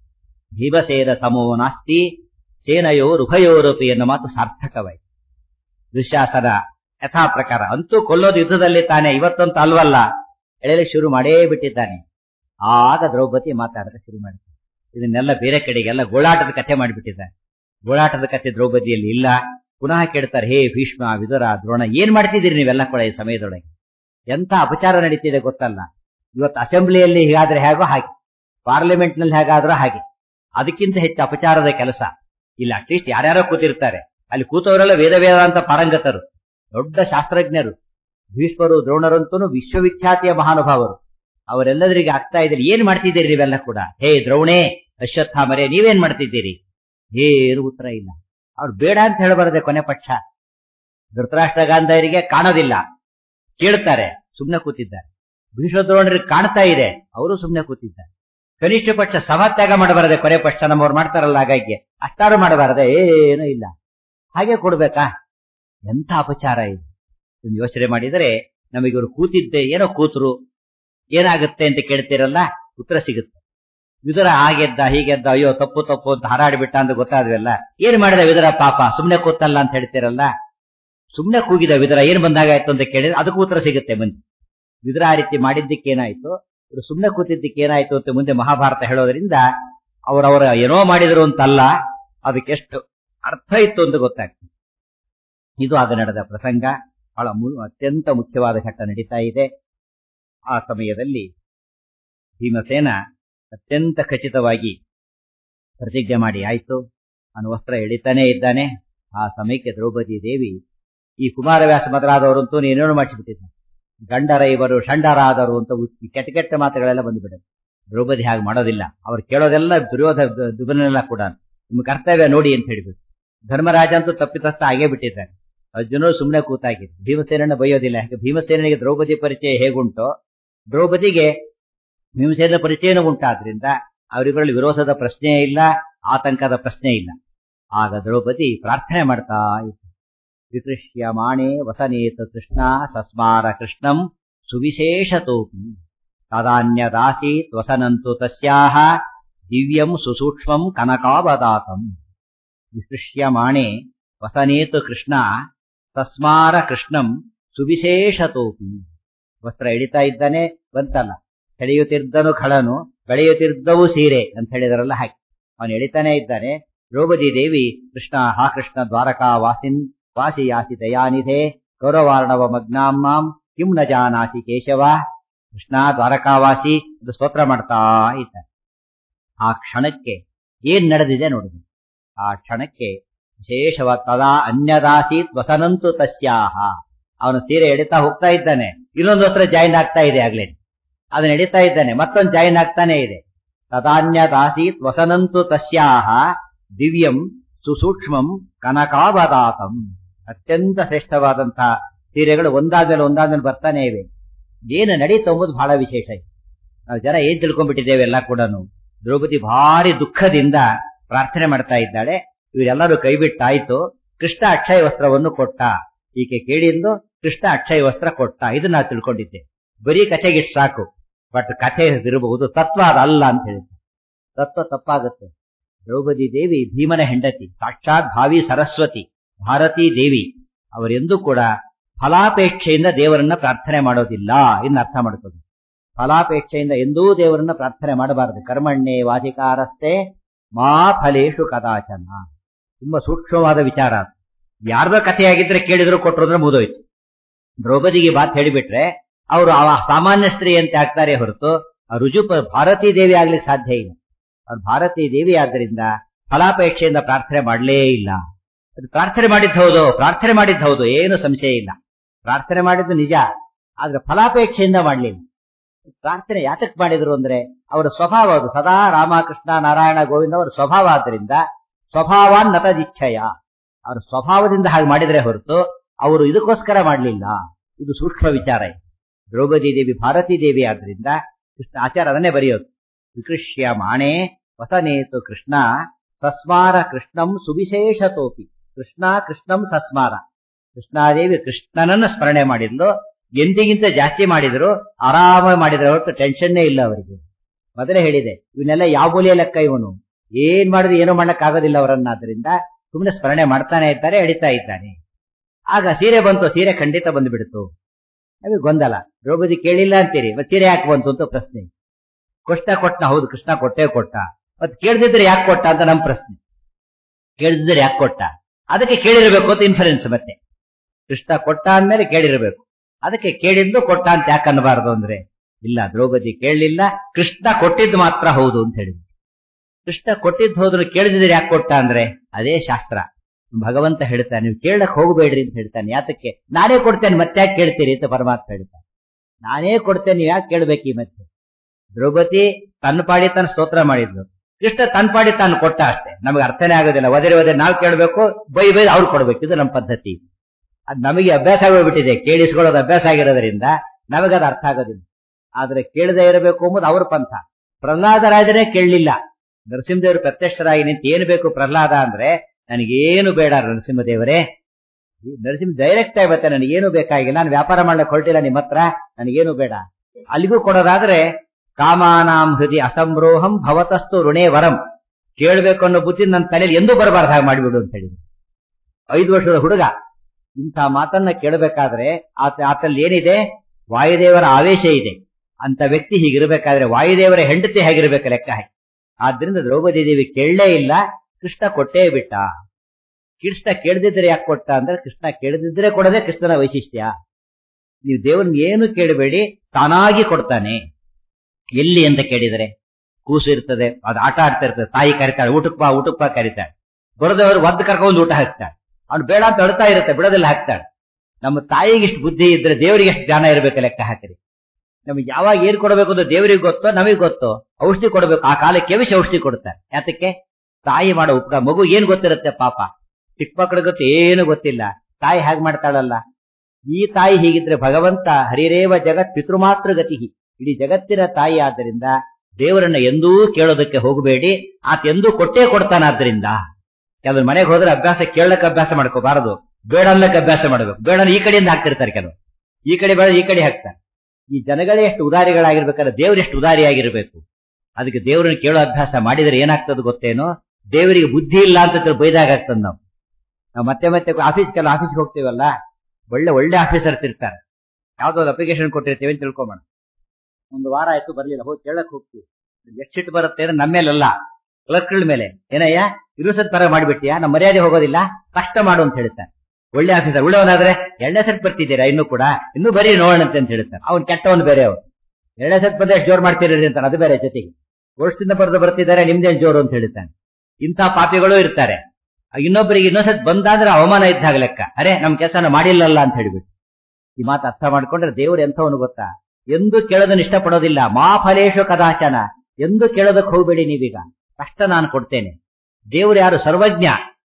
ಭೀಮಸೇನ ಸಮೋ ನಾಸ್ತಿ ಸೇನಯೋರುಭಯೋರೂಪಿ ಎನ್ನುವ ಮಾತು ಸಾರ್ಥಕವಾಯಿತು ದುಶ್ಯಾಸನ ಯಥಾ ಪ್ರಕಾರ ಅಂತೂ ಕೊಲ್ಲೋದು ಯುದ್ಧದಲ್ಲಿ ತಾನೆ ಇವತ್ತಂತೂ ಅಲ್ವಲ್ಲ ಎಳೆಯಲಿಕ್ಕೆ ಶುರು ಮಾಡೇ ಬಿಟ್ಟಿದ್ದಾನೆ ಆಗ ದ್ರೌಪದಿ ಮಾತಾಡಕ್ಕೆ ಶುರು ಮಾಡಿದ ಇದನ್ನೆಲ್ಲ ಬೇರೆ ಕಡೆಗೆಲ್ಲ ಗೋಳಾಟದ ಕಥೆ ಮಾಡಿಬಿಟ್ಟಿದ್ದಾನೆ ಗೋಳಾಟದ ಕಥೆ ದ್ರೌಪದಿಯಲ್ಲಿ ಇಲ್ಲ ಪುನಃ ಕೇಳ್ತಾರೆ ಹೇ ಭೀಷ್ಮ ವಿದುರ ದ್ರೋಣ ಏನ್ ಮಾಡ್ತಿದ್ದೀರಿ ನೀವೆಲ್ಲ ಕೂಡ ಈ ಸಮಯದೊಳಗೆ ಎಂತ ಅಪಚಾರ ನಡೀತಿದೆ ಗೊತ್ತಲ್ಲ ಇವತ್ತು ಅಸೆಂಬ್ಲಿಯಲ್ಲಿ ಹೀಗಾದ್ರೆ ಹೇಗೋ ಹಾಗೆ ಪಾರ್ಲಿಮೆಂಟ್ ನಲ್ಲಿ ಹೇಗಾದ್ರೂ ಹಾಗೆ ಅದಕ್ಕಿಂತ ಹೆಚ್ಚು ಅಪಚಾರದ ಕೆಲಸ ಇಲ್ಲ ಅಟ್ಲೀಸ್ಟ್ ಯಾರ್ಯಾರೋ ಕೂತಿರ್ತಾರೆ ಅಲ್ಲಿ ಕೂತವರೆಲ್ಲ ವೇದ ವೇದಾಂತ ಪಾರಂಗತರು ದೊಡ್ಡ ಶಾಸ್ತ್ರಜ್ಞರು ಭೀಷ್ಮರು ದ್ರೋಣರಂತೂ ವಿಶ್ವವಿಖ್ಯಾತಿಯ ಮಹಾನುಭಾವರು ಅವರೆಲ್ಲದರಿಗೆ ಆಗ್ತಾ ಇದ್ದೀರಿ ಏನ್ ಮಾಡ್ತಿದ್ದೀರಿ ನೀವೆಲ್ಲ ಕೂಡ ಹೇ ದ್ರೋಣೆ ಅಶ್ವತ್ಥಾಮರೆ ನೀವೇನ್ ಮಾಡ್ತಿದ್ದೀರಿ ಏನು ಉತ್ತರ ಇಲ್ಲ ಅವ್ರು ಬೇಡ ಅಂತ ಹೇಳಬಾರದೆ ಕೊನೆ ಪಕ್ಷ ಧೃತರಾಷ್ಟ್ರ ಗಾಂಧಾರಿಗೆ ಕಾಣೋದಿಲ್ಲ ಕೇಳ್ತಾರೆ ಸುಮ್ನೆ ಕೂತಿದ್ದಾರೆ ಭೀಷ್ಮ ದ್ರೋಣರಿಗೆ ಕಾಣ್ತಾ ಇದೆ ಅವರು ಸುಮ್ನೆ ಕೂತಿದ್ದಾರೆ ಕನಿಷ್ಠ ಪಕ್ಷ ಸಮಾತ್ಯಾಗ ಮಾಡಬಾರದೆ ಕೊನೆ ಪಕ್ಷ ನಮ್ಮವ್ರು ಮಾಡ್ತಾರಲ್ಲ ಹಾಗಾಗಿ ಅಷ್ಟಾರು ಮಾಡಬಾರದೆ ಏನೂ ಇಲ್ಲ ಹಾಗೆ ಕೊಡ್ಬೇಕಾ ಎಂಥ ಅಪಚಾರ ಇದು ನೀವು ಯೋಚನೆ ಮಾಡಿದರೆ ನಮಗೆ ಇವರು ಕೂತಿದ್ದೆ ಏನೋ ಕೂತರು ಏನಾಗುತ್ತೆ ಅಂತ ಕೇಳ್ತೀರಲ್ಲ ಉತ್ತರ ಸಿಗುತ್ತೆ ವಿದುರ ಹಾಗೆದ್ದ ಹೀಗೆದ್ದ ಅಯ್ಯೋ ತಪ್ಪು ತಪ್ಪು ಅಂತ ಹಾರಾಡಿಬಿಟ್ಟ ಅಂತ ಗೊತ್ತಾದ್ವಲ್ಲ ಏನ್ ಮಾಡಿದ ವಿದುರ ಪಾಪ ಸುಮ್ನೆ ಕೂತಲ್ಲ ಅಂತ ಹೇಳ್ತೀರಲ್ಲ ಸುಮ್ನೆ ಕೂಗಿದ ವಿದುರ ಏನ್ ಬಂದಾಗಾಯ್ತು ಅಂತ ಕೇಳಿದ್ರೆ ಅದಕ್ಕೂ ಉತ್ತರ ಸಿಗುತ್ತೆ ಮುಂದೆ ವಿದುರ ಆ ರೀತಿ ಮಾಡಿದ್ದಕ್ಕೆ ಏನಾಯ್ತು ಇವರು ಸುಮ್ನೆ ಕೂತಿದ್ದಕ್ಕೆ ಏನಾಯ್ತು ಅಂತ ಮುಂದೆ ಮಹಾಭಾರತ ಹೇಳೋದ್ರಿಂದ ಅವರವರ ಏನೋ ಮಾಡಿದ್ರು ಅಂತಲ್ಲ ಅದಕ್ಕೆ ಎಷ್ಟು ಅರ್ಥ ಇತ್ತು ಅಂತ ಗೊತ್ತಾಗ್ತದೆ ಇದು ಆಗ ನಡೆದ ಪ್ರಸಂಗ ಬಹಳ ಮು- ಅತ್ಯಂತ ಮುಖ್ಯವಾದ ಘಟ್ಟ ನಡೀತಾ ಇದೆ ಆ ಸಮಯದಲ್ಲಿ ಭೀಮಸೇನ ಅತ್ಯಂತ ಖಚಿತವಾಗಿ ಪ್ರತಿಜ್ಞೆ ಮಾಡಿ ಆಯ್ತು ಅವನು ವಸ್ತ್ರ ಎಳಿತಾನೇ ಇದ್ದಾನೆ ಆ ಸಮಯಕ್ಕೆ ದ್ರೌಪದಿ ದೇವಿ ಈ ಕುಮಾರವ್ಯಾಸ ಮೊದಲಾದವರಂತೂ ನೀನೇನು ಮಾಡಿಸಿಬಿಟ್ಟಿದ್ದ ಗಂಡರ ಇವರು ಷಂಡರಾದರು ಅಂತ ಉತ್ತಿ- ಕೆಟ್ಟ ಕೆಟ್ಟ ಮಾತುಗಳೆಲ್ಲ ಬಂದ್ಬಿಡುತ್ತೆ ದ್ರೌಪದಿ ಹಾಗೆ ಮಾಡೋದಿಲ್ಲ ಅವ್ರು ಕೇಳೋದೆಲ್ಲ ದುರ್ಯೋಧ ದುಬನೆಲ್ಲ ಕೂಡ ನಿಮ್ಮ ಕರ್ತವ್ಯ ನೋಡಿ ಅಂತ ಹೇಳಿಬಿಟ್ಟು ಧರ್ಮರಾಜ ಅಂತೂ ತಪ್ಪಿತಸ್ಥ ಆಗೇ ಬಿಟ್ಟಿದ್ದಾರೆ ಅರ್ಜುನರು ಸುಮ್ಮನೆ ಕೂತಾಗಿದ್ದು ಭೀಮಸೇನನ್ನ ಬೈಯೋದಿಲ್ಲ ಯಾಕೆ ಭೀಮಸೇನಿಗೆ ದ್ರೌಪದಿ ಪರಿಚಯ ಹೇಗುಂಟೋ ದ್ರೌಪದಿಗೆ ಭೀಮಸೇನ ಪರಿಚಯನೂ ಉಂಟಾದ್ರಿಂದ ಅವರಿಬ್ಬರಲ್ಲಿ ವಿರೋಧದ ಪ್ರಶ್ನೆ ಇಲ್ಲ ಆತಂಕದ ಪ್ರಶ್ನೆ ಇಲ್ಲ ಆಗ ದ್ರೌಪದಿ ಪ್ರಾರ್ಥನೆ ಮಾಡ್ತಾ ಇತ್ತು ವಿಕೃಷ್ಯ ಮಾಣೆ ವಸನೇತ ಕೃಷ್ಣ ಸಸ್ಮಾರ ಕೃಷ್ಣಂ ಸುವಿಶೇಷತೋಪಿ ತದಾನ್ಯದಾಸೀತ್ ವಸನಂತು ತಸ್ಯಾಹ ದಿವ್ಯಂ ಸುಸೂಕ್ಷ್ಮಂ ಕನಕಾವದಾತಂ ವಿಸೃಶ್ಯಮಾಣೆ ವಸನೇತು ಕೃಷ್ಣ ಸಸ್ಮಾರ ಕೃಷ್ಣಂ ಸುವಿಶೇಷತೋಪಿ ವಸ್ತ್ರ ಎಳಿತಾ ಇದ್ದಾನೆ ಬಂತಲ್ಲ ಸೆಳೆಯುತ್ತಿದ್ದನು ಖಳನು ಬೆಳೆಯುತ್ತಿದ್ದವು ಸೀರೆ ಅಂತ ಹೇಳಿದರಲ್ಲ ಹಾಗೆ ಅವನು ಎಳಿತಾನೆ ಇದ್ದಾನೆ ದ್ರೌಪದಿ ದೇವಿ ಕೃಷ್ಣ ಹಾ ಕೃಷ್ಣ ದ್ವಾರಕಾ ವಾಸಿನ್ ವಾಸಿ ಯಾಸಿ ದಯಾನಿಧೆ ಗೌರವಾರ್ಣವ ಮಗ್ನಾಂ ಮಾಂ ಕಿಂ ನ ಜಾನಾಸಿ ಕೇಶವ ಕೃಷ್ಣ ದ್ವಾರಕಾವಾಸಿ ಅದು ಸ್ತೋತ್ರ ಮಾಡ್ತಾ ಇದ್ದಾನೆ ಆ ಕ್ಷಣಕ್ಕೆ ಏನ್ ನಡೆದಿದೆ ನೋಡಿದ್ವಿ ಆ ಕ್ಷಣಕ್ಕೆ ವಿಶೇಷವಾದ ತದಾ ಅನ್ಯದಾಸೀತ್ ವಸನಂತು ತಸ್ಯಾಹ ಅವನು ಸೀರೆ ಎಳಿತಾ ಹೋಗ್ತಾ ಇದ್ದಾನೆ ಇನ್ನೊಂದು ವಸ್ತ್ರ ಜಾಯಿನ್ ಆಗ್ತಾ ಇದೆ ಆಗ್ಲೇ ಅದನ್ನ ಎಳಿತಾ ಇದ್ದಾನೆ ಮತ್ತೊಂದು ಜಾಯಿನ್ ಆಗ್ತಾನೆ ಇದೆ ತದಾನ್ಯದಾಸೀತ್ ವಸನಂತು ತಸ್ಯಾಹ ದಿವ್ಯಂ ಸುಸೂಕ್ಷ್ಮಂ ಕನಕಾವದಾತಂ ಅತ್ಯಂತ ಶ್ರೇಷ್ಠವಾದಂತಹ ಸೀರೆಗಳು ಒಂದಾದ್ಮೇಲೆ ಒಂದಾದ್ಮೇಲೆ ಬರ್ತಾನೆ ಇವೆ ಏನು ನಡೀತು ಎಂಬುದು ಬಹಳ ವಿಶೇಷ ಇದೆ ನಾವು ಜನ ಏನ್ ತಿಳ್ಕೊಂಡ್ಬಿಟ್ಟಿದ್ದೇವೆ ಎಲ್ಲ ಕೂಡ ದ್ರೌಪದಿ ಭಾರಿ ದುಃಖದಿಂದ ಪ್ರಾರ್ಥನೆ ಮಾಡ್ತಾ ಇದ್ದಾಳೆ ಇವರೆಲ್ಲರೂ ಕೈಬಿಟ್ಟಾಯ್ತು ಕೃಷ್ಣ ಅಕ್ಷಯ ವಸ್ತ್ರವನ್ನು ಕೊಟ್ಟ ಈಕೆ ಕೇಳಿದ್ದು ಕೃಷ್ಣ ಅಕ್ಷಯ ವಸ್ತ್ರ ಕೊಟ್ಟ ಇದು ನಾವು ತಿಳ್ಕೊಂಡಿದ್ದೆ ಬರೀ ಕಥೆಗಿಷ್ಟು ಸಾಕು ಬಟ್ ಕಥೆ ಇರಬಹುದು ತತ್ವ ಅದಲ್ಲ ಅಂತ ಹೇಳಿದ್ದೆ ತತ್ವ ತಪ್ಪಾಗುತ್ತೆ ದ್ರೌಪದಿ ದೇವಿ ಭೀಮನ ಹೆಂಡತಿ ಸಾಕ್ಷಾತ್ ಭಾವಿ ಸರಸ್ವತಿ ಭಾರತೀ ದೇವಿ ಅವರೆಂದೂ ಕೂಡ ಫಲಾಪೇಕ್ಷೆಯಿಂದ ದೇವರನ್ನ ಪ್ರಾರ್ಥನೆ ಮಾಡೋದಿಲ್ಲ ಇನ್ನು ಅರ್ಥ ಮಾಡ್ಕೋದು ಫಲಾಪೇಕ್ಷೆಯಿಂದ ಎಂದೂ ದೇವರನ್ನ ಪ್ರಾರ್ಥನೆ ಮಾಡಬಾರದು ಕರ್ಮಣ್ಣೆ ವಾಧಿಕಾರಸ್ಥೆ ಮಾ ಫಲೇಶು ಕದಾಚನ ತುಂಬಾ ಸೂಕ್ಷ್ಮವಾದ ವಿಚಾರ ಅದು. ಯಾರ್ದೋ ಕಥೆಯಾಗಿದ್ರೆ ಕೇಳಿದ್ರು ಕೊಟ್ಟರು ಅಂದ್ರೆ ಮುಗಿದೋಯ್ತು ದ್ರೌಪದಿಗೆ ಮಾತು ಹೇಳಿಬಿಟ್ರೆ ಅವರು ಆ ಸಾಮಾನ್ಯ ಸ್ತ್ರೀ ಅಂತ ಆಗ್ತಾರೆ ಹೊರತು ಆ ರುಜು ಪ- ಭಾರತೀ ದೇವಿ ಆಗ್ಲಿಕ್ಕೆ ಸಾಧ್ಯ ಇಲ್ಲ ಅವ್ರು ಭಾರತೀ ದೇವಿ ಆದ್ದರಿಂದ ಫಲಾಪೇಕ್ಷೆಯಿಂದ ಪ್ರಾರ್ಥನೆ ಮಾಡಲೇ ಇಲ್ಲ ಅದು ಪ್ರಾರ್ಥನೆ ಮಾಡಿದ್ದು ಹೌದು ಪ್ರಾರ್ಥನೆ ಮಾಡಿದ್ದು ಹೌದು ಏನು ಸಂಶಯ ಇಲ್ಲ ಪ್ರಾರ್ಥನೆ ಮಾಡಿದ್ದು ನಿಜ ಆದ್ರೆ ಫಲಾಪೇಕ್ಷೆಯಿಂದ ಮಾಡಲಿಲ್ಲ ಪ್ರಾರ್ಥನೆ ಯಾತಕ್ ಮಾಡಿದ್ರು ಅಂದ್ರೆ ಅವರ ಸ್ವಭಾವ ಅದು ಸದಾ ರಾಮಕೃಷ್ಣ ನಾರಾಯಣ ಗೋವಿಂದ ಅವರ ಸ್ವಭಾವ ಆದ್ರಿಂದ ಸ್ವಭಾವಾನ್ ನತದಿಚ್ಛಯ ಅವರ ಸ್ವಭಾವದಿಂದ ಹಾಗೆ ಮಾಡಿದ್ರೆ ಹೊರತು ಅವರು ಇದಕ್ಕೋಸ್ಕರ ಮಾಡಲಿಲ್ಲ ಇದು ಸೂಕ್ಷ್ಮ ವಿಚಾರ ಇದು. ದ್ರೌಪದಿ ದೇವಿ ಭಾರತೀ ದೇವಿ ಆದ್ರಿಂದ ಕೃಷ್ಣ ಆಚಾರ ಅದನ್ನೇ ಬರೆಯೋದು ವಿಕೃಷ್ಯ ಮಾಣೆ ವಸನೇತು ಕೃಷ್ಣ ಸಸ್ಮಾರ ಕೃಷ್ಣಂ ಸುವಿಶೇಷತೋಪಿ ಕೃಷ್ಣ ಕೃಷ್ಣಂ ಸಸ್ಮಾರ ಕೃಷ್ಣಾದೇವಿ ಕೃಷ್ಣನನ್ನ ಸ್ಮರಣೆ ಮಾಡಿದ್ಲು ಎಂದಿಗಿಂತ ಜಾಸ್ತಿ ಮಾಡಿದ್ರು ಆರಾಮಾಗಿ ಮಾಡಿದ್ರೆ ಹೊರತು ಟೆನ್ಷನ್ನೇ ಇಲ್ಲ ಅವರಿಗೆ ಮೊದಲೇ ಹೇಳಿದೆ ಇವನ್ನೆಲ್ಲ ಯಾವ ಮೂಲೆಯ ಲೆಕ್ಕ ಇವನು ಏನ್ ಮಾಡಿದ್ರು ಏನೋ ಮಾಡಕ್ಕಾಗೋದಿಲ್ಲ ಅವರನ್ನ ಆದ್ರಿಂದ ಸುಮ್ಮನೆ ಸ್ಮರಣೆ ಮಾಡ್ತಾನೆ ಇದ್ದಾರೆ ಎಳಿತಾ ಇದ್ದಾನೆ ಆಗ ಸೀರೆ ಬಂತು ಸೀರೆ ಖಂಡಿತ ಬಂದ್ಬಿಡ್ತು ನಮಗೆ ಗೊಂದಲ ದ್ರೌಪದಿ ಕೇಳಿಲ್ಲ ಅಂತೀರಿ ಮತ್ತೆ ಸೀರೆ ಯಾಕೆ ಬಂತು ಅಂತ ಪ್ರಶ್ನೆ ಕೃಷ್ಣ ಕೊಟ್ಟ ಹೌದು ಕೃಷ್ಣ ಕೊಟ್ಟೇ ಕೊಟ್ಟ ಮತ್ ಕೇಳ್ದಿದ್ರೆ ಯಾಕೆ ಕೊಟ್ಟ ಅಂತ ನಮ್ ಪ್ರಶ್ನೆ ಕೇಳ್ದಿದ್ರೆ ಯಾಕೆ ಕೊಟ್ಟ ಅದಕ್ಕೆ ಕೇಳಿರ್ಬೇಕು ಅಂತ ಇನ್ಫರೆನ್ಸ್ ಮತ್ತೆ ಕೃಷ್ಣ ಕೊಟ್ಟ ಅಂದ್ಮೇಲೆ ಕೇಳಿರ್ಬೇಕು ಅದಕ್ಕೆ ಕೇಳಿದ್ದು ಕೊಟ್ಟ ಅಂತ ಯಾಕೆ ಅನ್ನಬಾರದು ಅಂದ್ರೆ ಇಲ್ಲ ದ್ರೌಪದಿ ಕೇಳಲಿಲ್ಲ ಕೃಷ್ಣ ಕೊಟ್ಟಿದ್ದು ಮಾತ್ರ ಹೌದು ಅಂತ ಹೇಳಿದ್ರು ಕೃಷ್ಣ ಕೊಟ್ಟಿದ್ದು ಹೋದ್ರು ಕೇಳಿದ್ರೆ ಯಾಕೆ ಕೊಟ್ಟ ಅಂದ್ರೆ ಅದೇ ಶಾಸ್ತ್ರ ಭಗವಂತ ಹೇಳ್ತಾನೆ ನೀವು ಕೇಳಕ್ ಹೋಗಬೇಡ್ರಿ ಅಂತ ಹೇಳ್ತಾನೆ ಯಾತಕ್ಕೆ ನಾನೇ ಕೊಡ್ತೇನೆ ಮತ್ತೆ ಯಾಕೆ ಕೇಳ್ತೀರಿ ಅಂತ ಪರಮಾತ್ಮ ಹೇಳ್ತಾನೆ ನಾನೇ ಕೊಡ್ತೇನೆ ನೀವು ಯಾಕೆ ಕೇಳ್ಬೇಕು ಈ ಮತ್ತೆ ದ್ರೌಪದಿ ತನ್ನ ಪಾಡಿ ತಾನು ಸ್ತೋತ್ರ ಮಾಡಿದ್ಲು ಕೃಷ್ಣ ತನ್ನ ಪಾಡಿ ತಾನು ಕೊಟ್ಟ ಅಷ್ಟೇ ನಮಗೆ ಅರ್ಥನೇ ಆಗೋದಿಲ್ಲ ಒದರಿ ಒದರಿ ನಾವು ಕೇಳಬೇಕು ಬೈ ಬೈ ಅವ್ರು ಕೊಡ್ಬೇಕು ಇದು ನಮ್ಮ ಪದ್ಧತಿ ಅದ್ ನಮಗೆ ಅಭ್ಯಾಸ ಆಗೋಗ್ಬಿಟ್ಟಿದೆ ಕೇಳಿಸ್ಕೊಳ್ಳೋದು ಅಭ್ಯಾಸ ಆಗಿರೋದ್ರಿಂದ ನಮಗದು ಅರ್ಥ ಆಗೋದಿಲ್ಲ ಆದ್ರೆ ಕೇಳದೆ ಇರಬೇಕು ಎಂಬುದು ಅವ್ರ ಪಂಥ ಪ್ರಹ್ಲಾದರಾಜನೇ ಕೇಳಲಿಲ್ಲ ನರಸಿಂಹದೇವರು ಪ್ರತ್ಯಕ್ಷರಾಗಿ ನಿಂತು ಏನು ಬೇಕು ಪ್ರಹ್ಲಾದ ಅಂದ್ರೆ ನನಗೇನು ಬೇಡ ನರಸಿಂಹದೇವರೇ ಈ ನರಸಿಂಹ ಡೈರೆಕ್ಟ್ ಆಗಿ ಬತ್ತೆ ನನಗೇನು ಬೇಕಾಗಿಲ್ಲ ನಾನು ವ್ಯಾಪಾರ ಮಾಡ್ಲಿಕ್ಕೆ ಹೊರಟಿಲ್ಲ ನಿಮ್ಮ ಹತ್ರ ನನಗೇನು ಬೇಡ ಅಲ್ಲಿಗೂ ಕೊಡೋದಾದ್ರೆ ಕಾಮಾನಾಂ ಹೃದಯ ಅಸಂರೋಹಂ ಭವತಸ್ತು ಋಣೇ ವರಂ ಕೇಳಬೇಕು ಅನ್ನೋ ಬುದ್ಧಿ ನನ್ನ ತಲೆಯಲ್ಲಿ ಎಂದೂ ಬರಬಾರ್ದು ಹಾಗೆ ಮಾಡಿಬಿಡು ಅಂತ ಹೇಳಿದ್ರು ಐದು ವರ್ಷದ ಹುಡುಗ ಇಂಥ ಮಾತನ್ನ ಕೇಳಬೇಕಾದ್ರೆ ಆತ ಆತಲ್ಲಿ ಏನಿದೆ ವಾಯುದೇವರ ಆವೇಶ ಇದೆ ಅಂತ ವ್ಯಕ್ತಿ ಹೀಗಿರ್ಬೇಕಾದ್ರೆ ವಾಯುದೇವರ ಹೆಂಡತಿ ಹೇಗಿರ್ಬೇಕು ಲೆಕ್ಕ ಹಾಕಿ ಆದ್ರಿಂದ ದ್ರೌಪದಿ ದೇವಿ ಕೇಳಲೇ ಇಲ್ಲ ಕೃಷ್ಣ ಕೊಟ್ಟೇ ಬಿಟ್ಟ ಕೃಷ್ಣ ಕೇಳದಿದ್ರೆ ಯಾಕೆ ಕೊಟ್ಟ ಅಂದ್ರೆ ಕೃಷ್ಣ ಕೇಳದಿದ್ರೆ ಕೊಡದೆ ಕೃಷ್ಣನ ವೈಶಿಷ್ಟ್ಯ ನೀವು ದೇವರನ್ನ ಏನು ಕೇಳಬೇಡಿ ತಾನಾಗಿ ಕೊಡ್ತಾನೆ ಎಲ್ಲಿ ಅಂತ ಕೇಳಿದರೆ ಕೂಸು ಇರ್ತದೆ ಅದು ಆಟ ಆಡ್ತಾ ಇರ್ತದೆ ತಾಯಿ ಕರಿತಾಳೆ ಊಟಕ್ಕೆ ಬಾ ಊಟಕ್ಕೆ ಬಾ ಕರಿತಾಳೆ ಬರದವರು ಒದ್ದು ಕರ್ಕೊಂಡು ಊಟ ಹಾಕ್ತಾಳೆ ಅವ್ನು ಬೇಡ ಅಂತ ಅಳ್ತಾ ಇರುತ್ತೆ ಬಿಡೋದಿಲ್ಲ ಹಾಕ್ತಾಳೆ ನಮ್ಮ ತಾಯಿಗೆ ಇಷ್ಟು ಬುದ್ಧಿ ಇದ್ರೆ ದೇವರಿಗೆ ಎಷ್ಟು ಜ್ಞಾನ ಇರಬೇಕು ಲೆಕ್ಕ ಹಾಕಿರಿ ನಮಗೆ ಯಾವಾಗ ಏನ್ ಕೊಡಬೇಕು ಅಂತ ದೇವರಿಗೆ ಗೊತ್ತೋ ನಮಗೆ ಗೊತ್ತೋ ಔಷಧಿ ಕೊಡಬೇಕು ಆ ಕಾಲಕ್ಕೆ ಕೆವಿಸಿ ಔಷಧಿ ಕೊಡ್ತಾರೆ ಯಾತಕ್ಕೆ ತಾಯಿ ಮಾಡೋ ಉಪಕಾರ ಮಗು ಏನ್ ಗೊತ್ತಿರುತ್ತೆ ಪಾಪ ಚಿಕ್ಕ ಮಕ್ಕಳಿಗೆ ಗೊತ್ತು ಏನು ಗೊತ್ತಿಲ್ಲ ತಾಯಿ ಹಾಗೆ ಮಾಡ್ತಾಳಲ್ಲ ಈ ತಾಯಿ ಹೀಗಿದ್ರೆ ಭಗವಂತ ಹರಿರೇವ ಜಗತ್ ಪಿತೃಮಾತೃ ಗತಿ ಇಡೀ ಜಗತ್ತಿನ ತಾಯಿ ಆದ್ದರಿಂದ ದೇವರನ್ನ ಎಂದೂ ಕೇಳೋದಕ್ಕೆ ಹೋಗಬೇಡಿ ಆತ ಎಂದೂ ಕೊಟ್ಟೇ ಕೊಡ್ತಾನಾದ್ರಿಂದ ಕೆಲವರು ಮನೆಗೆ ಹೋದ್ರೆ ಅಭ್ಯಾಸ ಕೇಳಕ್ಕೆ ಅಭ್ಯಾಸ ಮಾಡ್ಕೋಬಾರದು ಬೇಡ ಅನ್ನಕ್ಕೆ ಅಭ್ಯಾಸ ಮಾಡಬೇಕು ಬೇಡ ಈ ಕಡೆಯಿಂದ ಹಾಕ್ತಿರ್ತಾರೆ ಕೆಲವರು ಈ ಕಡೆ ಬೇಡ ಈ ಕಡೆ ಹಾಕ್ತಾರೆ ಈ ಜನಗಳೇ ಎಷ್ಟು ಉದಾರಿಗಳಾಗಿರ್ಬೇಕಾದ್ರೆ ದೇವ್ರು ಎಷ್ಟು ಉದಾರಿಯಾಗಿರ್ಬೇಕು ಅದಕ್ಕೆ ದೇವರನ್ನ ಕೇಳೋ ಅಭ್ಯಾಸ ಮಾಡಿದ್ರೆ ಏನಾಗ್ತದೆ ಗೊತ್ತೇನೋ ದೇವರಿಗೆ ಬುದ್ಧಿ ಇಲ್ಲ ಅಂತ ತಿಳ್ದು ಬೈದಾಗ ಆಗ್ತದೆ ನಾವು ನಾವು ಮತ್ತೆ ಮತ್ತೆ ಆಫೀಸ್ ಕೆಲ ಆಫೀಸ್ಗೆ ಹೋಗ್ತೀವಲ್ಲ ಒಳ್ಳೆ ಒಳ್ಳೆ ಆಫೀಸರ್ಸ್ ಇರ್ತಾರೆ ಯಾವ್ದೋ ಒಂದು ಅಪ್ಲಿಕೇಶನ್ ಕೊಟ್ಟಿರ್ತೀವಿ ಅಂತ ತಿಳ್ಕೊಂಬೋಣ ಒಂದು ವಾರ ಆಯ್ತು ಬರ್ಲಿಲ್ಲ ಹೋಗಿ ಕೇಳಕ್ ಹೋಗ್ತೀವಿ ಎಷ್ಟು ಸಿಟ್ಟು ಬರುತ್ತೆ ಅಂದ್ರೆ ನಮ್ಮ ಮೇಲಲ್ಲ ಕ್ಲರ್ಕ್ಗಳ ಮೇಲೆ ಏನಯ್ಯ ಇರುಸತ್ ಪರ ಮಾಡ್ಬಿಟ್ಟಿಯಾ ನಮ್ಮ ಮರ್ಯಾದೆ ಹೋಗೋದಿಲ್ಲ ಕಷ್ಟ ಮಾಡು ಅಂತ ಹೇಳ್ತಾರೆ ಒಳ್ಳೆ ಆಫೀಸರ್ ಒಳ್ಳೆಯವನಾದ್ರೆ ಎರಡನೇ ಸತ್ ಬರ್ತಿದ್ದೀರಾ ಇನ್ನೂ ಕೂಡ ಇನ್ನೂ ಬರೀ ನೋಡೋಣಂತೆ ಅಂತ ಹೇಳ್ತಾರೆ ಅವ್ನು ಕೆಟ್ಟವನು ಬೇರೆ ಅವ್ರು ಎರಡನೇ ಸತ್ ಬಂದ್ರೆ ಎಷ್ಟು ಜೋರ್ ಮಾಡ್ತೀರಿ ಅಂತಾನೆ ಅದು ಬೇರೆ ಜೊತೆಗೆ ವರ್ಷದಿಂದ ಬರೆದು ಬರ್ತಿದ್ದಾರೆ ನಿಮ್ದೇನ್ ಜೋರು ಅಂತ ಹೇಳ್ತಾನೆ ಇಂಥ ಪಾಪಿಗಳು ಇರ್ತಾರೆ ಇನ್ನೊಬ್ಬರಿಗೆ ಇನ್ನೊಂದ್ಸತ್ ಬಂದಾದ್ರೆ ಅವಮಾನ ಇದ್ದಾಗ ಲೆಕ್ಕ ಅರೆ ನಮ್ ಕೆಲಸನ ಮಾಡಿಲ್ಲಲ್ಲ ಅಂತ ಹೇಳ್ಬಿಟ್ಟು ಈ ಮಾತು ಅರ್ಥ ಮಾಡ್ಕೊಂಡ್ರೆ ದೇವ್ರು ಎಂಥವನು ಗೊತ್ತಾ ಎಂದು ಕೇಳೋದನ್ನ ಇಷ್ಟಪಡೋದಿಲ್ಲ ಮಾ ಫಲೇಶು ಕದಾಚನ ಎಂದು ಕೇಳೋದಕ್ಕೆ ಹೋಗ್ಬೇಡಿ ನೀವೀಗ ಕಷ್ಟ ನಾನು ಕೊಡ್ತೇನೆ ದೇವ್ರು ಯಾರು ಸರ್ವಜ್ಞ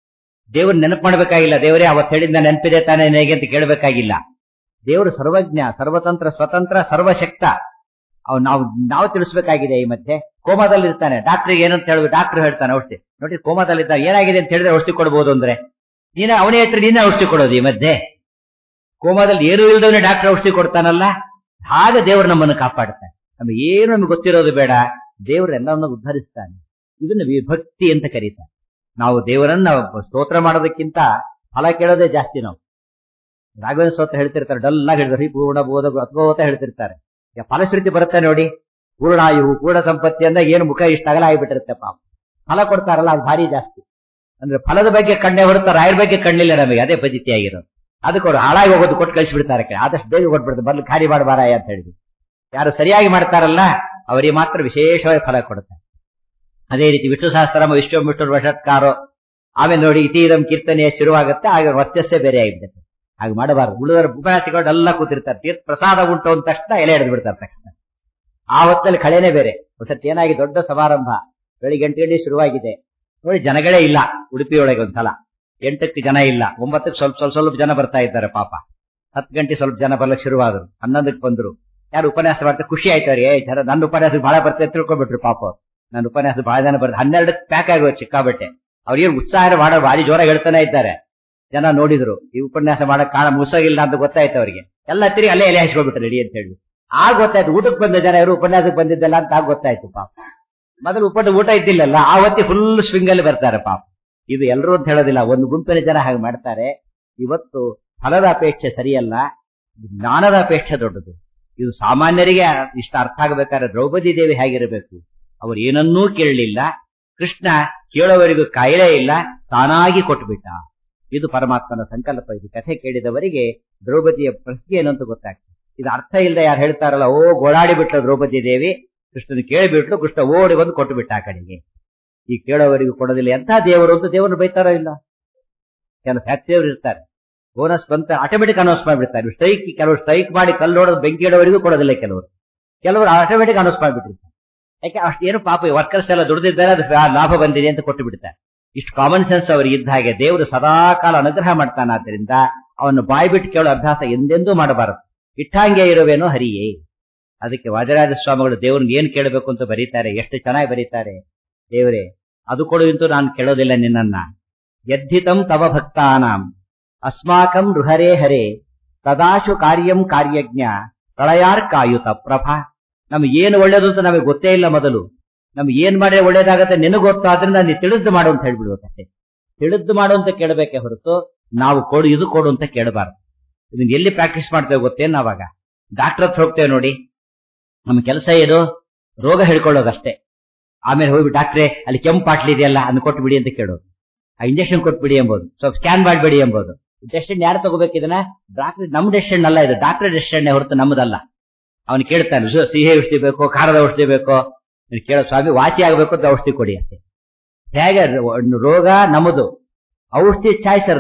ದೇವ್ರ ನೆನಪು ಮಾಡ್ಬೇಕಾಗಿಲ್ಲ ದೇವರೇ ಅವತ್ತು ಹೇಳಿದ್ನ ನೆನಪಿದೆ ತಾನೇ ಹೇಗೆ ಅಂತ ಕೇಳಬೇಕಾಗಿಲ್ಲ ದೇವರು ಸರ್ವಜ್ಞ ಸರ್ವತಂತ್ರ ಸ್ವತಂತ್ರ ಸರ್ವಶಕ್ತ ಅವ್ ನಾವು ನಾವು ತಿಳಿಸ್ಬೇಕಾಗಿದೆ ಈ ಮಧ್ಯೆ ಕೋಮಾದಲ್ಲಿ ಇರ್ತಾನೆ ಡಾಕ್ಟರ್ಗೆ ಏನಂತ ಹೇಳ್ಬೇಕು ಡಾಕ್ಟರ್ ಹೇಳ್ತಾನೆ ಔಷಧಿ ನೋಡಿ ಕೋಮಾದಲ್ಲಿ ಇದ್ದಾಗ ಏನಾಗಿದೆ ಅಂತ ಹೇಳಿದ್ರೆ ಔಷಧಿ ಕೊಡ್ಬೋದು ಅಂದ್ರೆ ನೀನೇ ಅವನೇ ಹತ್ರ ನೀನೇ ಔಷಧಿ ಕೊಡೋದು ಈ ಮಧ್ಯೆ ಕೋಮಾದಲ್ಲಿ ಏನೂ ಇಲ್ದವನೇ ಡಾಕ್ಟರ್ ಔಷಧಿ ಕೊಡ್ತಾನಲ್ಲ ಹಾಗೆ ದೇವರು ನಮ್ಮನ್ನು ಕಾಪಾಡ್ತಾನೆ ನಮಗೆ ಏನು ನಮ್ಗೆ ಗೊತ್ತಿರೋದು ಬೇಡ ದೇವರು ಎಲ್ಲವನ್ನ ಉದ್ಧರಿಸ್ತಾನೆ ಇದನ್ನ ವಿಭಕ್ತಿ ಅಂತ ಕರೀತಾರೆ ನಾವು ದೇವರನ್ನ ಸ್ತೋತ್ರ ಮಾಡೋದಕ್ಕಿಂತ ಫಲ ಕೇಳೋದೇ ಜಾಸ್ತಿ ನಾವು ರಾಘವೇಂದ್ರ ಸ್ತೋತ್ರ ಹೇಳ್ತಿರ್ತಾರೆ ಡಲ್ ಆಗಿ ಹೇಳಿದ್ರೆ ಪೂರ್ಣ ಬೋಧ ಅದ್ಭುತ ಹೇಳ್ತಿರ್ತಾರೆ ಈಗ ಫಲಶ್ರುತಿ ಬರುತ್ತೆ ನೋಡಿ ಪೂರ್ಣಾಯು ಪೂರ್ಣ ಸಂಪತ್ತಿ ಅಂದಾಗ ಏನು ಮುಖ ಇಷ್ಟ ಆಗಲ್ಲ ಆಗಿಬಿಟ್ಟಿರುತ್ತೆ ಪಾಪ ಫಲ ಕೊಡ್ತಾರಲ್ಲ ಅದು ಭಾರಿ ಜಾಸ್ತಿ ಅಂದ್ರೆ ಫಲದ ಬಗ್ಗೆ ಕಣ್ಣೆ ಹೊರತ ರಾಯರ ಬಗ್ಗೆ ಕಣ್ಣಿಲ್ಲ ನಮಗೆ ಅದೇ ಪದ್ಧತಿ ಆಗಿರೋದು ಅದಕ್ಕೆ ಅವ್ರು ಹಾಳಾಗಿ ಹೋಗೋದು ಕೊಟ್ಟು ಕಳಿಸ್ಬಿಡ್ತಾರೆ ಆದಷ್ಟು ಬೇಗ ಕೊಟ್ಬಿಡ್ತಾರೆ ಬರ್ಲಿ ಖಾಲಿ ಮಾಡಬಾರಾಯ ಅಂತ ಹೇಳಿದ್ರು ಯಾರು ಸರಿಯಾಗಿ ಮಾಡ್ತಾರಲ್ಲ ಅವರಿಗೆ ಮಾತ್ರ ವಿಶೇಷವಾಗಿ ಫಲ ಕೊಡುತ್ತಾರೆ ಅದೇ ರೀತಿ ವಿಷ್ಣು ಸಹಸ್ರನಾಮ ವಿಶ್ವ ವಿಷ್ಣು ವಷತ್ಕಾರೋ ಆಮೇಲೆ ನೋಡಿ ಇತೀರಂ ಕೀರ್ತನೆ ಶುರುವಾಗುತ್ತೆ ಆಗ ವರ್ಚಸ್ಸೇ ಬೇರೆ ಆಗಿಬಿಡುತ್ತೆ ಹಾಗೆ ಮಾಡಬಾರದು ಉಳಿದವರ ಉಪನ್ಯಾಸಿಗಳು ಎಲ್ಲ ಕೂತಿರ್ತಾರೆ ತೀರ್ಥ ಪ್ರಸಾದ ಉಂಟು ಅಂದ ತಕ್ಷಣ ಎಲೆ ಹಿಡಿದು ಬಿಡ್ತಾರೆ ತಕ್ಷಣ ಆ ಹೊತ್ತಲ್ಲಿ ಕಳೆನೇ ಬೇರೆ ಹೊಸತ್ ಏನಾಗಿ ದೊಡ್ಡ ಸಮಾರಂಭ ಬೆಳಿಗ್ಗೆ ಎಂಟು ಗಂಟೆ ಶುರುವಾಗಿದೆ ನೋಡಿ ಜನಗಳೇ ಇಲ್ಲ ಉಡುಪಿಯೊಳಗೆ ಒಂದ್ಸಲ ಎಂಟಕ್ಕೆ ಜನ ಇಲ್ಲ ಒಂಬತ್ತಕ್ಕೆ ಸ್ವಲ್ಪ ಸ್ವಲ್ಪ ಸ್ವಲ್ಪ ಜನ ಬರ್ತಾ ಇದ್ದಾರೆ ಪಾಪ ಹತ್ತು ಗಂಟೆ ಸ್ವಲ್ಪ ಜನ ಬರ್ಲಿಕ್ಕೆ ಶುರುವಾದ್ರು ಹನ್ನೊಂದಕ್ಕೆ ಬಂದ್ರು ಯಾರು ಉಪನ್ಯಾಸ ಮಾಡ್ತಾರೆ ಖುಷಿ ಆಯ್ತು ಅವ್ರಿಗೆ ಜನ ನನ್ನ ಉಪನ್ಯಾಸ ಬಹಳ ಬರ್ತಾರೆ ತಿಳ್ಕೊಂಡ್ಬಿಟ್ರು ಪಾಪ ನನ್ನ ಉಪನ್ಯಾಸ ಬಹಳ ಜನ ಬರ್ತಾರೆ ಹನ್ನೆರಡಕ್ಕೆ ಪ್ಯಾಕ್ ಆಗೋದು ಚಿಕ್ಕಾಬಟ್ಟೆ ಅವ್ರಿಗೆ ಉತ್ಸಾಹ ಮಾಡೋ ಭಾರಿ ಜೋರಾಗಿ ಹೇಳ್ತಾನೆ ಇದ್ದಾರೆ ಜನ ನೋಡಿದ್ರು ಈ ಉಪನ್ಯಾಸ ಮಾಡಕ್ ಕಾಣ ಮುಗಿಸೋಗಿಲ್ಲ ಅಂತ ಗೊತ್ತಾಯ್ತು ಅವರಿಗೆ ಎಲ್ಲ ತಿರುಗಿ ಅಲ್ಲೇ ಎಲೆ ಹಚ್ಕೊಳ್ಬಿಟ್ರು ರೆಡಿ ಅಂತ ಹೇಳಿ ಆಗ ಗೊತ್ತಾಯ್ತು ಊಟಕ್ಕೆ ಬಂದ ಜನ ಇವರು ಉಪನ್ಯಾಸಕ್ಕೆ ಬಂದಿದ್ದಲ್ಲ ಅಂತ ಆಗ ಗೊತ್ತಾಯ್ತು ಪಾಪ ಮೊದಲು ಉಪಟ ಊಟ ಇದ್ದಿಲ್ಲಲ್ಲ ಆ ಹೊತ್ತಿ ಫುಲ್ ಸ್ವಿಂಗ್ ಅಲ್ಲಿ ಬರ್ತಾರೆ ಪಾಪ ಇದು ಎಲ್ಲರೂ ಅಂತ ಹೇಳೋದಿಲ್ಲ ಒಂದು ಗುಂಪಿನ ಜನ ಹಾಗೆ ಮಾಡ್ತಾರೆ ಇವತ್ತು ಫಲದ ಅಪೇಕ್ಷೆ ಸರಿಯಲ್ಲ ಜ್ಞಾನದ ಅಪೇಕ್ಷೆ ದೊಡ್ಡದು ಇದು ಸಾಮಾನ್ಯರಿಗೆ ಇಷ್ಟ ಅರ್ಥ ಆಗಬೇಕಾದ್ರೆ ದ್ರೌಪದಿ ದೇವಿ ಹೇಗಿರಬೇಕು ಅವರು ಏನನ್ನೂ ಕೇಳಲಿಲ್ಲ ಕೃಷ್ಣ ಕೇಳೋವರಿಗೂ ಕಾಯಿಲೆ ಇಲ್ಲ ತಾನಾಗಿ ಕೊಟ್ಬಿಟ್ಟ ಇದು ಪರಮಾತ್ಮನ ಸಂಕಲ್ಪ ಇದು ಕಥೆ ಕೇಳಿದವರಿಗೆ ದ್ರೌಪದಿಯ ಪ್ರಶ್ನೆ ಏನು ಅಂತ ಗೊತ್ತಾಗ್ತದೆ ಇದು ಅರ್ಥ ಇಲ್ಲದೆ ಯಾರು ಹೇಳ್ತಾರಲ್ಲ ಓ ಗೋಳಾಡಿ ಬಿಟ್ಟ ದ್ರೌಪದಿ ದೇವಿ ಕೃಷ್ಣನ ಕೇಳಿಬಿಟ್ಲು ಕೃಷ್ಣ ಓಡಿ ಬಂದು ಕೊಟ್ಟು ಬಿಟ್ಟ ಆ ಕಡೆಗೆ ಈ ಕೇಳೋವರಿಗೂ ಕೊಡೋದಿಲ್ಲ ಎಂಥ ದೇವರು ಅಂತ ದೇವರು ಬೈತಾರೋ ಇಲ್ಲ ಕೆಲವು ಫ್ಯಾಕ್ಟ್ರಿಯವರು ಇರ್ತಾರೆ ಬೋನಸ್ ಬಂತ ಆಟೋಮೆಟಿಕ್ ಅನೌನ್ಸ್ ಮಾಡಿಬಿಡ್ತಾರೆ ಸ್ಟ್ರೈಕ್ ಕೆಲವರು ಸ್ಟ್ರೈಕ್ ಮಾಡಿ ಕಲ್ಲು ನೋಡೋದು ಬೆಂಕಿ ಇಡೋವರೆಗೂ ಕೊಡೋದಿಲ್ಲ ಕೆಲವರು ಕೆಲವರು ಆಟೋಮೆಟಿಕ್ ಅನೌನ್ಸ್ ಮಾಡಿಬಿಟ್ಟಿರ್ತಾರೆ ಯಾಕೆ ಅಷ್ಟು ಏನು ಪಾಪ ವರ್ಕರ್ಸ್ ಎಲ್ಲ ದುಡಿದಿದ್ದಾರೆ ಅದು ಲಾಭ ಬಂದಿದೆ ಅಂತ ಕೊಟ್ಟು ಬಿಡ್ತಾರೆ ಇಷ್ಟು ಕಾಮನ್ ಸೆನ್ಸ್ ಅವರಿಗೆ ಇದ್ದ ಹಾಗೆ ದೇವರು ಸದಾಕಾಲ ಅನುಗ್ರಹ ಮಾಡ್ತಾನಾದ್ರಿಂದ ಅವನು ಬಾಯಿ ಬಿಟ್ಟು ಕೇಳೋ ಅಭ್ಯಾಸ ಎಂದೆಂದೂ ಮಾಡಬಾರದು ಇಟ್ಟಂಗೆ ಇರುವೇನೋ ಹರಿಯೇ ಅದಕ್ಕೆ ವಾಜರಾಜ ಸ್ವಾಮಿಗಳು ದೇವ್ರನ್ನ ಏನ್ ಕೇಳಬೇಕು ಅಂತ ಬರೀತಾರೆ ಎಷ್ಟು ಚೆನ್ನಾಗಿ ಬರೀತಾರೆ ದೇವರೇ ಅದು ಕೊಡು ಇಂತೂ ನಾನು ಕೇಳೋದಿಲ್ಲ ನಿನ್ನನ್ನ ಯದ್ಧಿತಂ ತವ ಭಕ್ತಾನಾಂ ಅಸ್ಮಾಕಂ ರುಹರೇ ಹರೇ ತದಾಶು ಕಾರ್ಯಂ ಕಾರ್ಯಜ್ಞ ಪ್ರಳಯಾರ್ಕಾಯುತ ಪ್ರಭಾ ನಮ್ಗೆ ಏನು ಒಳ್ಳೇದು ಅಂತ ನಮಗೆ ಗೊತ್ತೇ ಇಲ್ಲ ಮೊದಲು ನಮ್ಗೆ ಏನ್ ಮಾಡಿದ್ರೆ ಒಳ್ಳೇದಾಗತ್ತೆ ನಿನಗೆ ಗೊತ್ತು ಆದ್ರಿಂದ ನೀ ತಿಳಿದು ಮಾಡು ಅಂತ ಹೇಳ್ಬಿಡ್ಬೇಕಷ್ಟೇ ತಿಳಿದು ಮಾಡು ಅಂತ ಕೇಳಬೇಕೆ ಹೊರತು ನಾವು ಕೊಡು ಇದು ಕೊಡು ಅಂತ ಕೇಳಬಾರ್ದು ಇದನ್ನ ಎಲ್ಲಿ ಪ್ರಾಕ್ಟೀಸ್ ಮಾಡ್ತೇವೆ ಗೊತ್ತೇನು ನಾವಾಗ ಡಾಕ್ಟರ್ ಹತ್ರ ಹೋಗ್ತೇವೆ ನೋಡಿ ನಮ್ಮ ಕೆಲಸ ಏನು ರೋಗ ಹೇಳ್ಕೊಳ್ಳೋದಷ್ಟೇ ಆಮೇಲೆ ಹೋಗಿ ಡಾಕ್ಟ್ರೆ ಅಲ್ಲಿ ಕೆಂಪು ಪಾಟ್ಲಿ ಇದೆಯಲ್ಲ ಅದನ್ನ ಕೊಟ್ಟು ಬಿಡಿ ಅಂತ ಕೇಳೋದು ಆ ಇಂಜೆಕ್ಷನ್ ಕೊಟ್ಬಿಡಿ ಎಂಬುದು ಸ್ವಲ್ಪ ಸ್ಕ್ಯಾನ್ ಮಾಡಬೇಡಿ ಎಂಬುದು ಡೆಸಿಷನ್ ಯಾರು ತಗೋಬೇಕು ಇದನ್ನ ಡಾಕ್ಟರ್ ನಮ್ ಡೆಸಿಷನ್ ಅಲ್ಲ ಇದು ಡಾಕ್ಟರ್ ಡೆಸಿಷನ್ ಹೊರತು ನಮ್ಮದಲ್ಲ ಅವನು ಕೇಳ್ತಾನೆ "ಸು- ಸಿಹಿ ಔಷಧಿ ಬೇಕೋ ಖಾರದ ಔಷಧಿ ಬೇಕೋ ನೀನು ಕೇಳೋ ಸ್ವಾಮಿ ವಾಸಿ ಆಗಬೇಕು ಅಂತ ಔಷಧಿ ಕೊಡಿ ಅಷ್ಟೇ ಹೇಗೆ ರ- ರೋಗ ನಮ್ಮದು ಔಷಧಿ ಚಾಯ್ಸ್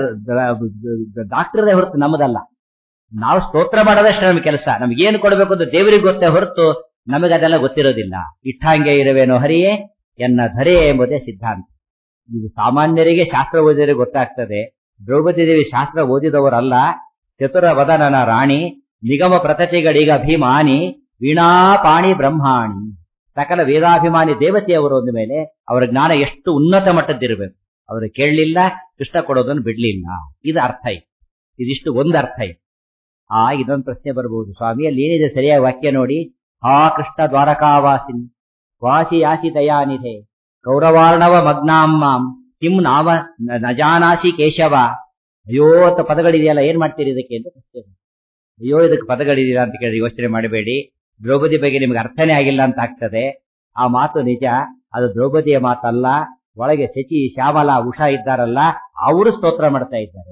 ಡಾಕ್ಟರ್ ಹೊರತು ನಮ್ಮದಲ್ಲ ನಾವು ಸ್ತೋತ್ರ ಮಾಡೋದಷ್ಟೇ ನಮ್ಮ ಕೆಲಸ ನಮ್ಗೆ ಏನು ಕೊಡಬೇಕು ಅಂತ ದೇವರಿಗೆ ಗೊತ್ತೇ ಹೊರತು ನಮಗೆ ಅದೆಲ್ಲ ಗೊತ್ತಿರೋದಿಲ್ಲ ಇಟ್ಟಾಂಗೆ ಇರುವೇನೋ ಹರಿಯೇ ಎನ್ನ ಧರೆ ಎಂಬುದೇ ಸಿದ್ಧಾಂತ ಇದು ಸಾಮಾನ್ಯರಿಗೆ ಶಾಸ್ತ್ರ ಓದಿದರೆ ಗೊತ್ತಾಗ್ತದೆ ದ್ರೌಪದಿ ದೇವಿ ಶಾಸ್ತ್ರ ಓದಿದವರಲ್ಲ ಚತುರ ವದನನ ರಾಣಿ ನಿಗಮ ಪ್ರತತಿಗಳೀಗ ಭೀಮಾನಿ ವೀಣಾಪಾಣಿ ಬ್ರಹ್ಮಾಣಿ ಸಕಲ ವೇದಾಭಿಮಾನಿ ದೇವತೆಯವರು ಅಂದ ಮೇಲೆ ಅವರ ಜ್ಞಾನ ಎಷ್ಟು ಉನ್ನತ ಮಟ್ಟದ್ದಿರಬೇಕು ಅವರು ಕೇಳಲಿಲ್ಲ ಕೃಷ್ಣ ಕೊಡೋದನ್ನು ಬಿಡ್ಲಿಲ್ಲ ಇದು ಅರ್ಥ ಇದೆ ಇದಿಷ್ಟು ಒಂದು ಅರ್ಥ ಇದೆ ಆ ಇದೊಂದು ಪ್ರಶ್ನೆ ಬರಬಹುದು ಸ್ವಾಮಿ ಅಲ್ಲಿ ಏನಿದೆ ಸರಿಯಾಗಿ ವಾಕ್ಯ ನೋಡಿ ಹಾ ಕೃಷ್ಣ ದ್ವಾರಕಾವಾಸಿನಿ ವಾಸಿ ಯಾಸಿ ದಯಾನಿಧೆ ಕೌರವಾರ್ಣವ ಮಗ್ನಾಂ ಕಿಂ ನಾಮ ನ- ನಜಾನಾಸಿ ಕೇಶವ ಅಯ್ಯೋ ಅಂತ ಪದಗಳಿದೆಯಲ್ಲ ಏನ್ ಮಾಡ್ತೀರಿ ಇದಕ್ಕೆ ಅಂತ ಪ್ರಶ್ನೆ ಬಂತು. ಅಯ್ಯೋ ಇದಕ್ಕೆ ಪದಗಳಿದೆಯಲ್ಲ ಅಂತ ಕೇಳಿ ಯೋಚನೆ ಮಾಡಬೇಡಿ ದ್ರೌಪದಿ ಬಗ್ಗೆ ನಿಮ್ಗೆ ಅರ್ಥನೇ ಆಗಿಲ್ಲ ಅಂತ ಆಗ್ತದೆ ಆ ಮಾತು ನಿಜ ಅದು ದ್ರೌಪದಿಯ ಮಾತಲ್ಲ ಒಳಗೆ ಶಚಿ ಶ್ಯಾಮಲ ಉಷಾ ಇದ್ದಾರಲ್ಲ ಅವರು ಸ್ತೋತ್ರ ಮಾಡ್ತಾ ಇದ್ದಾರೆ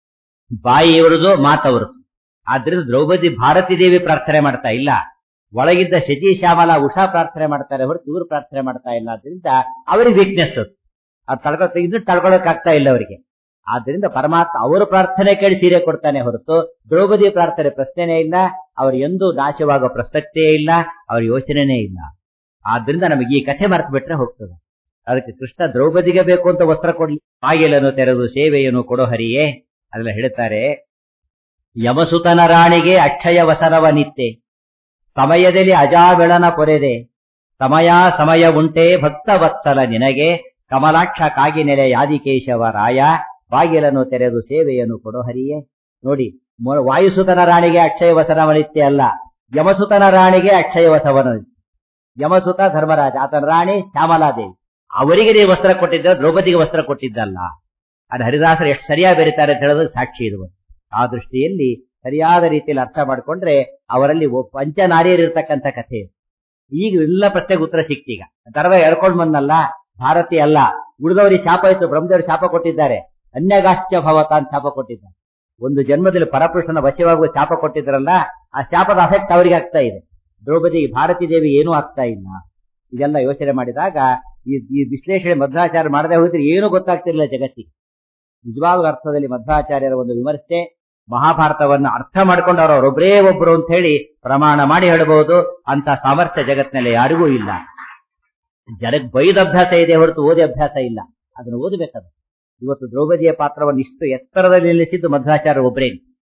ಬಾಯಿ ಇವರದು ಮಾತವರದು ಆದ್ರಿಂದ ದ್ರೌಪದಿ ಭಾರತಿ ದೇವಿ ಪ್ರಾರ್ಥನೆ ಮಾಡ್ತಾ ಇಲ್ಲ ಒಳಗಿದ್ದ ಶಚಿ ಶ್ಯಾಮಲ ಉಷಾ ಪ್ರಾರ್ಥನೆ ಮಾಡ್ತಾರೆ ಹೊರತು ಇವರು ಪ್ರಾರ್ಥನೆ ಮಾಡ್ತಾ ಇಲ್ಲ ಆದ್ರಿಂದ ಅವರಿಗೆ ವೀಕ್ನೆಸ್ ಅದು ಅದು ತಡ್ಕೊ ಇದ್ದು ತಡ್ಕೊಳಕ್ ಆಗ್ತಾ ಇಲ್ಲ ಅವರಿಗೆ ಆದ್ರಿಂದ ಪರಮಾತ್ಮ ಅವರು ಪ್ರಾರ್ಥನೆ ಕೇಳಿ ಸೀರೆ ಕೊಡ್ತಾನೆ ಹೊರತು ದ್ರೌಪದಿ ಪ್ರಾರ್ಥನೆ ಪ್ರಶ್ನೆನೇ ಇಲ್ಲ ಅವ್ರು ಎಂದೂ ನಾಶವಾಗೋ ಪ್ರಸಕ್ತಿಯೇ ಇಲ್ಲ ಅವ್ರ ಯೋಚನೆನೇ ಇಲ್ಲ ಆದ್ರಿಂದ ನಮಗೆ ಈ ಕಥೆ ಮರ್ತು ಬಿಟ್ರೆ ಹೋಗ್ತದೆ ಅದಕ್ಕೆ ಕೃಷ್ಣ ದ್ರೌಪದಿಗೆ ಬೇಕು ಅಂತ ವಸ್ತ್ರ ಕೊಡ್ಲಿ ಬಾಗಿಲನ್ನು ತೆರೆದು ಸೇವೆಯನ್ನು ಕೊಡೋ ಹರಿಯೇ ಅದೆಲ್ಲ ಹೇಳ್ತಾರೆ ಯಮಸುತನ ರಾಣಿಗೆ ಅಕ್ಷಯ ವಸನವ ನಿತ್ತೆ ಸಮಯದಲ್ಲಿ ಅಜಾವೆಳನ ಪೊರೆದೆ ಸಮಯ ಸಮಯ ಉಂಟೆ ಭಕ್ತ ವತ್ಸಲ ನಿನಗೆ ಕಮಲಾಕ್ಷ ಕಾಗಿ ನೆಲೆ ಯಾದಿಕೇಶವ ರಾಯ ಬಾಗಿಲನ್ನು ತೆರೆದು ಸೇವೆಯನ್ನು ಕೊಡೋ ಹರಿಯೇ ನೋಡಿ ಮೊ- ವಾಯುಸುತನ ರಾಣಿಗೆ ಅಕ್ಷಯ ವಸನವ ನಿತ್ಯ ಅಲ್ಲ ಯಮಸುತನ ರಾಣಿಗೆ ಅಕ್ಷಯ ವಸವನ ಯಮಸುತ ಧರ್ಮರಾಜ ಆತನ ರಾಣಿ ಶ್ಯಾಮಲಾದೇವಿ ಅವರಿಗೆ ನೀವು ವಸ್ತ್ರ ಕೊಟ್ಟಿದ್ದ ದ್ರೌಪದಿಗೆ ವಸ್ತ್ರ ಕೊಟ್ಟಿದ್ದಲ್ಲ ಅದು ಹರಿದಾಸರು ಎಷ್ಟು ಸರಿಯಾಗಿ ಬೆರೀತಾರೆ ಅಂತ ಹೇಳೋದಕ್ಕೆ ಸಾಕ್ಷಿ ಇರುವ ಆ ದೃಷ್ಟಿಯಲ್ಲಿ ಸರಿಯಾದ ರೀತಿಯಲ್ಲಿ ಅರ್ಥ ಮಾಡಿಕೊಂಡ್ರೆ ಅವರಲ್ಲಿ ಒ- ಪಂಚನಾರಿಯರಿರ್ತಕ್ಕಂಥ ಕಥೆ ಇದು. ಈಗ ಎಲ್ಲ ಪ್ರಶ್ನೆಗೆ ಉತ್ತರ ಸಿಕ್ತೀಗ ಧರ್ಮ ಎಳ್ಕೊಂಡ್ ಬಂದಲ್ಲ ಭಾರತಿ ಅಲ್ಲ ಉಳಿದವರಿಗೆ ಶಾಪ ಇತ್ತು ಬ್ರಹ್ಮದೇವರು ಶಾಪ ಕೊಟ್ಟಿದ್ದಾರೆ ಅನ್ಯಗಾಶ್ಚ ಭವತ ಅಂತ ಶಾಪ ಕೊಟ್ಟಿದ್ದಾರೆ ಒಂದು ಜನ್ಮದಲ್ಲಿ ಪರಪುರುಷನ ವಶವಾಗುವ ಶಾಪ ಕೊಟ್ಟಿದ್ರಲ್ಲ ಆ ಶಾಪದ ಅಫೆಕ್ಟ್ ಅವರಿಗೆ ಆಗ್ತಾ ಇದೆ ದ್ರೌಪದಿ ಭಾರತಿ ದೇವಿ ಏನೂ ಆಗ್ತಾ ಇಲ್ಲ ಇದೆಲ್ಲ ಯೋಚನೆ ಮಾಡಿದಾಗ ಈ ಈ ವಿಶ್ಲೇಷಣೆ ಮಧ್ವಾಚಾರ್ಯ ಮಾಡದೆ ಹೋದ್ರೆ ಏನೂ ಗೊತ್ತಾಗ್ತಿರ್ಲಿಲ್ಲ ಜಗತ್ತಿಗೆ ನಿಜವಾದ ಅರ್ಥದಲ್ಲಿ ಮಧ್ವಾಚಾರ್ಯರ ಒಂದು ವಿಮರ್ಶೆ ಮಹಾಭಾರತವನ್ನು ಅರ್ಥ ಮಾಡ್ಕೊಂಡು ಅವರು ಅವರೊಬ್ಬರೇ ಒಬ್ರು ಅಂತ ಹೇಳಿ ಪ್ರಮಾಣ ಮಾಡಿ ಹೇಳಬಹುದು ಅಂತ ಸಾಮರ್ಥ್ಯ ಜಗತ್ತಿನಲ್ಲಿ ಯಾರಿಗೂ ಇಲ್ಲ ಜನಕ್ಕೆ ಬೈದ ಅಭ್ಯಾಸ ಇದೆ ಹೊರತು ಓದಿ ಅಭ್ಯಾಸ ಇಲ್ಲ ಅದನ್ನು ಓದಬೇಕದು ಇವತ್ತು ದ್ರೌಪದಿಯ ಪಾತ್ರವನ್ನು ಇಷ್ಟು ಎತ್ತರದಲ್ಲಿ ನಿಲ್ಲಿಸಿದ್ದು ಮಧ್ವಾಚಾರ್ಯ ಒಬ್ಬರೇ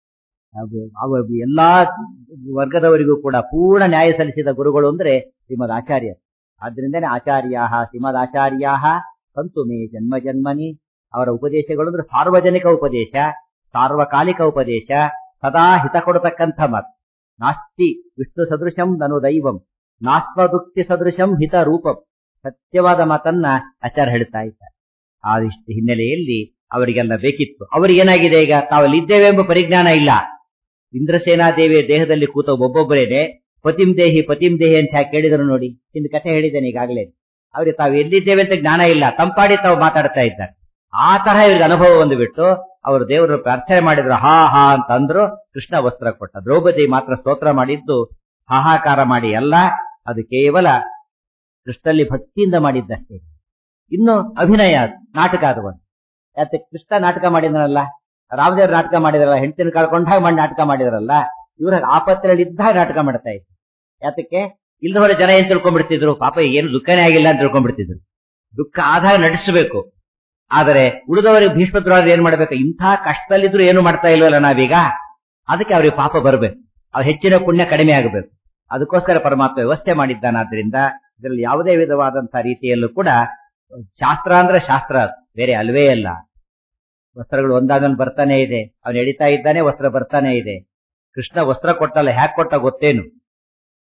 ಅವ ಎಲ್ಲಾ ವರ್ಗದವರಿಗೂ ಕೂಡ ಪೂರ್ಣ ನ್ಯಾಯ ಸಲ್ಲಿಸಿದ ಗುರುಗಳು ಅಂದ್ರೆ ಶ್ರೀಮದ್ ಆಚಾರ್ಯ ಆದ್ರಿಂದನೇ ಆಚಾರ್ಯ ಶ್ರೀಮದ್ ಆಚಾರ್ಯ ಸಂತು ಮೇ ಜನ್ಮ ಜನ್ಮನಿ ಅವರ ಉಪದೇಶಗಳು ಅಂದ್ರೆ ಸಾರ್ವಜನಿಕ ಉಪದೇಶ ಸಾರ್ವಕಾಲಿಕ ಉಪದೇಶ ಸದಾ ಹಿತ ಕೊಡತಕ್ಕಂಥ ಮತ್ ನಾಸ್ತಿ ವಿಷ್ಣು ಸದೃಶಂ ನನು ದೈವಂ ನಾಸ್ವದುಕ್ತಿ ಸದೃಶಂ ಹಿತ ರೂಪಂ ಸತ್ಯವಾದ ಮಾತನ್ನ ಆಚಾರ್ಯ ಹೇಳ್ತಾ ಇದ್ದಾರೆ ಆ ಇಷ್ಟು ಹಿನ್ನೆಲೆಯಲ್ಲಿ ಅವರಿಗೆಲ್ಲ ಬೇಕಿತ್ತು ಅವರಿಗೇನಾಗಿದೆ ಈಗ ತಾವಲ್ಲಿ ಇದ್ದೇವೆ ಎಂಬ ಪರಿಜ್ಞಾನ ಇಲ್ಲ ಇಂದ್ರಸೇನಾ ದೇವಿಯ ದೇಹದಲ್ಲಿ ಕೂತ ಒಬ್ಬೊಬ್ಬರೇನೆ ಪತಿಂ ದೇಹಿ ಪತಿಂ ದೇಹಿ ಅಂತ ಯಾಕೆ ಕೇಳಿದ್ರು ನೋಡಿ ಇಂದು ಕಥೆ ಹೇಳಿದ್ದೇನೆ ಈಗಾಗಲೇ ಅವ್ರಿಗೆ ತಾವು ಎಲ್ಲಿದ್ದೇವೆ ಅಂತ ಜ್ಞಾನ ಇಲ್ಲ ತಂಪಾಡಿ ತಾವು ಮಾತಾಡ್ತಾ ಇದ್ದಾರೆ ಆ ತರಹ ಇವ್ರಿಗೆ ಅನುಭವ ಒಂದು ಬಿಟ್ಟು ಅವರು ದೇವರು ಪ್ರಾರ್ಥನೆ ಮಾಡಿದ್ರು ಹಾ ಹಾ ಅಂತ ಅಂದ್ರು ಕೃಷ್ಣ ವಸ್ತ್ರ ಕೊಟ್ಟ ದ್ರೌಪದಿ ಮಾತ್ರ ಸ್ತೋತ್ರ ಮಾಡಿದ್ದು ಹಾಹಾಕಾರ ಮಾಡಿ ಅಲ್ಲ ಅದು ಕೇವಲ ಕೃಷ್ಣಲ್ಲಿ ಭಕ್ತಿಯಿಂದ ಮಾಡಿದ್ದಷ್ಟೇ ಇನ್ನು ಅಭಿನಯ ಅದು, ನಾಟಕ ಅದು ಒಂದು ಯಾಕೆ ಕೃಷ್ಣ ನಾಟಕ ಮಾಡಿದ್ರಲ್ಲ ರಾಮದೇವ್ರ ನಾಟಕ ಮಾಡಿದ್ರಲ್ಲ ಹೆಂಡತಿನ ಕಳ್ಕೊಂಡಾಗ ಮಾಡಿ ನಾಟಕ ಮಾಡಿದ್ರಲ್ಲ ಇವ್ರ ಆಪತ್ತರಲ್ಲಿ ಇದ್ದಾಗ ನಾಟಕ ಮಾಡ್ತಾ ಇದ್ರು ಯಾತಕ್ಕೆ ಇಲ್ದವರ ಜನ ಏನ್ ತಿಳ್ಕೊಂಡ್ಬಿಡ್ತಿದ್ರು ಪಾಪ ಏನು ದುಃಖನೇ ಆಗಿಲ್ಲ ಅಂತ ತಿಳ್ಕೊಂಡ್ಬಿಡ್ತಿದ್ರು ದುಃಖ ಆದಾಗ ನಟಿಸಬೇಕು ಆದರೆ ಉಳಿದವರಿಗೆ ಭೀಷ್ಮದ್ರೋಣ ಏನ್ ಮಾಡ್ಬೇಕು ಇಂಥ ಕಷ್ಟದಲ್ಲಿದ್ರು ಏನು ಮಾಡ್ತಾ ಇಲ್ವಲ್ಲ ನಾವೀಗ ಅದಕ್ಕೆ ಅವ್ರಿಗೆ ಪಾಪ ಬರ್ಬೇಕು ಅವ್ರ ಹೆಚ್ಚಿನ ಪುಣ್ಯ ಕಡಿಮೆ ಆಗಬೇಕು ಅದಕ್ಕೋಸ್ಕರ ಪರಮಾತ್ಮ ವ್ಯವಸ್ಥೆ ಮಾಡಿದ್ದಾನಾದ್ರಿಂದ ಇದರಲ್ಲಿ ಯಾವುದೇ ವಿಧವಾದಂತಹ ರೀತಿಯಲ್ಲೂ ಕೂಡ ಶಾಸ್ತ್ರ ಅಂದ್ರೆ ಶಾಸ್ತ್ರ ಅದು. ಬೇರೆ ಅಲ್ವೇ ಅಲ್ಲ ವಸ್ತ್ರಗಳು ಒಂದಾದ್ಮೇಲೆ ಬರ್ತಾನೆ ಇದೆ ಅವನು ಎಳಿತಾ ಇದ್ದಾನೆ ವಸ್ತ್ರ ಬರ್ತಾನೆ ಇದೆ ಕೃಷ್ಣ ವಸ್ತ್ರ ಕೊಟ್ಟಲ್ಲ ಹ್ಯಾಕ್ ಕೊಟ್ಟ ಗೊತ್ತೇನು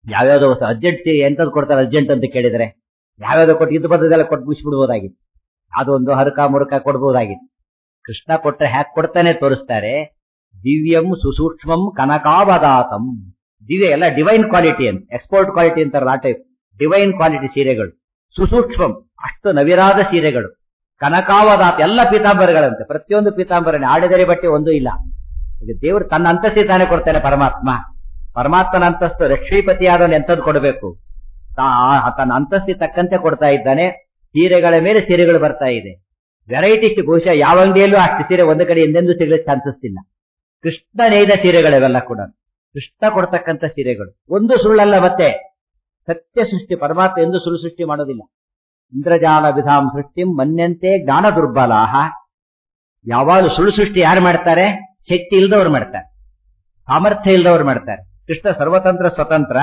ಯಾವ್ಯಾವ್ದೋ ಅರ್ಜೆಂಟ್ ಎಂತದ್ದು ಕೊಡ್ತಾರೆ ಅರ್ಜೆಂಟ್ ಅಂತ ಕೇಳಿದ್ರೆ ಯಾವ್ಯಾವ್ದೋ ಕೊಟ್ಟು ಇದು ಬದ್ದದೆಲ್ಲ ಕೊಟ್ಟು ಮುಗಿಸ್ಬಿಡ್ಬೋದಾಗಿತ್ತು ಅದೊಂದು ಹರಕ ಮುರುಕ ಕೊಡ್ಬೋದಾಗಿತ್ತು ಕೃಷ್ಣ ಕೊಟ್ಟರೆ ಹ್ಯಾಕ್ ಕೊಡ್ತಾನೆ ತೋರಿಸ್ತಾರೆ ದಿವ್ಯಂ ಸುಸೂಕ್ಷ್ಮಂ ಕನಕಾವದಾತಂ ದಿವ್ಯ ಎಲ್ಲ ಡಿವೈನ್ ಕ್ವಾಲಿಟಿ ಅಂತ ಎಕ್ಸ್ಪೋರ್ಟ್ ಕ್ವಾಲಿಟಿ ಅಂತಾರಲ್ಲ ಆ ಟೈಪ್ ಡಿವೈನ್ ಕ್ವಾಲಿಟಿ ಸೀರೆಗಳು ಸುಸೂಕ್ಷ್ಮಂ ಅಷ್ಟು ನವಿರಾದ ಸೀರೆಗಳು ಕನಕಾವದಾತ ಎಲ್ಲ ಪೀತಾಂಬರಗಳಂತೆ ಪ್ರತಿಯೊಂದು ಪೀತಾಂಬರನೇ ಆಡಿದರೆ ಬಟ್ಟೆ ಒಂದು ಇಲ್ಲ ಈಗ ದೇವರು ತನ್ನ ಅಂತಸ್ತಿ ತಾನೇ ಕೊಡ್ತಾನೆ ಪರಮಾತ್ಮ ಪರಮಾತ್ಮನ ಅಂತಸ್ತು ಲಕ್ಷ್ಮೀಪತಿಯಾದವನು ಎಂತದ್ದು ಕೊಡಬೇಕು ತನ್ನ ಅಂತಸ್ತಿ ತಕ್ಕಂತೆ ಕೊಡ್ತಾ ಇದ್ದಾನೆ ಸೀರೆಗಳ ಮೇಲೆ ಸೀರೆಗಳು ಬರ್ತಾ ಇದೆ ವೆರೈಟೀಸ್ ಬಹುಶಃ ಯಾವ ಅಂಗಡಿಯಲ್ಲೂ ಅಷ್ಟು ಸೀರೆ ಒಂದು ಕಡೆ ಎಂದೆಂದೂ ಸಿಗಲಿಕ್ಕೆ ಚಾನ್ಸಸ್ ಇಲ್ಲ ಕೃಷ್ಣ ನೇಯ್ದ ಸೀರೆಗಳಿವೆಲ್ಲ ಕೂಡ ಕೃಷ್ಣ ಕೊಡ್ತಕ್ಕಂಥ ಸೀರೆಗಳು ಒಂದು ಸುಳ್ಳಲ್ಲ ಮತ್ತೆ ಸತ್ಯ ಸೃಷ್ಟಿ ಪರಮಾತ್ಮ ಎಂದು ಸುಳ್ಳು ಸೃಷ್ಟಿ ಮಾಡೋದಿಲ್ಲ ಇಂದ್ರಜಾಲ ವಿಧಾಂ ಸೃಷ್ಟಿ ಮನ್ಯಂತೆ ಜ್ಞಾನ ದುರ್ಬಲಾಹ ಯಾವಾಗಲೂ ಸುಳ್ಳು ಸೃಷ್ಟಿ ಯಾರು ಮಾಡ್ತಾರೆ ಶಕ್ತಿ ಇಲ್ದವ್ರು ಮಾಡ್ತಾರೆ ಸಾಮರ್ಥ್ಯ ಇಲ್ದವ್ರು ಮಾಡ್ತಾರೆ ಕೃಷ್ಣ ಸರ್ವತಂತ್ರ ಸ್ವತಂತ್ರ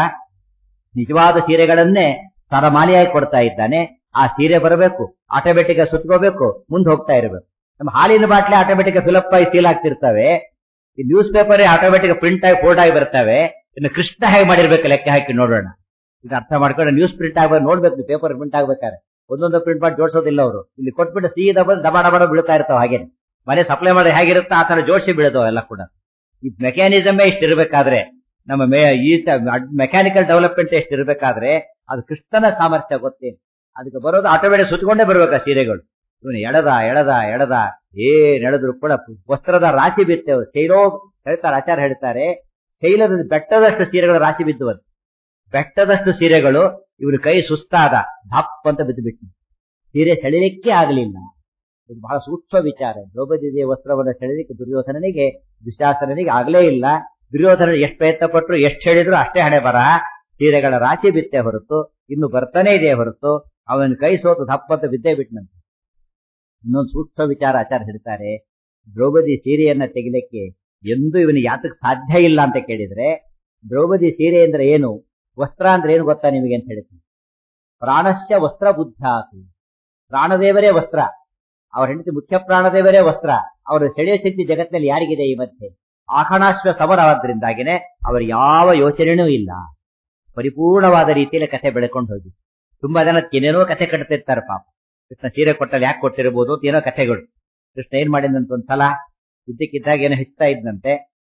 ನಿಜವಾದ ಸೀರೆಗಳನ್ನೇ ಸರಮಾಲಿಯಾಗಿ ಕೊಡ್ತಾ ಇದ್ದಾನೆ ಆ ಸೀರೆ ಬರಬೇಕು ಆಟೋಮೆಟಿಕ್ ಸುತ್ಕೋಬೇಕು ಮುಂದೆ ಹೋಗ್ತಾ ಇರಬೇಕು ನಮ್ಮ ಹಾಲಿನ ಬಾಟ್ಲಿ ಆಟೋಮೆಟಿಕ್ ಫಿಲಪ್ ಆಗಿ ಸೀಲ್ ಆಗ್ತಿರ್ತವೆ ಈ ನ್ಯೂಸ್ ಪೇಪರ್ ಆಟೋಮೆಟಿಕ್ ಪ್ರಿಂಟ್ ಆಗಿ ಫೋಲ್ಡ್ ಆಗಿ ಬರ್ತವೆ ಇನ್ನು ಕೃಷ್ಣ ಹೇಗೆ ಮಾಡಿರ್ಬೇಕು ಲೆಕ್ಕ ಹಾಕಿ ನೋಡೋಣ ಇದು ಅರ್ಥ ಮಾಡ್ಕೊಂಡು ನ್ಯೂಸ್ ಪ್ರಿಂಟ್ ಆಗ್ಬೇಕು ನೋಡ್ಬೇಕು ಪೇಪರ್ ಪ್ರಿಂಟ್ ಆಗ್ಬೇಕಾದ್ರೆ ಒಂದೊಂದು ಪ್ರಿಂಟ್ ಮಾಡಿ ಜೋಡಿಸೋದಿಲ್ಲ ಅವರು ಇಲ್ಲಿ ಕೊಟ್ಬಿಟ್ಟು ಸೀದಾ ಬಂದು ದಬಾ ಡಬಾ ಬೀಳ್ತಾ ಇರ್ತಾವ ಹಾಗೇನೆ ಮನೆ ಸಪ್ಲೈ ಮಾಡಿ ಹೇಗಿರುತ್ತೋ ಆ ತರ ಜೋಡಿಸಿ ಬೀಳದವ ಎಲ್ಲ ಕೂಡ ಈ ಮೆಕ್ಯಾನಿಸಮೇ ಇಷ್ಟಿರ್ಬೇಕಾದ್ರೆ ನಮ್ಮ ಮೇ ಈ ಮೆಕ್ಯಾನಿಕಲ್ ಡೆವಲಪ್ಮೆಂಟ್ ಎಷ್ಟಿರ್ಬೇಕಾದ್ರೆ ಅದು ಕೃಷ್ಣನ ಸಾಮರ್ಥ್ಯ ಗೊತ್ತೇನು ಅದಕ್ಕೆ ಬರೋದು ಆಟೋಮೆಟಿಕ್ ಸುತ್ತಕೊಂಡೇ ಬರ್ಬೇಕು ಆ ಸೀರೆಗಳು ಇವನು ಎಳದ ಎಳದ ಎಳದ ಏನ್ ಎಳೆದ್ರು ಕೂಡ ವಸ್ತ್ರದ ರಾಶಿ ಬಿತ್ತೇವೆ ಶೈಲೋ ಹೇಳ್ತಾರೆ ಆಚಾರ ಹೇಳ್ತಾರೆ ಶೈಲದ ಬೆಟ್ಟದಷ್ಟು ಸೀರೆಗಳ ರಾಶಿ ಬಿದ್ದುವಂತೆ ಬೆಟ್ಟದಷ್ಟು ಸೀರೆಗಳು ಇವನು ಕೈ ಸುಸ್ತಾದ ದಪ್ ಅಂತ ಬಿದ್ದು ಬಿಟ್ಟು ಸೀರೆ ಸೆಳಿಲಿಕ್ಕೆ ಆಗಲಿಲ್ಲ ಇದು ಬಹಳ ಸೂಕ್ಷ್ಮ ವಿಚಾರ ದ್ರೌಪದಿ ದೇವಿ ವಸ್ತ್ರವನ್ನು ಸೆಳೆಲಿಕ್ಕೆ ದುರ್ಯೋಧನನಿಗೆ ದುಶಾಸನನಿಗೆ ಆಗಲೇ ಇಲ್ಲ ದುರ್ಯೋಧನ ಎಷ್ಟು ಪ್ರಯತ್ನ ಪಟ್ಟರು ಎಷ್ಟು ಹೇಳಿದ್ರು ಅಷ್ಟೇ ಹಣೆ ಬರ ಸೀರೆಗಳ ರಾಶಿ ಬಿತ್ತೆ ಹೊರತು ಇನ್ನು ಬರ್ತಾನೆ ಇದೆ ಹೊರತು ಅವನ ಕೈ ಸೋತು ದಪ್ಪಂತ ಬಿದ್ದೇ ಬಿಟ್ಟನಂತೆ ಇನ್ನೊಂದು ಸೂಕ್ಷ್ಮ ವಿಚಾರ ಆಚಾರ ಹೇಳ್ತಾರೆ ದ್ರೌಪದಿ ಸೀರೆಯನ್ನ ತೆಗಿಲಿಕ್ಕೆ ಎಂದು ಇವನಿಗೆ ಯಾತಕ್ಕೆ ಸಾಧ್ಯ ಇಲ್ಲ ಅಂತ ಕೇಳಿದ್ರೆ ದ್ರೌಪದಿ ಸೀರೆ ಅಂದ್ರೆ ಏನು ವಸ್ತ್ರ ಅಂದ್ರೆ ಏನು ಗೊತ್ತಾ ನಿಮಗೆ ಅಂತ ಹೇಳ್ತೀನಿ ಪ್ರಾಣಶ್ಚ ವಸ್ತ್ರ ಬುದ್ಧಾತು ಪ್ರಾಣದೇವರೇ ವಸ್ತ್ರ ಅವರ ಹೆಂಡತಿ ಮುಖ್ಯ ಪ್ರಾಣದೇವರೇ ವಸ್ತ್ರ ಅವರ ಸೆಳೆಯ ಶಕ್ತಿ ಜಗತ್ತಿನಲ್ಲಿ ಯಾರಿಗಿದೆ ಈ ಮಧ್ಯೆ ಆಖಣಾಶ್ವ ಸಮರವಾದ್ರಿಂದಾಗಿನೇ ಅವರ ಯಾವ ಯೋಚನೆನೂ ಇಲ್ಲ ಪರಿಪೂರ್ಣವಾದ ರೀತಿಯಲ್ಲಿ ಕಥೆ ಬೆಳ್ಕೊಂಡು ಹೋಗಿ ತುಂಬಾ ಜನ ಏನೇನೋ ಕಥೆ ಕಟ್ತಿರ್ತಾರೆ ಪಾಪ ಕೃಷ್ಣ ಸೀರೆ ಕೊಟ್ಟಲ್ಲಿ ಯಾಕೆ ಕೊಟ್ಟಿರ್ಬೋದು ಅಂತ ಏನೋ ಕಥೆಗಳು ಕೃಷ್ಣ ಏನ್ ಮಾಡಿದಂತ ಒಂದ್ಸಲ ಇದ್ದಕ್ಕಿದ್ದಾಗ ಏನೋ ಹೆಚ್ಚುತ್ತಾ ಇದ್ದಂತೆ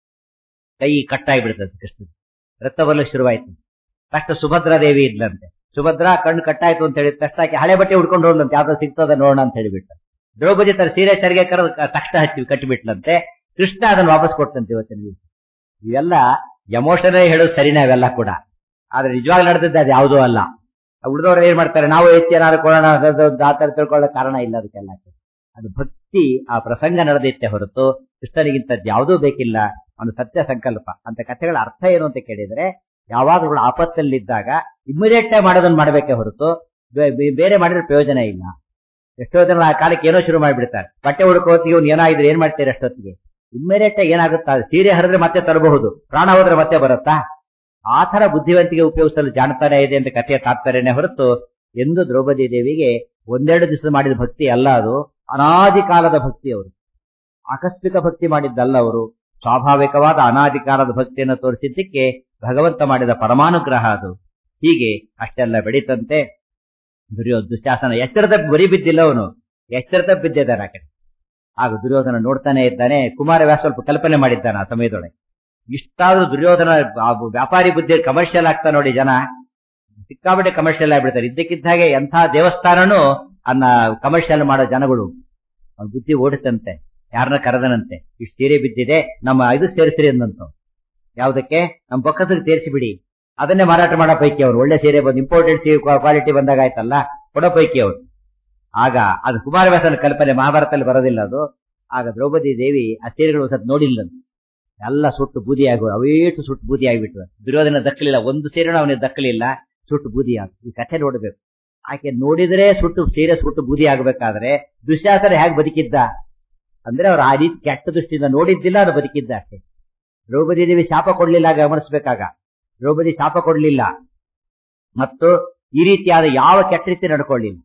ಕೈ ಕಟ್ಟಾಗಿ ಬಿಡ್ತದೆ ಕೃಷ್ಣ ರಕ್ತ ಬರ್ಲಿಕ್ಕೆ ಶುರುವಾಯ್ತು ತಕ್ಷಣ ಸುಭದ್ರಾ ದೇವಿ ಇದ್ಲಂತೆ ಸುಭದ್ರಾ ಕಣ್ಣು ಕಟ್ಟಾಯ್ತು ಅಂತ ಹೇಳಿದ ತಕ್ಷಣ ಆಕೆ ಹಳೆ ಬಟ್ಟೆ ಉಡ್ಕೊಂಡು ಹೋಗ್ಲಂತೆ ಯಾವ್ದೋ ಸಿಗ್ತದ ನೋಡೋಣ ಅಂತ ಹೇಳಿಬಿಟ್ಟು ದ್ರೌಪದಿ ತರ ಸೀರೆ ಸರಿಗೆ ಕರೆದು ತಕ್ಷಣ ಹಚ್ಚಿ ಕಟ್ಟಿಬಿಟ್ಲಂತೆ ಕೃಷ್ಣ ಅದನ್ನ ವಾಪಸ್ ಕೊಡ್ತಂತೆ ಇವತ್ತಿನ ದಿವಸ ಇವೆಲ್ಲ ಎಮೋಷನಲ್ ಹೇಳೋದು ಸರಿನೇ ಅವೆಲ್ಲ ಕೂಡ ಆದ್ರೆ ನಿಜವಾಗ್ಲೂ ನಡೆದಿದ್ದೆ ಅದು ಯಾವುದೂ ಅಲ್ಲ ಉಳಿದವ್ರು ಏನ್ ಮಾಡ್ತಾರೆ ನಾವು ಎತ್ತಿ ಏನಾದ್ರು ಕೊಡೋಣ ಆತರ ತಿಳ್ಕೊಳ್ಳೋ ಕಾರಣ ಇಲ್ಲ ಅದಕ್ಕೆಲ್ಲ ಅದು ಭಕ್ತಿ ಆ ಪ್ರಸಂಗ ನಡೆದಿತ್ತೆ ಹೊರತು ಕೃಷ್ಣನಿಗಿಂತದ್ದು ಯಾವುದೂ ಬೇಕಿಲ್ಲ ಅವನು ಸತ್ಯ ಸಂಕಲ್ಪ ಅಂತ ಕಥೆಗಳ ಅರ್ಥ ಏನು ಅಂತ ಕೇಳಿದ್ರೆ ಯಾವಾಗಲೂ ಆಪತ್ತಲ್ಲಿದ್ದಾಗ ಇಮಿಡಿಯೇಟ್ ಮಾಡೋದನ್ನ ಮಾಡಬೇಕೆ ಹೊರತು ಬೇರೆ ಮಾಡಿದ್ರೆ ಪ್ರಯೋಜನ ಇಲ್ಲ ಎಷ್ಟೋ ಜನ ಆ ಕಾಲಕ್ಕೆ ಏನೋ ಶುರು ಮಾಡಿಬಿಡ್ತಾರೆ ಬಟ್ಟೆ ಹುಡುಕೋತಿಗೆ ಇವ್ನು ಏನಾಗಿದ್ರೆ ಏನ್ ಮಾಡ್ತೀರಿ ಅಷ್ಟೊತ್ತಿಗೆ ಇಮ್ಮಿಡಿಯೇಟ್ ಏನಾಗುತ್ತಾ ಸೀರೆ ಹರಿದ್ರೆ ಮತ್ತೆ ತರಬಹುದು ಪ್ರಾಣ ಹೋದ್ರೆ ಮತ್ತೆ ಬರುತ್ತಾ ಆ ತರ ಬುದ್ಧಿವಂತಿಗೆ ಉಪಯೋಗಿಸಲು ಜಾಣತಾನೆ ಇದೆ ಅಂತ ಕಥೆಯ ತಾತ್ಪರ್ಯನೇ ಹೊರತು ಎಂದು ದ್ರೌಪದಿ ದೇವಿಗೆ ಒಂದೆರಡು ದಿವಸ ಮಾಡಿದ ಭಕ್ತಿ ಅಲ್ಲ ಅದು ಅನಾದಿ ಕಾಲದ ಭಕ್ತಿ ಅವರು ಆಕಸ್ಮಿಕ ಭಕ್ತಿ ಮಾಡಿದ್ದಲ್ಲ ಅವರು ಸ್ವಾಭಾವಿಕವಾದ ಅನಾದಿ ಕಾಲದ ಭಕ್ತಿಯನ್ನು ತೋರಿಸಿದ್ದಕ್ಕೆ ಭಗವಂತ ಮಾಡಿದ ಪರಮಾನುಗ್ರಹ ಅದು ಹೀಗೆ ಅಷ್ಟೆಲ್ಲ ಬೆಳೀತಂತೆ ದುರ್ಯೋ ದುಶ್ಯಾಸನ ಎಚ್ಚರ ತಪ್ಪಿ ಬರಿ ಬಿದ್ದಿಲ್ಲ ಅವನು ಎಚ್ಚರ ತಪ್ಪಿ ಬಿದ್ದಿದ್ದಾನೆ ಆ ಕಡೆ ಆಗ ದುರ್ಯೋಧನ ನೋಡ್ತಾನೆ ಇದ್ದಾನೆ ಕುಮಾರವ್ಯಾಸ ಸ್ವಲ್ಪ ಕಲ್ಪನೆ ಮಾಡಿದ್ದಾನೆ ಆ ಸಮಯದೊಳಗೆ ಇಷ್ಟಾದ್ರೂ ದುರ್ಯೋಧನ ವ್ಯಾಪಾರಿ ಬುದ್ಧಿ ಕಮರ್ಷಿಯಲ್ ಆಗ್ತಾ ನೋಡಿ ಜನ ಸಿಕ್ಕಾಪಟ್ಟೆ ಕಮರ್ಷಿಯಲ್ ಆಗ್ಬಿಡ್ತಾರೆ ಇದ್ದಕ್ಕಿದ್ದ ಹಾಗೆ ಎಂಥ ದೇವಸ್ಥಾನನೂ ಅನ್ನ ಕಮರ್ಷಿಯಲ್ ಮಾಡೋ ಜನಗಳು ಬುದ್ಧಿ ಓಡುತ್ತಂತೆ ಯಾರನ್ನ ಕರೆದನಂತೆ ಇಷ್ಟು ಸೀರೆ ಬಿದ್ದಿದೆ ನಮ್ಮ ಇದು ಸೇರಿಸಿರಿ ಅಂದಂತ ಯಾವ್ದಕ್ಕೆ ನಮ್ಮ ಬೊಕ್ಕಸಿಗೆ ಸೇರಿಸಿ ಬಿಡಿ ಅದನ್ನೇ ಮಾರಾಟ ಮಾಡೋ ಪೈಕಿ ಅವರು ಒಳ್ಳೆ ಸೀರೆ ಬಂದು ಇಂಪೋರ್ಟೆಡ್ ಸೀರೆ ಕ್ವಾಲಿಟಿ ಬಂದಾಗ ಆಯ್ತಲ್ಲ ಕೊಡೋ ಪೈಕಿ ಅವರು ಆಗ ಅದು ಕುಮಾರವ್ಯಾಸನ ಕಲ್ಪನೆ ಮಹಾಭಾರತದಲ್ಲಿ ಬರೋದಿಲ್ಲ ಅದು ಆಗ ದ್ರೌಪದಿ ದೇವಿ ಆ ಸೀರೆಗಳು ಸತ್ ನೋಡಿಲ್ಲ ಎಲ್ಲ ಸುಟ್ಟು ಬೂದಿ ಆಗು ಅವೇಟು ಸುಟ್ಟು ಬೂದಿ ಆಗಿಬಿಟ್ರು ದುರ್ಯೋಧನ ದಕ್ಕಲಿಲ್ಲ ಒಂದು ಸೀರೆನೂ ಅವನಿಗೆ ದಕ್ಕಲಿಲ್ಲ ಸುಟ್ಟು ಬೂದಿ ಆಗ ಈ ಕಥೆ ನೋಡ್ಬೇಕು ಆಕೆ ನೋಡಿದ್ರೆ ಸುಟ್ಟು ಸೀರೆ ಸುಟ್ಟು ಬೂದಿ ಆಗ್ಬೇಕಾದ್ರೆ ದುಶ್ಯಾಸನ ಹೇಗೆ ಬದುಕಿದ್ದ ಅಂದ್ರೆ ಅವ್ರು ಆ ರೀತಿ ಕೆಟ್ಟ ದೃಷ್ಟಿಯಿಂದ ನೋಡಿದ್ದಿಲ್ಲ ಅದು ಬದುಕಿದ್ದ ಅಷ್ಟೇ ದ್ರೌಪದಿ ದೇವಿ ಶಾಪ ಕೊಡ್ಲಿಲ್ಲ ಗಮನಿಸ್ಬೇಕಾಗ ದ್ರೌಪದಿ ಶಾಪ ಕೊಡ್ಲಿಲ್ಲ ಮತ್ತು ಈ ರೀತಿಯಾದ ಯಾವ ಕೆಟ್ಟ ರೀತಿ ನಡ್ಕೊಳ್ಳಿಲ್ಲ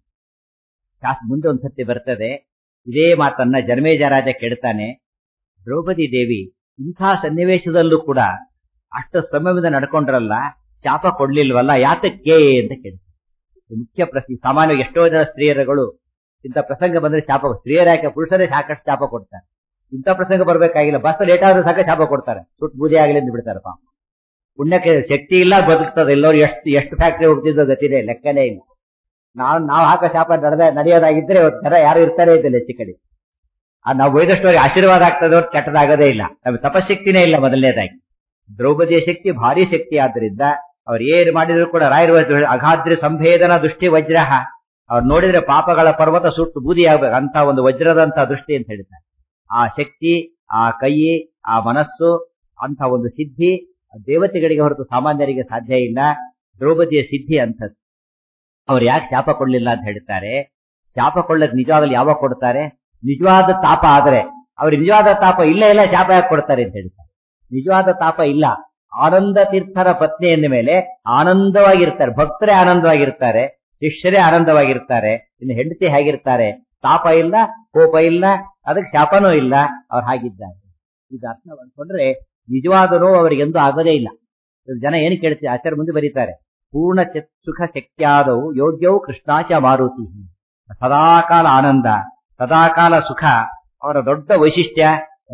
ಮುಂದೆ ಒಂದ್ಸತಿ ಬರ್ತದೆ ಇದೇ ಮಾತನ್ನ ಜನ್ಮೇಜ ರಾಜ ಕೆಡ್ತಾನೆ ದ್ರೌಪದಿ ದೇವಿ ಇಂಥ ಸನ್ನಿವೇಶದಲ್ಲೂ ಕೂಡ ಅಷ್ಟು ಸಮಯದಿಂದ ನಡ್ಕೊಂಡ್ರಲ್ಲ ಶಾಪ ಕೊಡ್ಲಿಲ್ವಲ್ಲ ಯಾತಕ್ಕೆ ಅಂತ ಕೇಳಿ ಮುಖ್ಯ ಪ್ರಶ್ನೆ ಸಾಮಾನ್ಯವಾಗಿ ಎಷ್ಟೋ ಜನ ಸ್ತ್ರೀಯರುಗಳು ಇಂಥ ಪ್ರಸಂಗ ಬಂದ್ರೆ ಶಾಪ ಸ್ತ್ರೀಯರ ಯಾಕೆ ಪುರುಷರೇ ಸಾಕಷ್ಟು ಶಾಪ ಕೊಡ್ತಾರೆ ಇಂಥ ಪ್ರಸಂಗ ಬರ್ಬೇಕಾಗಿಲ್ಲ ಬಸ್ ಲೇಟ್ ಆದ್ರೂ ಸಾಕ ಶಾಪ ಕೊಡ್ತಾರೆ ಸುಟ್ಟು ಬೂದಿ ಆಗಲಿ ಅಂತ ಬಿಡ್ತಾರೆ ಪಾಪ ಪುಣ್ಯಕ್ಕೆ ಶಕ್ತಿ ಇಲ್ಲ ಬದುಕ್ತದೆ ಎಲ್ಲರೂ ಎಷ್ಟು ಎಷ್ಟು ಫ್ಯಾಕ್ಟ್ರಿ ಹೋಗ್ತಿದ್ದೋ ಗತಿದೆ ಲೆಕ್ಕನೇ ಇಲ್ಲ ನಾವು ನಾವು ಹಾಕೋ ಶಾಪ ನಡೆದ ನಡೆಯೋದಾಗಿದ್ರೆ ಇವತ್ತು ಜನ ಯಾರು ಇರ್ತಾರೆ ಇದ್ದಿಲ್ಲ ಹೆಚ್ಚು ಕಡೆ ಆ ನಾವು ಒಯ್ದಷ್ಟವರೆಗೆ ಆಶೀರ್ವಾದ ಆಗ್ತದೆ ಹೊರತು ಕೆಟ್ಟದಾಗದೇ ಇಲ್ಲ ನಮಗೆ ತಪಶಕ್ತಿನೇ ಇಲ್ಲ ಮೊದಲನೇದಾಗಿ ದ್ರೌಪದಿಯ ಶಕ್ತಿ ಭಾರಿ ಶಕ್ತಿ ಆದ್ರಿಂದ ಅವ್ರು ಏನ್ ಮಾಡಿದ್ರು ಕೂಡ ರಾಯರು ಅಗಾದ್ರಿ ಸಂಭೇದನ ದೃಷ್ಟಿ ವಜ್ರ ಅವ್ರು ನೋಡಿದ್ರೆ ಪಾಪಗಳ ಪರ್ವತ ಸುಟ್ಟು ಬೂದಿ ಆಗ್ಬೇಕು ಅಂತ ಒಂದು ವಜ್ರದಂತ ದೃಷ್ಟಿ ಅಂತ ಹೇಳ್ತಾರೆ ಆ ಶಕ್ತಿ ಆ ಕೈ ಆ ಮನಸ್ಸು ಅಂತ ಒಂದು ಸಿದ್ಧಿ ದೇವತೆಗಳಿಗೆ ಹೊರತು ಸಾಮಾನ್ಯರಿಗೆ ಸಾಧ್ಯ ಇಲ್ಲ ದ್ರೌಪದಿಯ ಸಿದ್ಧಿ ಅಂತದ್ದು ಅವ್ರು ಯಾಕೆ ಶಾಪ ಕೊಡ್ಲಿಲ್ಲ ಅಂತ ಹೇಳ್ತಾರೆ ಶಾಪ ಕೊಳ್ಳಕ್ ನಿಜವಾಗಲಿ ಯಾವಾಗ ಕೊಡ್ತಾರೆ ನಿಜವಾದ ತಾಪ ಆದ್ರೆ ಅವ್ರಿಗೆ ನಿಜವಾದ ತಾಪ ಇಲ್ಲ ಇಲ್ಲ ಶಾಪ ಯಾಕೆ ಕೊಡ್ತಾರೆ ಅಂತ ಹೇಳ್ತಾರೆ ನಿಜವಾದ ತಾಪ ಇಲ್ಲ ಆನಂದ ತೀರ್ಥರ ಪತ್ನಿ ಎಂದ ಮೇಲೆ ಆನಂದವಾಗಿರ್ತಾರೆ ಭಕ್ತರೇ ಆನಂದವಾಗಿರ್ತಾರೆ ಶಿಷ್ಯರೇ ಆನಂದವಾಗಿರ್ತಾರೆ ಇನ್ನು ಹೆಂಡತಿ ಹೇಗಿರ್ತಾರೆ ತಾಪ ಇಲ್ಲ ಕೋಪ ಇಲ್ಲ ಅದಕ್ಕೆ ಶಾಪನೂ ಇಲ್ಲ ಅವ್ರು ಹಾಗಿದ್ದಾರೆ ಇದು ಅರ್ಥ ಮಾಡ್ಕೊಂಡ್ರೆ ನಿಜವಾದ ನೋವು ಅವರಿಗೆಂದೂ ಆಗೋದೇ ಇಲ್ಲ ಜನ ಏನು ಕೇಳ್ತೀವಿ ಆಚಾರ್ಯ ಮುಂದೆ ಬರೀತಾರೆ ಪೂರ್ಣ ಸುಖ ಶಕ್ತಿಯಾದವು ಯೋಗ್ಯವು ಕೃಷ್ಣಾಚ ಮಾರುತಿ ಸದಾಕಾಲ ಆನಂದ ಸದಾಕಾಲ ಸುಖ ಅವರ ದೊಡ್ಡ ವೈಶಿಷ್ಟ್ಯ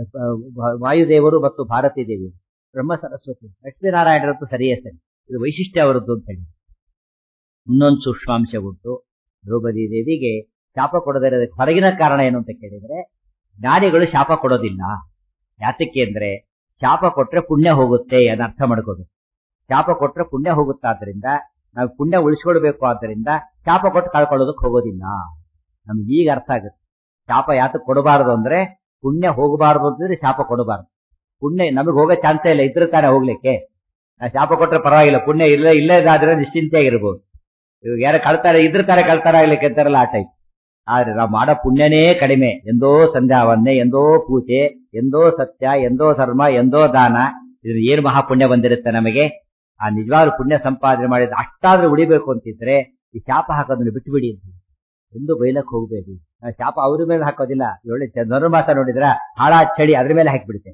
ವಾಯುದೇವರು ಮತ್ತು ಭಾರತೀ ದೇವಿ ಬ್ರಹ್ಮ ಸರಸ್ವತಿ ಲಕ್ಷ್ಮೀನಾರಾಯಣರದ್ದು ಸರಿಯೇ ಸರಿ ಇದು ವೈಶಿಷ್ಟ್ಯ ಅವರದ್ದು ಅಂತ ಹೇಳಿ ಇನ್ನೊಂದು ಸೂಕ್ಷ್ಮಾಂಶ ಉಂಟು ದ್ರೌಪದಿ ದೇವಿಗೆ ಶಾಪ ಕೊಡದಿರೋದಕ್ಕೆ ಹೊರಗಿನ ಕಾರಣ ಏನು ಅಂತ ಕೇಳಿದ್ರೆ ಜ್ಞಾನಿಗಳು ಶಾಪ ಕೊಡೋದಿಲ್ಲ ಯಾತಕ್ಕೆ ಅಂದ್ರೆ ಶಾಪ ಕೊಟ್ರೆ ಪುಣ್ಯ ಹೋಗುತ್ತೆ ಅದನ್ನ ಅರ್ಥ ಮಾಡ್ಕೋದು ಶಾಪ ಕೊಟ್ರೆ ಪುಣ್ಯ ಹೋಗುತ್ತಾದ್ರಿಂದ ನಾವು ಪುಣ್ಯ ಉಳಿಸ್ಕೊಳ್ಬೇಕು ಆದ್ರಿಂದ ಶಾಪ ಕೊಟ್ಟು ಕಳ್ಕೊಳ್ಳೋದಕ್ಕೆ ಹೋಗೋದಿಲ್ಲ ನಮ್ಗೆ ಈಗ ಅರ್ಥ ಆಗುತ್ತೆ ಶಾಪ ಯಾತಕ್ಕೆ ಕೊಡಬಾರದು ಅಂದ್ರೆ ಪುಣ್ಯ ಹೋಗಬಾರದು ಅಂತಂದ್ರೆ ಶಾಪ ಕೊಡಬಾರದು ಪುಣ್ಯ ನಮಗೆ ಹೋಗೋ ಚಾನ್ಸೇ ಇಲ್ಲ ಇದ್ರ ತಾನೇ ಹೋಗ್ಲಿಕ್ಕೆ ಶಾಪ ಕೊಟ್ರೆ ಪರವಾಗಿಲ್ಲ ಪುಣ್ಯ ಇಲ್ಲ ಇಲ್ಲದಾದ್ರೆ ನಿಶ್ಚಿಂತೆಯಾಗಿರ್ಬೋದು ಇವಾಗ ಯಾರು ಕಳ್ತಾರೆ ಇದ್ರ ತಾರೆ ಕಳ್ತಾರ ಆಗ್ಲಿಕ್ಕೆ ಅಂತಾರಲ್ಲ ಆ ಟೈಪ್ ಆದ್ರೆ ನಾವು ಮಾಡೋ ಪುಣ್ಯನೇ ಕಡಿಮೆ ಎಂದೋ ಸಂಧ್ಯಾವನ್ನೇ ಎಂದೋ ಪೂಜೆ ಎಂದೋ ಸತ್ಯ ಎಂದೋ ಧರ್ಮ ಎಂದೋ ದಾನ ಇದ್ರ ಏನು ಮಹಾಪುಣ್ಯ ಬಂದಿರುತ್ತೆ ನಮಗೆ ಆ ನಿಜವಾಗ್ಲೂ ಪುಣ್ಯ ಸಂಪಾದನೆ ಮಾಡಿದ್ರೆ ಅಷ್ಟಾದ್ರೂ ಉಳಿಬೇಕು ಅಂತಿದ್ರೆ ಈ ಶಾಪ ಹಾಕೋದನ್ನ ಬಿಟ್ಟುಬಿಡಿ ಅಂತ ಎಂದು ಬೈಲಕ್ ಹೋಗ್ಬೇಡಿ ನಾವು ಶಾಪ ಅವ್ರ ಮೇಲೆ ಹಾಕೋದಿಲ್ಲ ಒಳ್ಳೆ ಧನುರ್ಮಾಸ ನೋಡಿದ್ರ ಹಾಳ ಚಳಿ ಅದ್ರ ಮೇಲೆ ಹಾಕಿಬಿಡುತ್ತೆ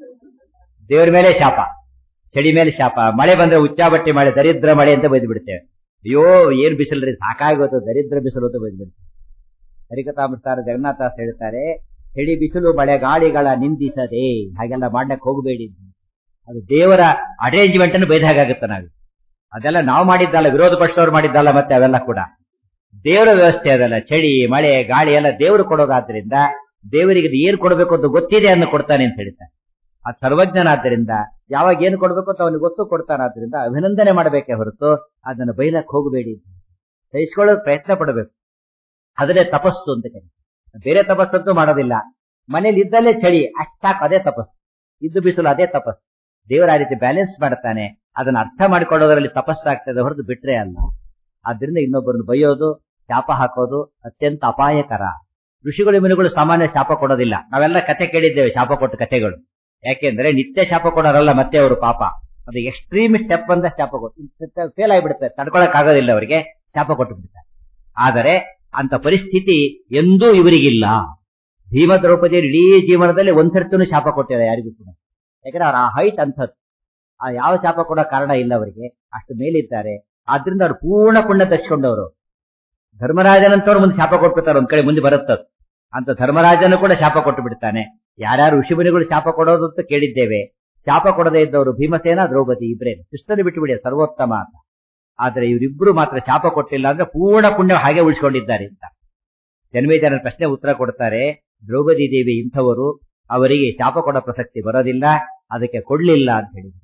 ದೇವ್ರ ಮೇಲೆ ಶಾಪ ಚಳಿ ಮೇಲೆ ಶಾಪ ಮಳೆ ಬಂದ್ರೆ ಉಚ್ಚಾಬಟ್ಟಿ ಮಳೆ ದರಿದ್ರ ಮಳೆ ಅಂತ ಬೈದು ಬಿಡ್ತೇವೆ ಅಯ್ಯೋ ಏನ್ ಬಿಸಿಲ್ರಿ ಸಾಕಾಗೋದು ದರಿದ್ರ ಬಿಸಿಲು ಅಂತ ಬೈದು ಬಿಡ್ತೇವೆ ಹರಿಕಥಾಮೃತಾರ ಜಗನ್ನಾಥಾಸ್ ಹೇಳ್ತಾರೆ ಚಳಿ ಬಿಸಿಲು ಮಳೆ ಗಾಳಿಗಳ ನಿಂದಿಸದೆ ಹಾಗೆಲ್ಲ ಮಾಡ್ಲಕ್ ಹೋಗಬೇಡಿ ಅದು ದೇವರ ಅರೇಂಜ್ಮೆಂಟ್ ಅನ್ನು ಬೈದ ಹಾಗಾಗುತ್ತೆ ನಾವು ಅದೆಲ್ಲ ನಾವು ಮಾಡಿದ್ದಲ್ಲ ವಿರೋಧ ಪಕ್ಷದವ್ರು ಮಾಡಿದ್ದಲ್ಲ ಮತ್ತೆ ಅವೆಲ್ಲ ಕೂಡ ದೇವರ ವ್ಯವಸ್ಥೆ ಅದಲ್ಲ ಚಳಿ ಮಳೆ ಗಾಳಿ ಎಲ್ಲ ದೇವರು ಕೊಡೋದಾದ್ರಿಂದ ದೇವರಿಗೆ ಏನ್ ಕೊಡಬೇಕು ಅಂತ ಗೊತ್ತಿದೆ ಅನ್ನು ಕೊಡ್ತಾನೆ ಅಂತ ಹೇಳ್ತಾನೆ ಆ ಸರ್ವಜ್ಞನಾದ್ದರಿಂದ ಯಾವಾಗ ಏನು ಕೊಡ್ಬೇಕು ಅಂತ ಅವನಿಗೆ ಗೊತ್ತು ಕೊಡ್ತಾನಾದ್ರಿಂದ ಅಭಿನಂದನೆ ಮಾಡಬೇಕೇ ಹೊರತು ಅದನ್ನು ಬೈಲಕ್ ಹೋಗಬೇಡಿ ಸಹಿಸ್ಕೊಳ್ಳೋದು ಪ್ರಯತ್ನ ಪಡಬೇಕು ಅದನ್ನೇ ತಪಸ್ಸು ಅಂತ ಕರಿ ಬೇರೆ ತಪಸ್ಸಂತೂ ಮಾಡೋದಿಲ್ಲ ಮನೇಲಿ ಇದ್ದಲ್ಲೇ ಚಳಿ ಅಷ್ಟು ಸಾಕು ಅದೇ ತಪಸ್ಸು ಇದ್ದು ಬಿಸಿಲು ಅದೇ ತಪಸ್ಸು ದೇವರ ಆ ರೀತಿ ಬ್ಯಾಲೆನ್ಸ್ ಮಾಡ್ತಾನೆ ಅದನ್ನ ಅರ್ಥ ಮಾಡ್ಕೊಳ್ಳೋದ್ರಲ್ಲಿ ತಪಸ್ಸಾಗ್ತದೆ ಹೊರತು ಬಿಟ್ರೆ ಅಲ್ಲ ಆದ್ರಿಂದ ಇನ್ನೊಬ್ಬರನ್ನು ಬೈಯೋದು ಶಾಪ ಹಾಕೋದು ಅತ್ಯಂತ ಅಪಾಯಕರ ಋಷಿಗಳು ಮುನಿಗಳು ಸಾಮಾನ್ಯ ಶಾಪ ಕೊಡೋದಿಲ್ಲ ನಾವೆಲ್ಲ ಕತೆ ಕೇಳಿದ್ದೇವೆ ಶಾಪ ಕೊಟ್ಟ ಕಥೆಗಳು ಯಾಕೆಂದ್ರೆ ನಿತ್ಯ ಶಾಪ ಕೊಡೋರಲ್ಲ ಮತ್ತೆ ಅವರು ಪಾಪ ಅದು ಎಕ್ಸ್ಟ್ರೀಮ್ ಸ್ಟೆಪ್ ಬಂದ ಶಾಪ ಕೊಟ್ಟು ಫೇಲ್ ಆಗಿಬಿಡುತ್ತೆ ತಡ್ಕೊಳಕ್ ಆಗೋದಿಲ್ಲ ಅವರಿಗೆ ಶಾಪ ಕೊಟ್ಟು ಬಿಡ್ತಾರೆ ಆದರೆ ಅಂತ ಪರಿಸ್ಥಿತಿ ಎಂದೂ ಇವರಿಗಿಲ್ಲ ಭೀಮ ದ್ರೌಪದಿಯರು ಇಡೀ ಜೀವನದಲ್ಲಿ ಒಂದ್ಸರ್ತಿನೂ ಶಾಪ ಕೊಟ್ಟಿದ್ದಾರೆ ಯಾರಿಗೂ ಕೂಡ ಯಾಕಂದ್ರೆ ಅವ್ರ ಆ ಹೈಟ್ ಅಂಥದ್ದು ಆ ಯಾವ ಶಾಪ ಕೊಡೋ ಕಾರಣ ಇಲ್ಲ ಅವರಿಗೆ ಅಷ್ಟು ಮೇಲಿದ್ದಾರೆ ಆದ್ರಿಂದ ಅವ್ರು ಪೂರ್ಣ ಪುಣ್ಯ ತಚ್ಕೊಂಡವರು ಧರ್ಮರಾಜನಂತವ್ರು ಮುಂದೆ ಶಾಪ ಕೊಟ್ಬಿಡ್ತಾರೆ ಒಂದ್ ಕಡೆ ಮುಂದೆ ಬರುತ್ತದು ಅಂತ ಧರ್ಮರಾಜನು ಕೂಡ ಶಾಪ ಕೊಟ್ಟು ಬಿಡ್ತಾನೆ ಯಾರ್ಯಾರು ಋಷಿಮುನಿಗಳು ಶಾಪ ಕೊಡೋದು ಅಂತ ಕೇಳಿದ್ದೇವೆ ಶಾಪ ಕೊಡದೇ ಇದ್ದವರು ಭೀಮಸೇನ ದ್ರೌಪದಿ ಇಬ್ರೇ ಕೃಷ್ಣನ ಬಿಟ್ಟುಬಿಡಿ ಸರ್ವೋತ್ತಮ ಅಂತ ಆದ್ರೆ ಇವರಿಬ್ರು ಮಾತ್ರ ಶಾಪ ಕೊಟ್ಟಿಲ್ಲ ಅಂದ್ರೆ ಪೂರ್ಣ ಪುಣ್ಯ ಹಾಗೆ ಉಳಿಸ್ಕೊಂಡಿದ್ದಾರೆ ಅಂತ ಜನ್ಮೇಜನ ಪ್ರಶ್ನೆ ಉತ್ತರ ಕೊಡ್ತಾರೆ ದ್ರೌಪದಿ ದೇವಿ ಇಂಥವರು ಅವರಿಗೆ ಶಾಪ ಕೊಡೋ ಪ್ರಸಕ್ತಿ ಬರೋದಿಲ್ಲ ಅದಕ್ಕೆ ಕೊಡ್ಲಿಲ್ಲ ಅಂತ ಹೇಳಿದ್ರು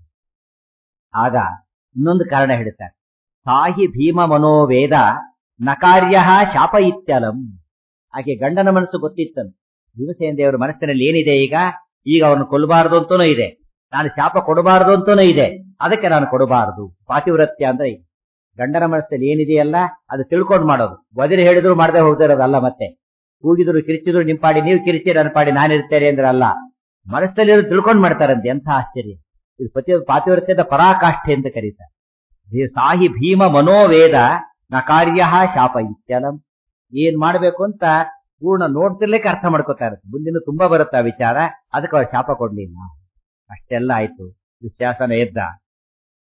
ಆಗ ಇನ್ನೊಂದು ಕಾರಣ ಹೇಳ್ತಾರೆ ಸಾಹಿ ಭೀಮ ಮನೋವೇದ ನಕಾರ್ಯ ಶಾಪ ಇತ್ಯಲಂ ಆಕೆ ಗಂಡನ ಮನಸ್ಸು ಗೊತ್ತಿತ್ತನು ಭೀಮಸೇನ ದೇವರ ಮನಸ್ಸಿನಲ್ಲಿ ಏನಿದೆ ಈಗ ಈಗ ಅವನು ಕೊಲ್ಲಬಾರದು ಅಂತನೂ ಇದೆ ನಾನು ಶಾಪ ಕೊಡಬಾರದು ಅಂತನೂ ಇದೆ ಅದಕ್ಕೆ ನಾನು ಕೊಡಬಾರದು ಪಾತಿವ್ರತ್ಯ ಅಂದ್ರೆ ಗಂಡನ ಮನಸ್ಸಲ್ಲಿ ಏನಿದೆಯಲ್ಲ ಅದು ತಿಳ್ಕೊಂಡು ಮಾಡೋದು ವದಿರು ಹೇಳಿದ್ರು ಮಾಡದೆ ಹೋಗ್ತಿರೋದಲ್ಲ ಮತ್ತೆ ಕೂಗಿದ್ರು ಕಿರಿಚಿದ್ರು ನಿಮ್ ಪಾಡಿ ನೀವು ಕಿರಿಚಿ ನನ್ನ ಪಾಡಿ ನಾನಿರ್ತೇನೆ ಅಂದ್ರೆ ಅಲ್ಲ ಮನಸ್ಸಲ್ಲಿ ತಿಳ್ಕೊಂಡು ಮಾಡ್ತಾರಂತೆ ಎಂಥ ಆಶ್ಚರ್ಯ ಇದು ಪತಿ ಪಾತಿವ್ರತ್ಯದ ಪರಾಕಾಷ್ಠೆ ಅಂತ ಕರೀತಾರೆ ಸಾಹಿ ಭೀಮ ಮನೋವೇದ ನ ಕಾರ್ಯ ಶಾಪ ಇತ್ಯಲಂ ಏನ್ ಮಾಡ್ಬೇಕು ಅಂತ ಪೂರ್ಣ ನೋಡ್ತಿರ್ಲಿಕ್ಕೆ ಅರ್ಥ ಮಾಡ್ಕೋತಾ ಇರುತ್ತೆ ಮುಂದಿನ ತುಂಬಾ ಬರುತ್ತೆ ಆ ವಿಚಾರ ಅದಕ್ಕೆ ಅವ್ರು ಶಾಪ ಕೊಡ್ಲಿಲ್ಲ ಅಷ್ಟೆಲ್ಲ ಆಯ್ತು ದುಶ್ಯಾಸನ ಎದ್ದ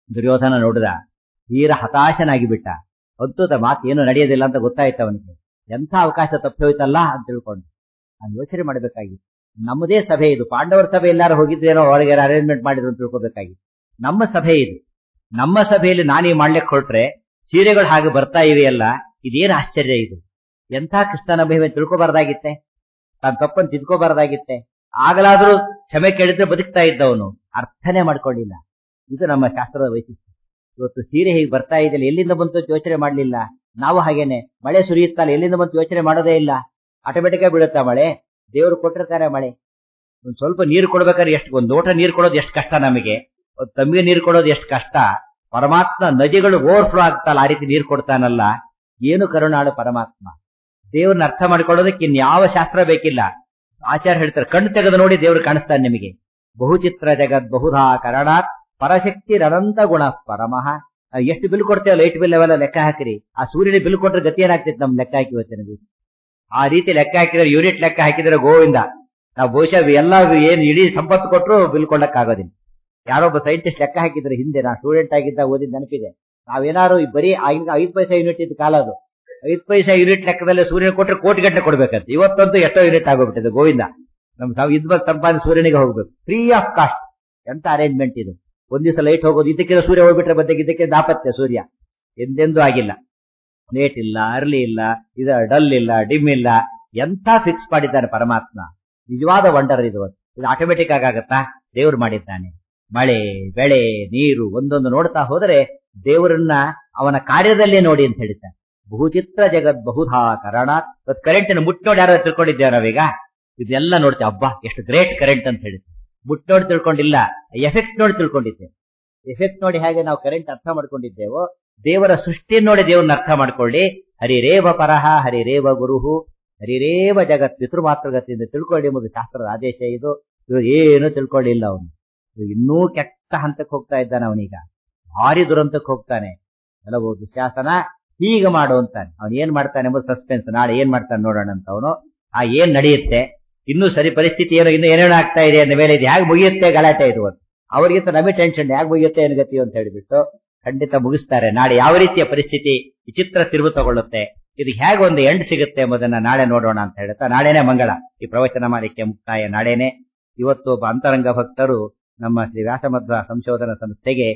ದುರ್ಯೋಧನ ನೋಡಿದ ತೀರ ಹತಾಶನಾಗಿ ಬಿಟ್ಟ ಅದ್ಭುತ ಮಾತು ಏನು ನಡೆಯೋದಿಲ್ಲ ಅಂತ ಗೊತ್ತಾಯ್ತು ಅವನಿಗೆ ಎಂಥ ಅವಕಾಶ ತಪ್ಪಿ ಹೋಯ್ತಲ್ಲ ಅಂತ ತಿಳ್ಕೊಂಡು ನಾನು ಯೋಚನೆ ಮಾಡಬೇಕಾಗಿತ್ತು ನಮ್ಮದೇ ಸಭೆ ಇದು ಪಾಂಡವರ ಸಭೆ ಎಲ್ಲಾರು ಹೋಗಿದ್ದೇನೋ ಒಳಗೆ ಅರೇಂಜ್ಮೆಂಟ್ ಮಾಡಿದ್ರು ಅಂತ ತಿಳ್ಕೊಬೇಕಾಗಿತ್ತು ನಮ್ಮ ಸಭೆ ಇದು ನಮ್ಮ ಸಭೆಯಲ್ಲಿ ನಾನೀ ಮಾಡ್ಲಿಕ್ಕೆ ಹೊರಟ್ರೆ ಸೀರೆಗಳು ಹಾಗೆ ಬರ್ತಾ ಇವೆಯಲ್ಲ ಇದೇನು ಆಶ್ಚರ್ಯ ಇದು ಎಂಥ ಕೃಷ್ಣನ ಮಹಿಮೆ ತಿಳ್ಕೊಬಾರ್ದಾಗಿತ್ತೆ ತಾನು ತಪ್ಪನ್ನು ತಿದ್ಕೋಬಾರ್ದಾಗಿತ್ತೆ ಆಗಲಾದ್ರೂ ಕ್ಷಮೆ ಕೇಳಿದ್ರೆ ಬದುಕ್ತಾ ಇದ್ದವನು ಅರ್ಥನೇ ಮಾಡ್ಕೊಂಡಿಲ್ಲ ಇದು ನಮ್ಮ ಶಾಸ್ತ್ರದ ವೈಶಿಷ್ಟ್ಯ ಇವತ್ತು ಸೀರೆ ಹೀಗೆ ಬರ್ತಾ ಇದೆಯಲ್ಲ ಎಲ್ಲಿಂದ ಬಂತು ಅಂತ ಯೋಚನೆ ಮಾಡ್ಲಿಲ್ಲ ನಾವು ಹಾಗೇನೆ ಮಳೆ ಸುರಿಯುತ್ತಲ್ಲ ಎಲ್ಲಿಂದ ಬಂತು ಯೋಚನೆ ಮಾಡೋದೇ ಇಲ್ಲ ಆಟೋಮೆಟಿಕ್ ಆಗಿ ಬೀಳುತ್ತಾ ಮಳೆ ದೇವರು ಕೊಟ್ಟಿರ್ತಾರೆ ಮಳೆ ಒಂದ್ ಸ್ವಲ್ಪ ನೀರು ಕೊಡ್ಬೇಕಾದ್ರೆ ಎಷ್ಟು ಒಂದ್ ಲೋಟ ನೀರು ಕೊಡೋದು ಎಷ್ಟು ಕಷ್ಟ ನಮಗೆ ಒಂದ್ ತಮ್ಮಿಗೆ ನೀರು ಕೊಡೋದು ಎಷ್ಟು ಕಷ್ಟ ಪರಮಾತ್ಮ ನದಿಗಳು ಓವರ್ಫ್ಲೋ ಆಗ್ತಲ್ಲ ಆ ರೀತಿ ನೀರು ಕೊಡ್ತಾನಲ್ಲ ಏನು ಕರುಣಾಳು ಪರಮಾತ್ಮ ದೇವ್ರನ್ನ ಅರ್ಥ ಮಾಡ್ಕೊಳ್ಳೋದಕ್ಕೆ ಇನ್ಯಾವ ಶಾಸ್ತ್ರ ಬೇಕಿಲ್ಲ ಆಚಾರ್ಯ ಹೇಳ್ತಾರೆ ಕಣ್ಣು ತೆಗೆದು ನೋಡಿ ದೇವ್ರು ಕಾಣಿಸ್ತಾನೆ ನಿಮಗೆ ಬಹುಚಿತ್ರ ಜಗತ್ ಬಹುಧಾ ಕರಣಾತ್ ಪರಶಕ್ತಿ ಅನಂತ ಗುಣ ಪರಮಃ ನಾವ್ ಎಷ್ಟು ಬಿಲ್ ಕೊಡ್ತೇವೆ ಲೈಟ್ ಬಿಲ್ ಅವೆಲ್ಲ ಲೆಕ್ಕ ಹಾಕಿರಿ ಆ ಸೂರ್ಯನ ಬಿಲ್ ಕೊಟ್ರೆ ಗತಿ ಏನಾಗ್ತಿತ್ತು ನಮ್ ಲೆಕ್ಕ ಹಾಕಿ ಇವತ್ತಿನ ದಿವಸ ಆ ರೀತಿ ಲೆಕ್ಕ ಹಾಕಿದ್ರೆ ಯೂನಿಟ್ ಲೆಕ್ಕ ಹಾಕಿದ್ರೆ ಗೋವಿಂದ ನಾವು ಬಹುಶಃ ಎಲ್ಲ ಏನ್ ಇಡೀ ಸಂಪತ್ತು ಕೊಟ್ಟರು ಬಿಲ್ ಕೊಡಕ್ ಆಗೋದಿಲ್ಲ ಯಾರೊಬ್ಬ ಸೈಂಟಿಸ್ಟ್ ಲೆಕ್ಕ ಹಾಕಿದ್ರೆ ಹಿಂದೆ ನಾ ಸ್ಟೂಡೆಂಟ್ ಆಗಿದ್ದ ಓದಿದ ನೆನಪಿದೆ ನಾವೇನಾದ್ರು ಬರೀ ಆಗಿನ ಐದು ಪೈಸಾ ಯೂನಿಟ್ ಇದ್ದ ಕಾಲ ಅದು ಐದು ಪೈಸಾ ಯೂನಿಟ್ ಲೆಕ್ಕದಲ್ಲಿ ಸೂರ್ಯನ ಕೊಟ್ರೆ ಕೋಟಿ ಗಟ್ಟಲೆ ಕೊಡ್ಬೇಕಂತ ಇವತ್ತಂತೂ ಎಷ್ಟೋ ಯೂನಿಟ್ ಆಗೋಗ್ಬಿಟ್ಟಿದೆ ಗೋವಿಂದ ನಮ್ ತಾವು ಇದ್ಬ ಸಂಪಾದನೆ ಸೂರ್ಯನಿಗೆ ಹೋಗ್ಬೇಕು ಫ್ರೀ ಆಫ್ ಕಾಸ್ಟ್ ಎಂತ ಅರೇಂಜ್ಮೆಂಟ್ ಇದು ಒಂದ್ ದಿವಸ ಲೈಟ್ ಹೋಗೋದು ಇದಕ್ಕಿಂತ ಸೂರ್ಯ ಹೋಗ್ಬಿಟ್ರೆ ಬದ್ದಕ್ಕೆ ಇದಕ್ಕೆ ದಾಪತ್ಯ ಸೂರ್ಯ ಎಂದೆಂದೂ ಆಗಿಲ್ಲ ಲೇಟ್ ಇಲ್ಲ ಅರ್ಲಿ ಇಲ್ಲ ಇದ ಡಲ್ ಇಲ್ಲ ಡಿಮ್ ಇಲ್ಲ ಎಂತ ಫಿಕ್ಸ್ ಮಾಡಿದ್ದಾನೆ ಪರಮಾತ್ಮ ನಿಜವಾದ ವಂಡರ್ ಇದು ಇದು ಆಟೋಮೆಟಿಕ್ ಆಗಾಗತ್ತಾ ದೇವ್ರು ಮಾಡಿದ್ದಾನೆ ಮಳೆ ಬೆಳೆ ನೀರು ಒಂದೊಂದು ನೋಡ್ತಾ ಹೋದರೆ ದೇವರನ್ನ ಅವನ ಕಾರ್ಯದಲ್ಲೇ ನೋಡಿ ಅಂತ ಹೇಳ್ತಾನೆ ಬಹುಚಿತ್ರ ಜಗತ್ ಬಹುಧಾ ಕರಣ ಕರೆಂಟ್ ಮುಟ್ ನೋಡಿ ಯಾರು ತಿಳ್ಕೊಂಡಿದ್ದೇವೆ ನಾವೀಗ ಇದೆಲ್ಲ ನೋಡ್ತೇವೆ ಅಬ್ಬಾ ಎಷ್ಟು ಗ್ರೇಟ್ ಕರೆಂಟ್ ಅಂತ ಹೇಳಿ ಮುಟ್ ನೋಡಿ ತಿಳ್ಕೊಂಡಿಲ್ಲ ಎಫೆಕ್ಟ್ ನೋಡಿ ತಿಳ್ಕೊಂಡಿದ್ದೆ ಎಫೆಕ್ಟ್ ನೋಡಿ ಹೇಗೆ ನಾವು ಕರೆಂಟ್ ಅರ್ಥ ಮಾಡ್ಕೊಂಡಿದ್ದೇವೋ ದೇವರ ಸೃಷ್ಟಿ ನೋಡಿ ದೇವರನ್ನ ಅರ್ಥ ಮಾಡ್ಕೊಳ್ಳಿ ಹರಿರೇವ ಪರಹ ಹರಿರೇವ ಗುರುಹು ಹರಿರೇವ ಜಗತ್ ಪಿತೃಮಾತೃಗತಿಯಿಂದ ತಿಳ್ಕೊಳ್ಳಿ ಎಂಬುದು ಶಾಸ್ತ್ರದ ಆದೇಶ ಇದು ಇವಾಗ ಏನು ತಿಳ್ಕೊಳ್ಳಿಲ್ಲ ಅವನು ಇನ್ನೂ ಕೆಟ್ಟ ಹಂತಕ್ಕೆ ಹೋಗ್ತಾ ಇದ್ದಾನೆ ಅವನೀಗ ಭಾರಿ ದುರಂತಕ್ಕೆ ಹೋಗ್ತಾನೆ ಕೆಲವು ದುಶ್ಯಾಸನ ಹೀಗೆ ಮಾಡು ಅಂತಾನೆ ಅವನು ಏನ್ ಮಾಡ್ತಾನೆ ಎಂಬುದು ಸಸ್ಪೆನ್ಸ್ ನಾಳೆ ಏನ್ ಮಾಡ್ತಾನೆ ನೋಡೋಣ ಅಂತ ಅವನು ಆ ಏನ್ ನಡೆಯುತ್ತೆ ಇನ್ನೂ ಸರಿ ಪರಿಸ್ಥಿತಿ ಏನೋ ಇನ್ನು ಏನೇನೋ ಆಗ್ತಾ ಇದೆ ಅಂದ ಮೇಲೆ ಇದು ಹೇಗೆ ಮುಗಿಯುತ್ತೆ ಗಲಾಟೆ ಇದು ಅಂತ ಅವರಿಗಿಂತ ನಮಗೆ ಟೆನ್ಷನ್ ಹೇಗೆ ಮುಗಿಯುತ್ತೆ ಏನು ಗತಿ ಅಂತ ಹೇಳಿಬಿಟ್ಟು ಖಂಡಿತ ಮುಗಿಸ್ತಾರೆ ನಾಳೆ ಯಾವ ರೀತಿಯ ಪರಿಸ್ಥಿತಿ ವಿಚಿತ್ರ ತಿರುವು ತಗೊಳ್ಳುತ್ತೆ ಇದು ಹೇಗೆ ಒಂದು ಎಂಡ್ ಸಿಗುತ್ತೆ ಎಂಬುದನ್ನ ನಾಳೆ ನೋಡೋಣ ಅಂತ ಹೇಳ್ತಾ ನಾಳೆನೆ ಮಂಗಳ ಈ ಪ್ರವಚನ ಮಾಲಿಕೆ ಮುಕ್ತಾಯ ನಾಳೆನೆ ಇವತ್ತು ಒಬ್ಬ ಅಂತರಂಗ ಭಕ್ತರು ನಮ್ಮ ಶ್ರೀ ವ್ಯಾಸಮಧ್ವ ಸಂಶೋಧನಾ ಸಂಸ್ಥೆಗೆ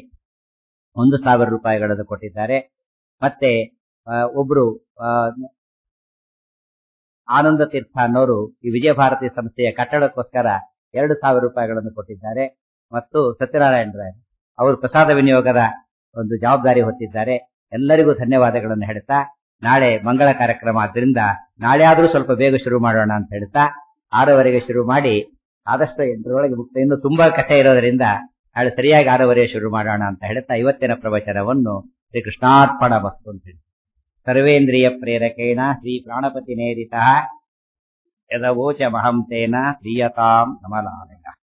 ಒಂದು ಸಾವಿರ ರೂಪಾಯಿಗಳನ್ನು ಕೊಟ್ಟಿದ್ದಾರೆ ಮತ್ತೆ ಒಬ್ರು ಆನಂದ ತೀರ್ಥ ಅನ್ನೋರು ಈ ವಿಜಯ ಭಾರತಿ ಸಂಸ್ಥೆಯ ಕಟ್ಟಡಕ್ಕೋಸ್ಕರ ಎರಡು ಸಾವಿರ ರೂಪಾಯಿಗಳನ್ನು ಕೊಟ್ಟಿದ್ದಾರೆ ಮತ್ತು ಸತ್ಯನಾರಾಯಣ ರಾಯ್ ಅವರು ಪ್ರಸಾದ ವಿನಿಯೋಗದ ಒಂದು ಜವಾಬ್ದಾರಿ ಹೊತ್ತಿದ್ದಾರೆ ಎಲ್ಲರಿಗೂ ಧನ್ಯವಾದಗಳನ್ನು ಹೇಳ್ತಾ ನಾಳೆ ಮಂಗಳ ಕಾರ್ಯಕ್ರಮ ಆದ್ರಿಂದ ನಾಳೆ ಆದ್ರೂ ಸ್ವಲ್ಪ ಬೇಗ ಶುರು ಮಾಡೋಣ ಅಂತ ಹೇಳ್ತಾ ಆರವರೆಗೆ ಶುರು ಮಾಡಿ ಆದಷ್ಟು ಎಂಟರೊಳಗೆ ಮುಕ್ತ ಇನ್ನು ತುಂಬಾ ಕಥೆ ಇರೋದರಿಂದ ನಾಳೆ ಸರಿಯಾಗಿ ಆರವರೆಗೆ ಶುರು ಮಾಡೋಣ ಅಂತ ಹೇಳ್ತಾ ಇವತ್ತಿನ ಪ್ರವಚನವನ್ನು ಶ್ರೀ ಕೃಷ್ಣಾರ್ಪಣ ವಸ್ತು ಅಂತ ಹೇಳಿ ಸರ್ವೇಂದ್ರಿಯ ಪ್ರೇರಕೇಣ ಶ್ರೀ ಪ್ರಾಣಪತಿ ನೇರಿತ ಯದವೋಚ ಮಹಂ ತೇನ ಪ್ರಿಯತಾಂ ಕಮಲಾಲಯ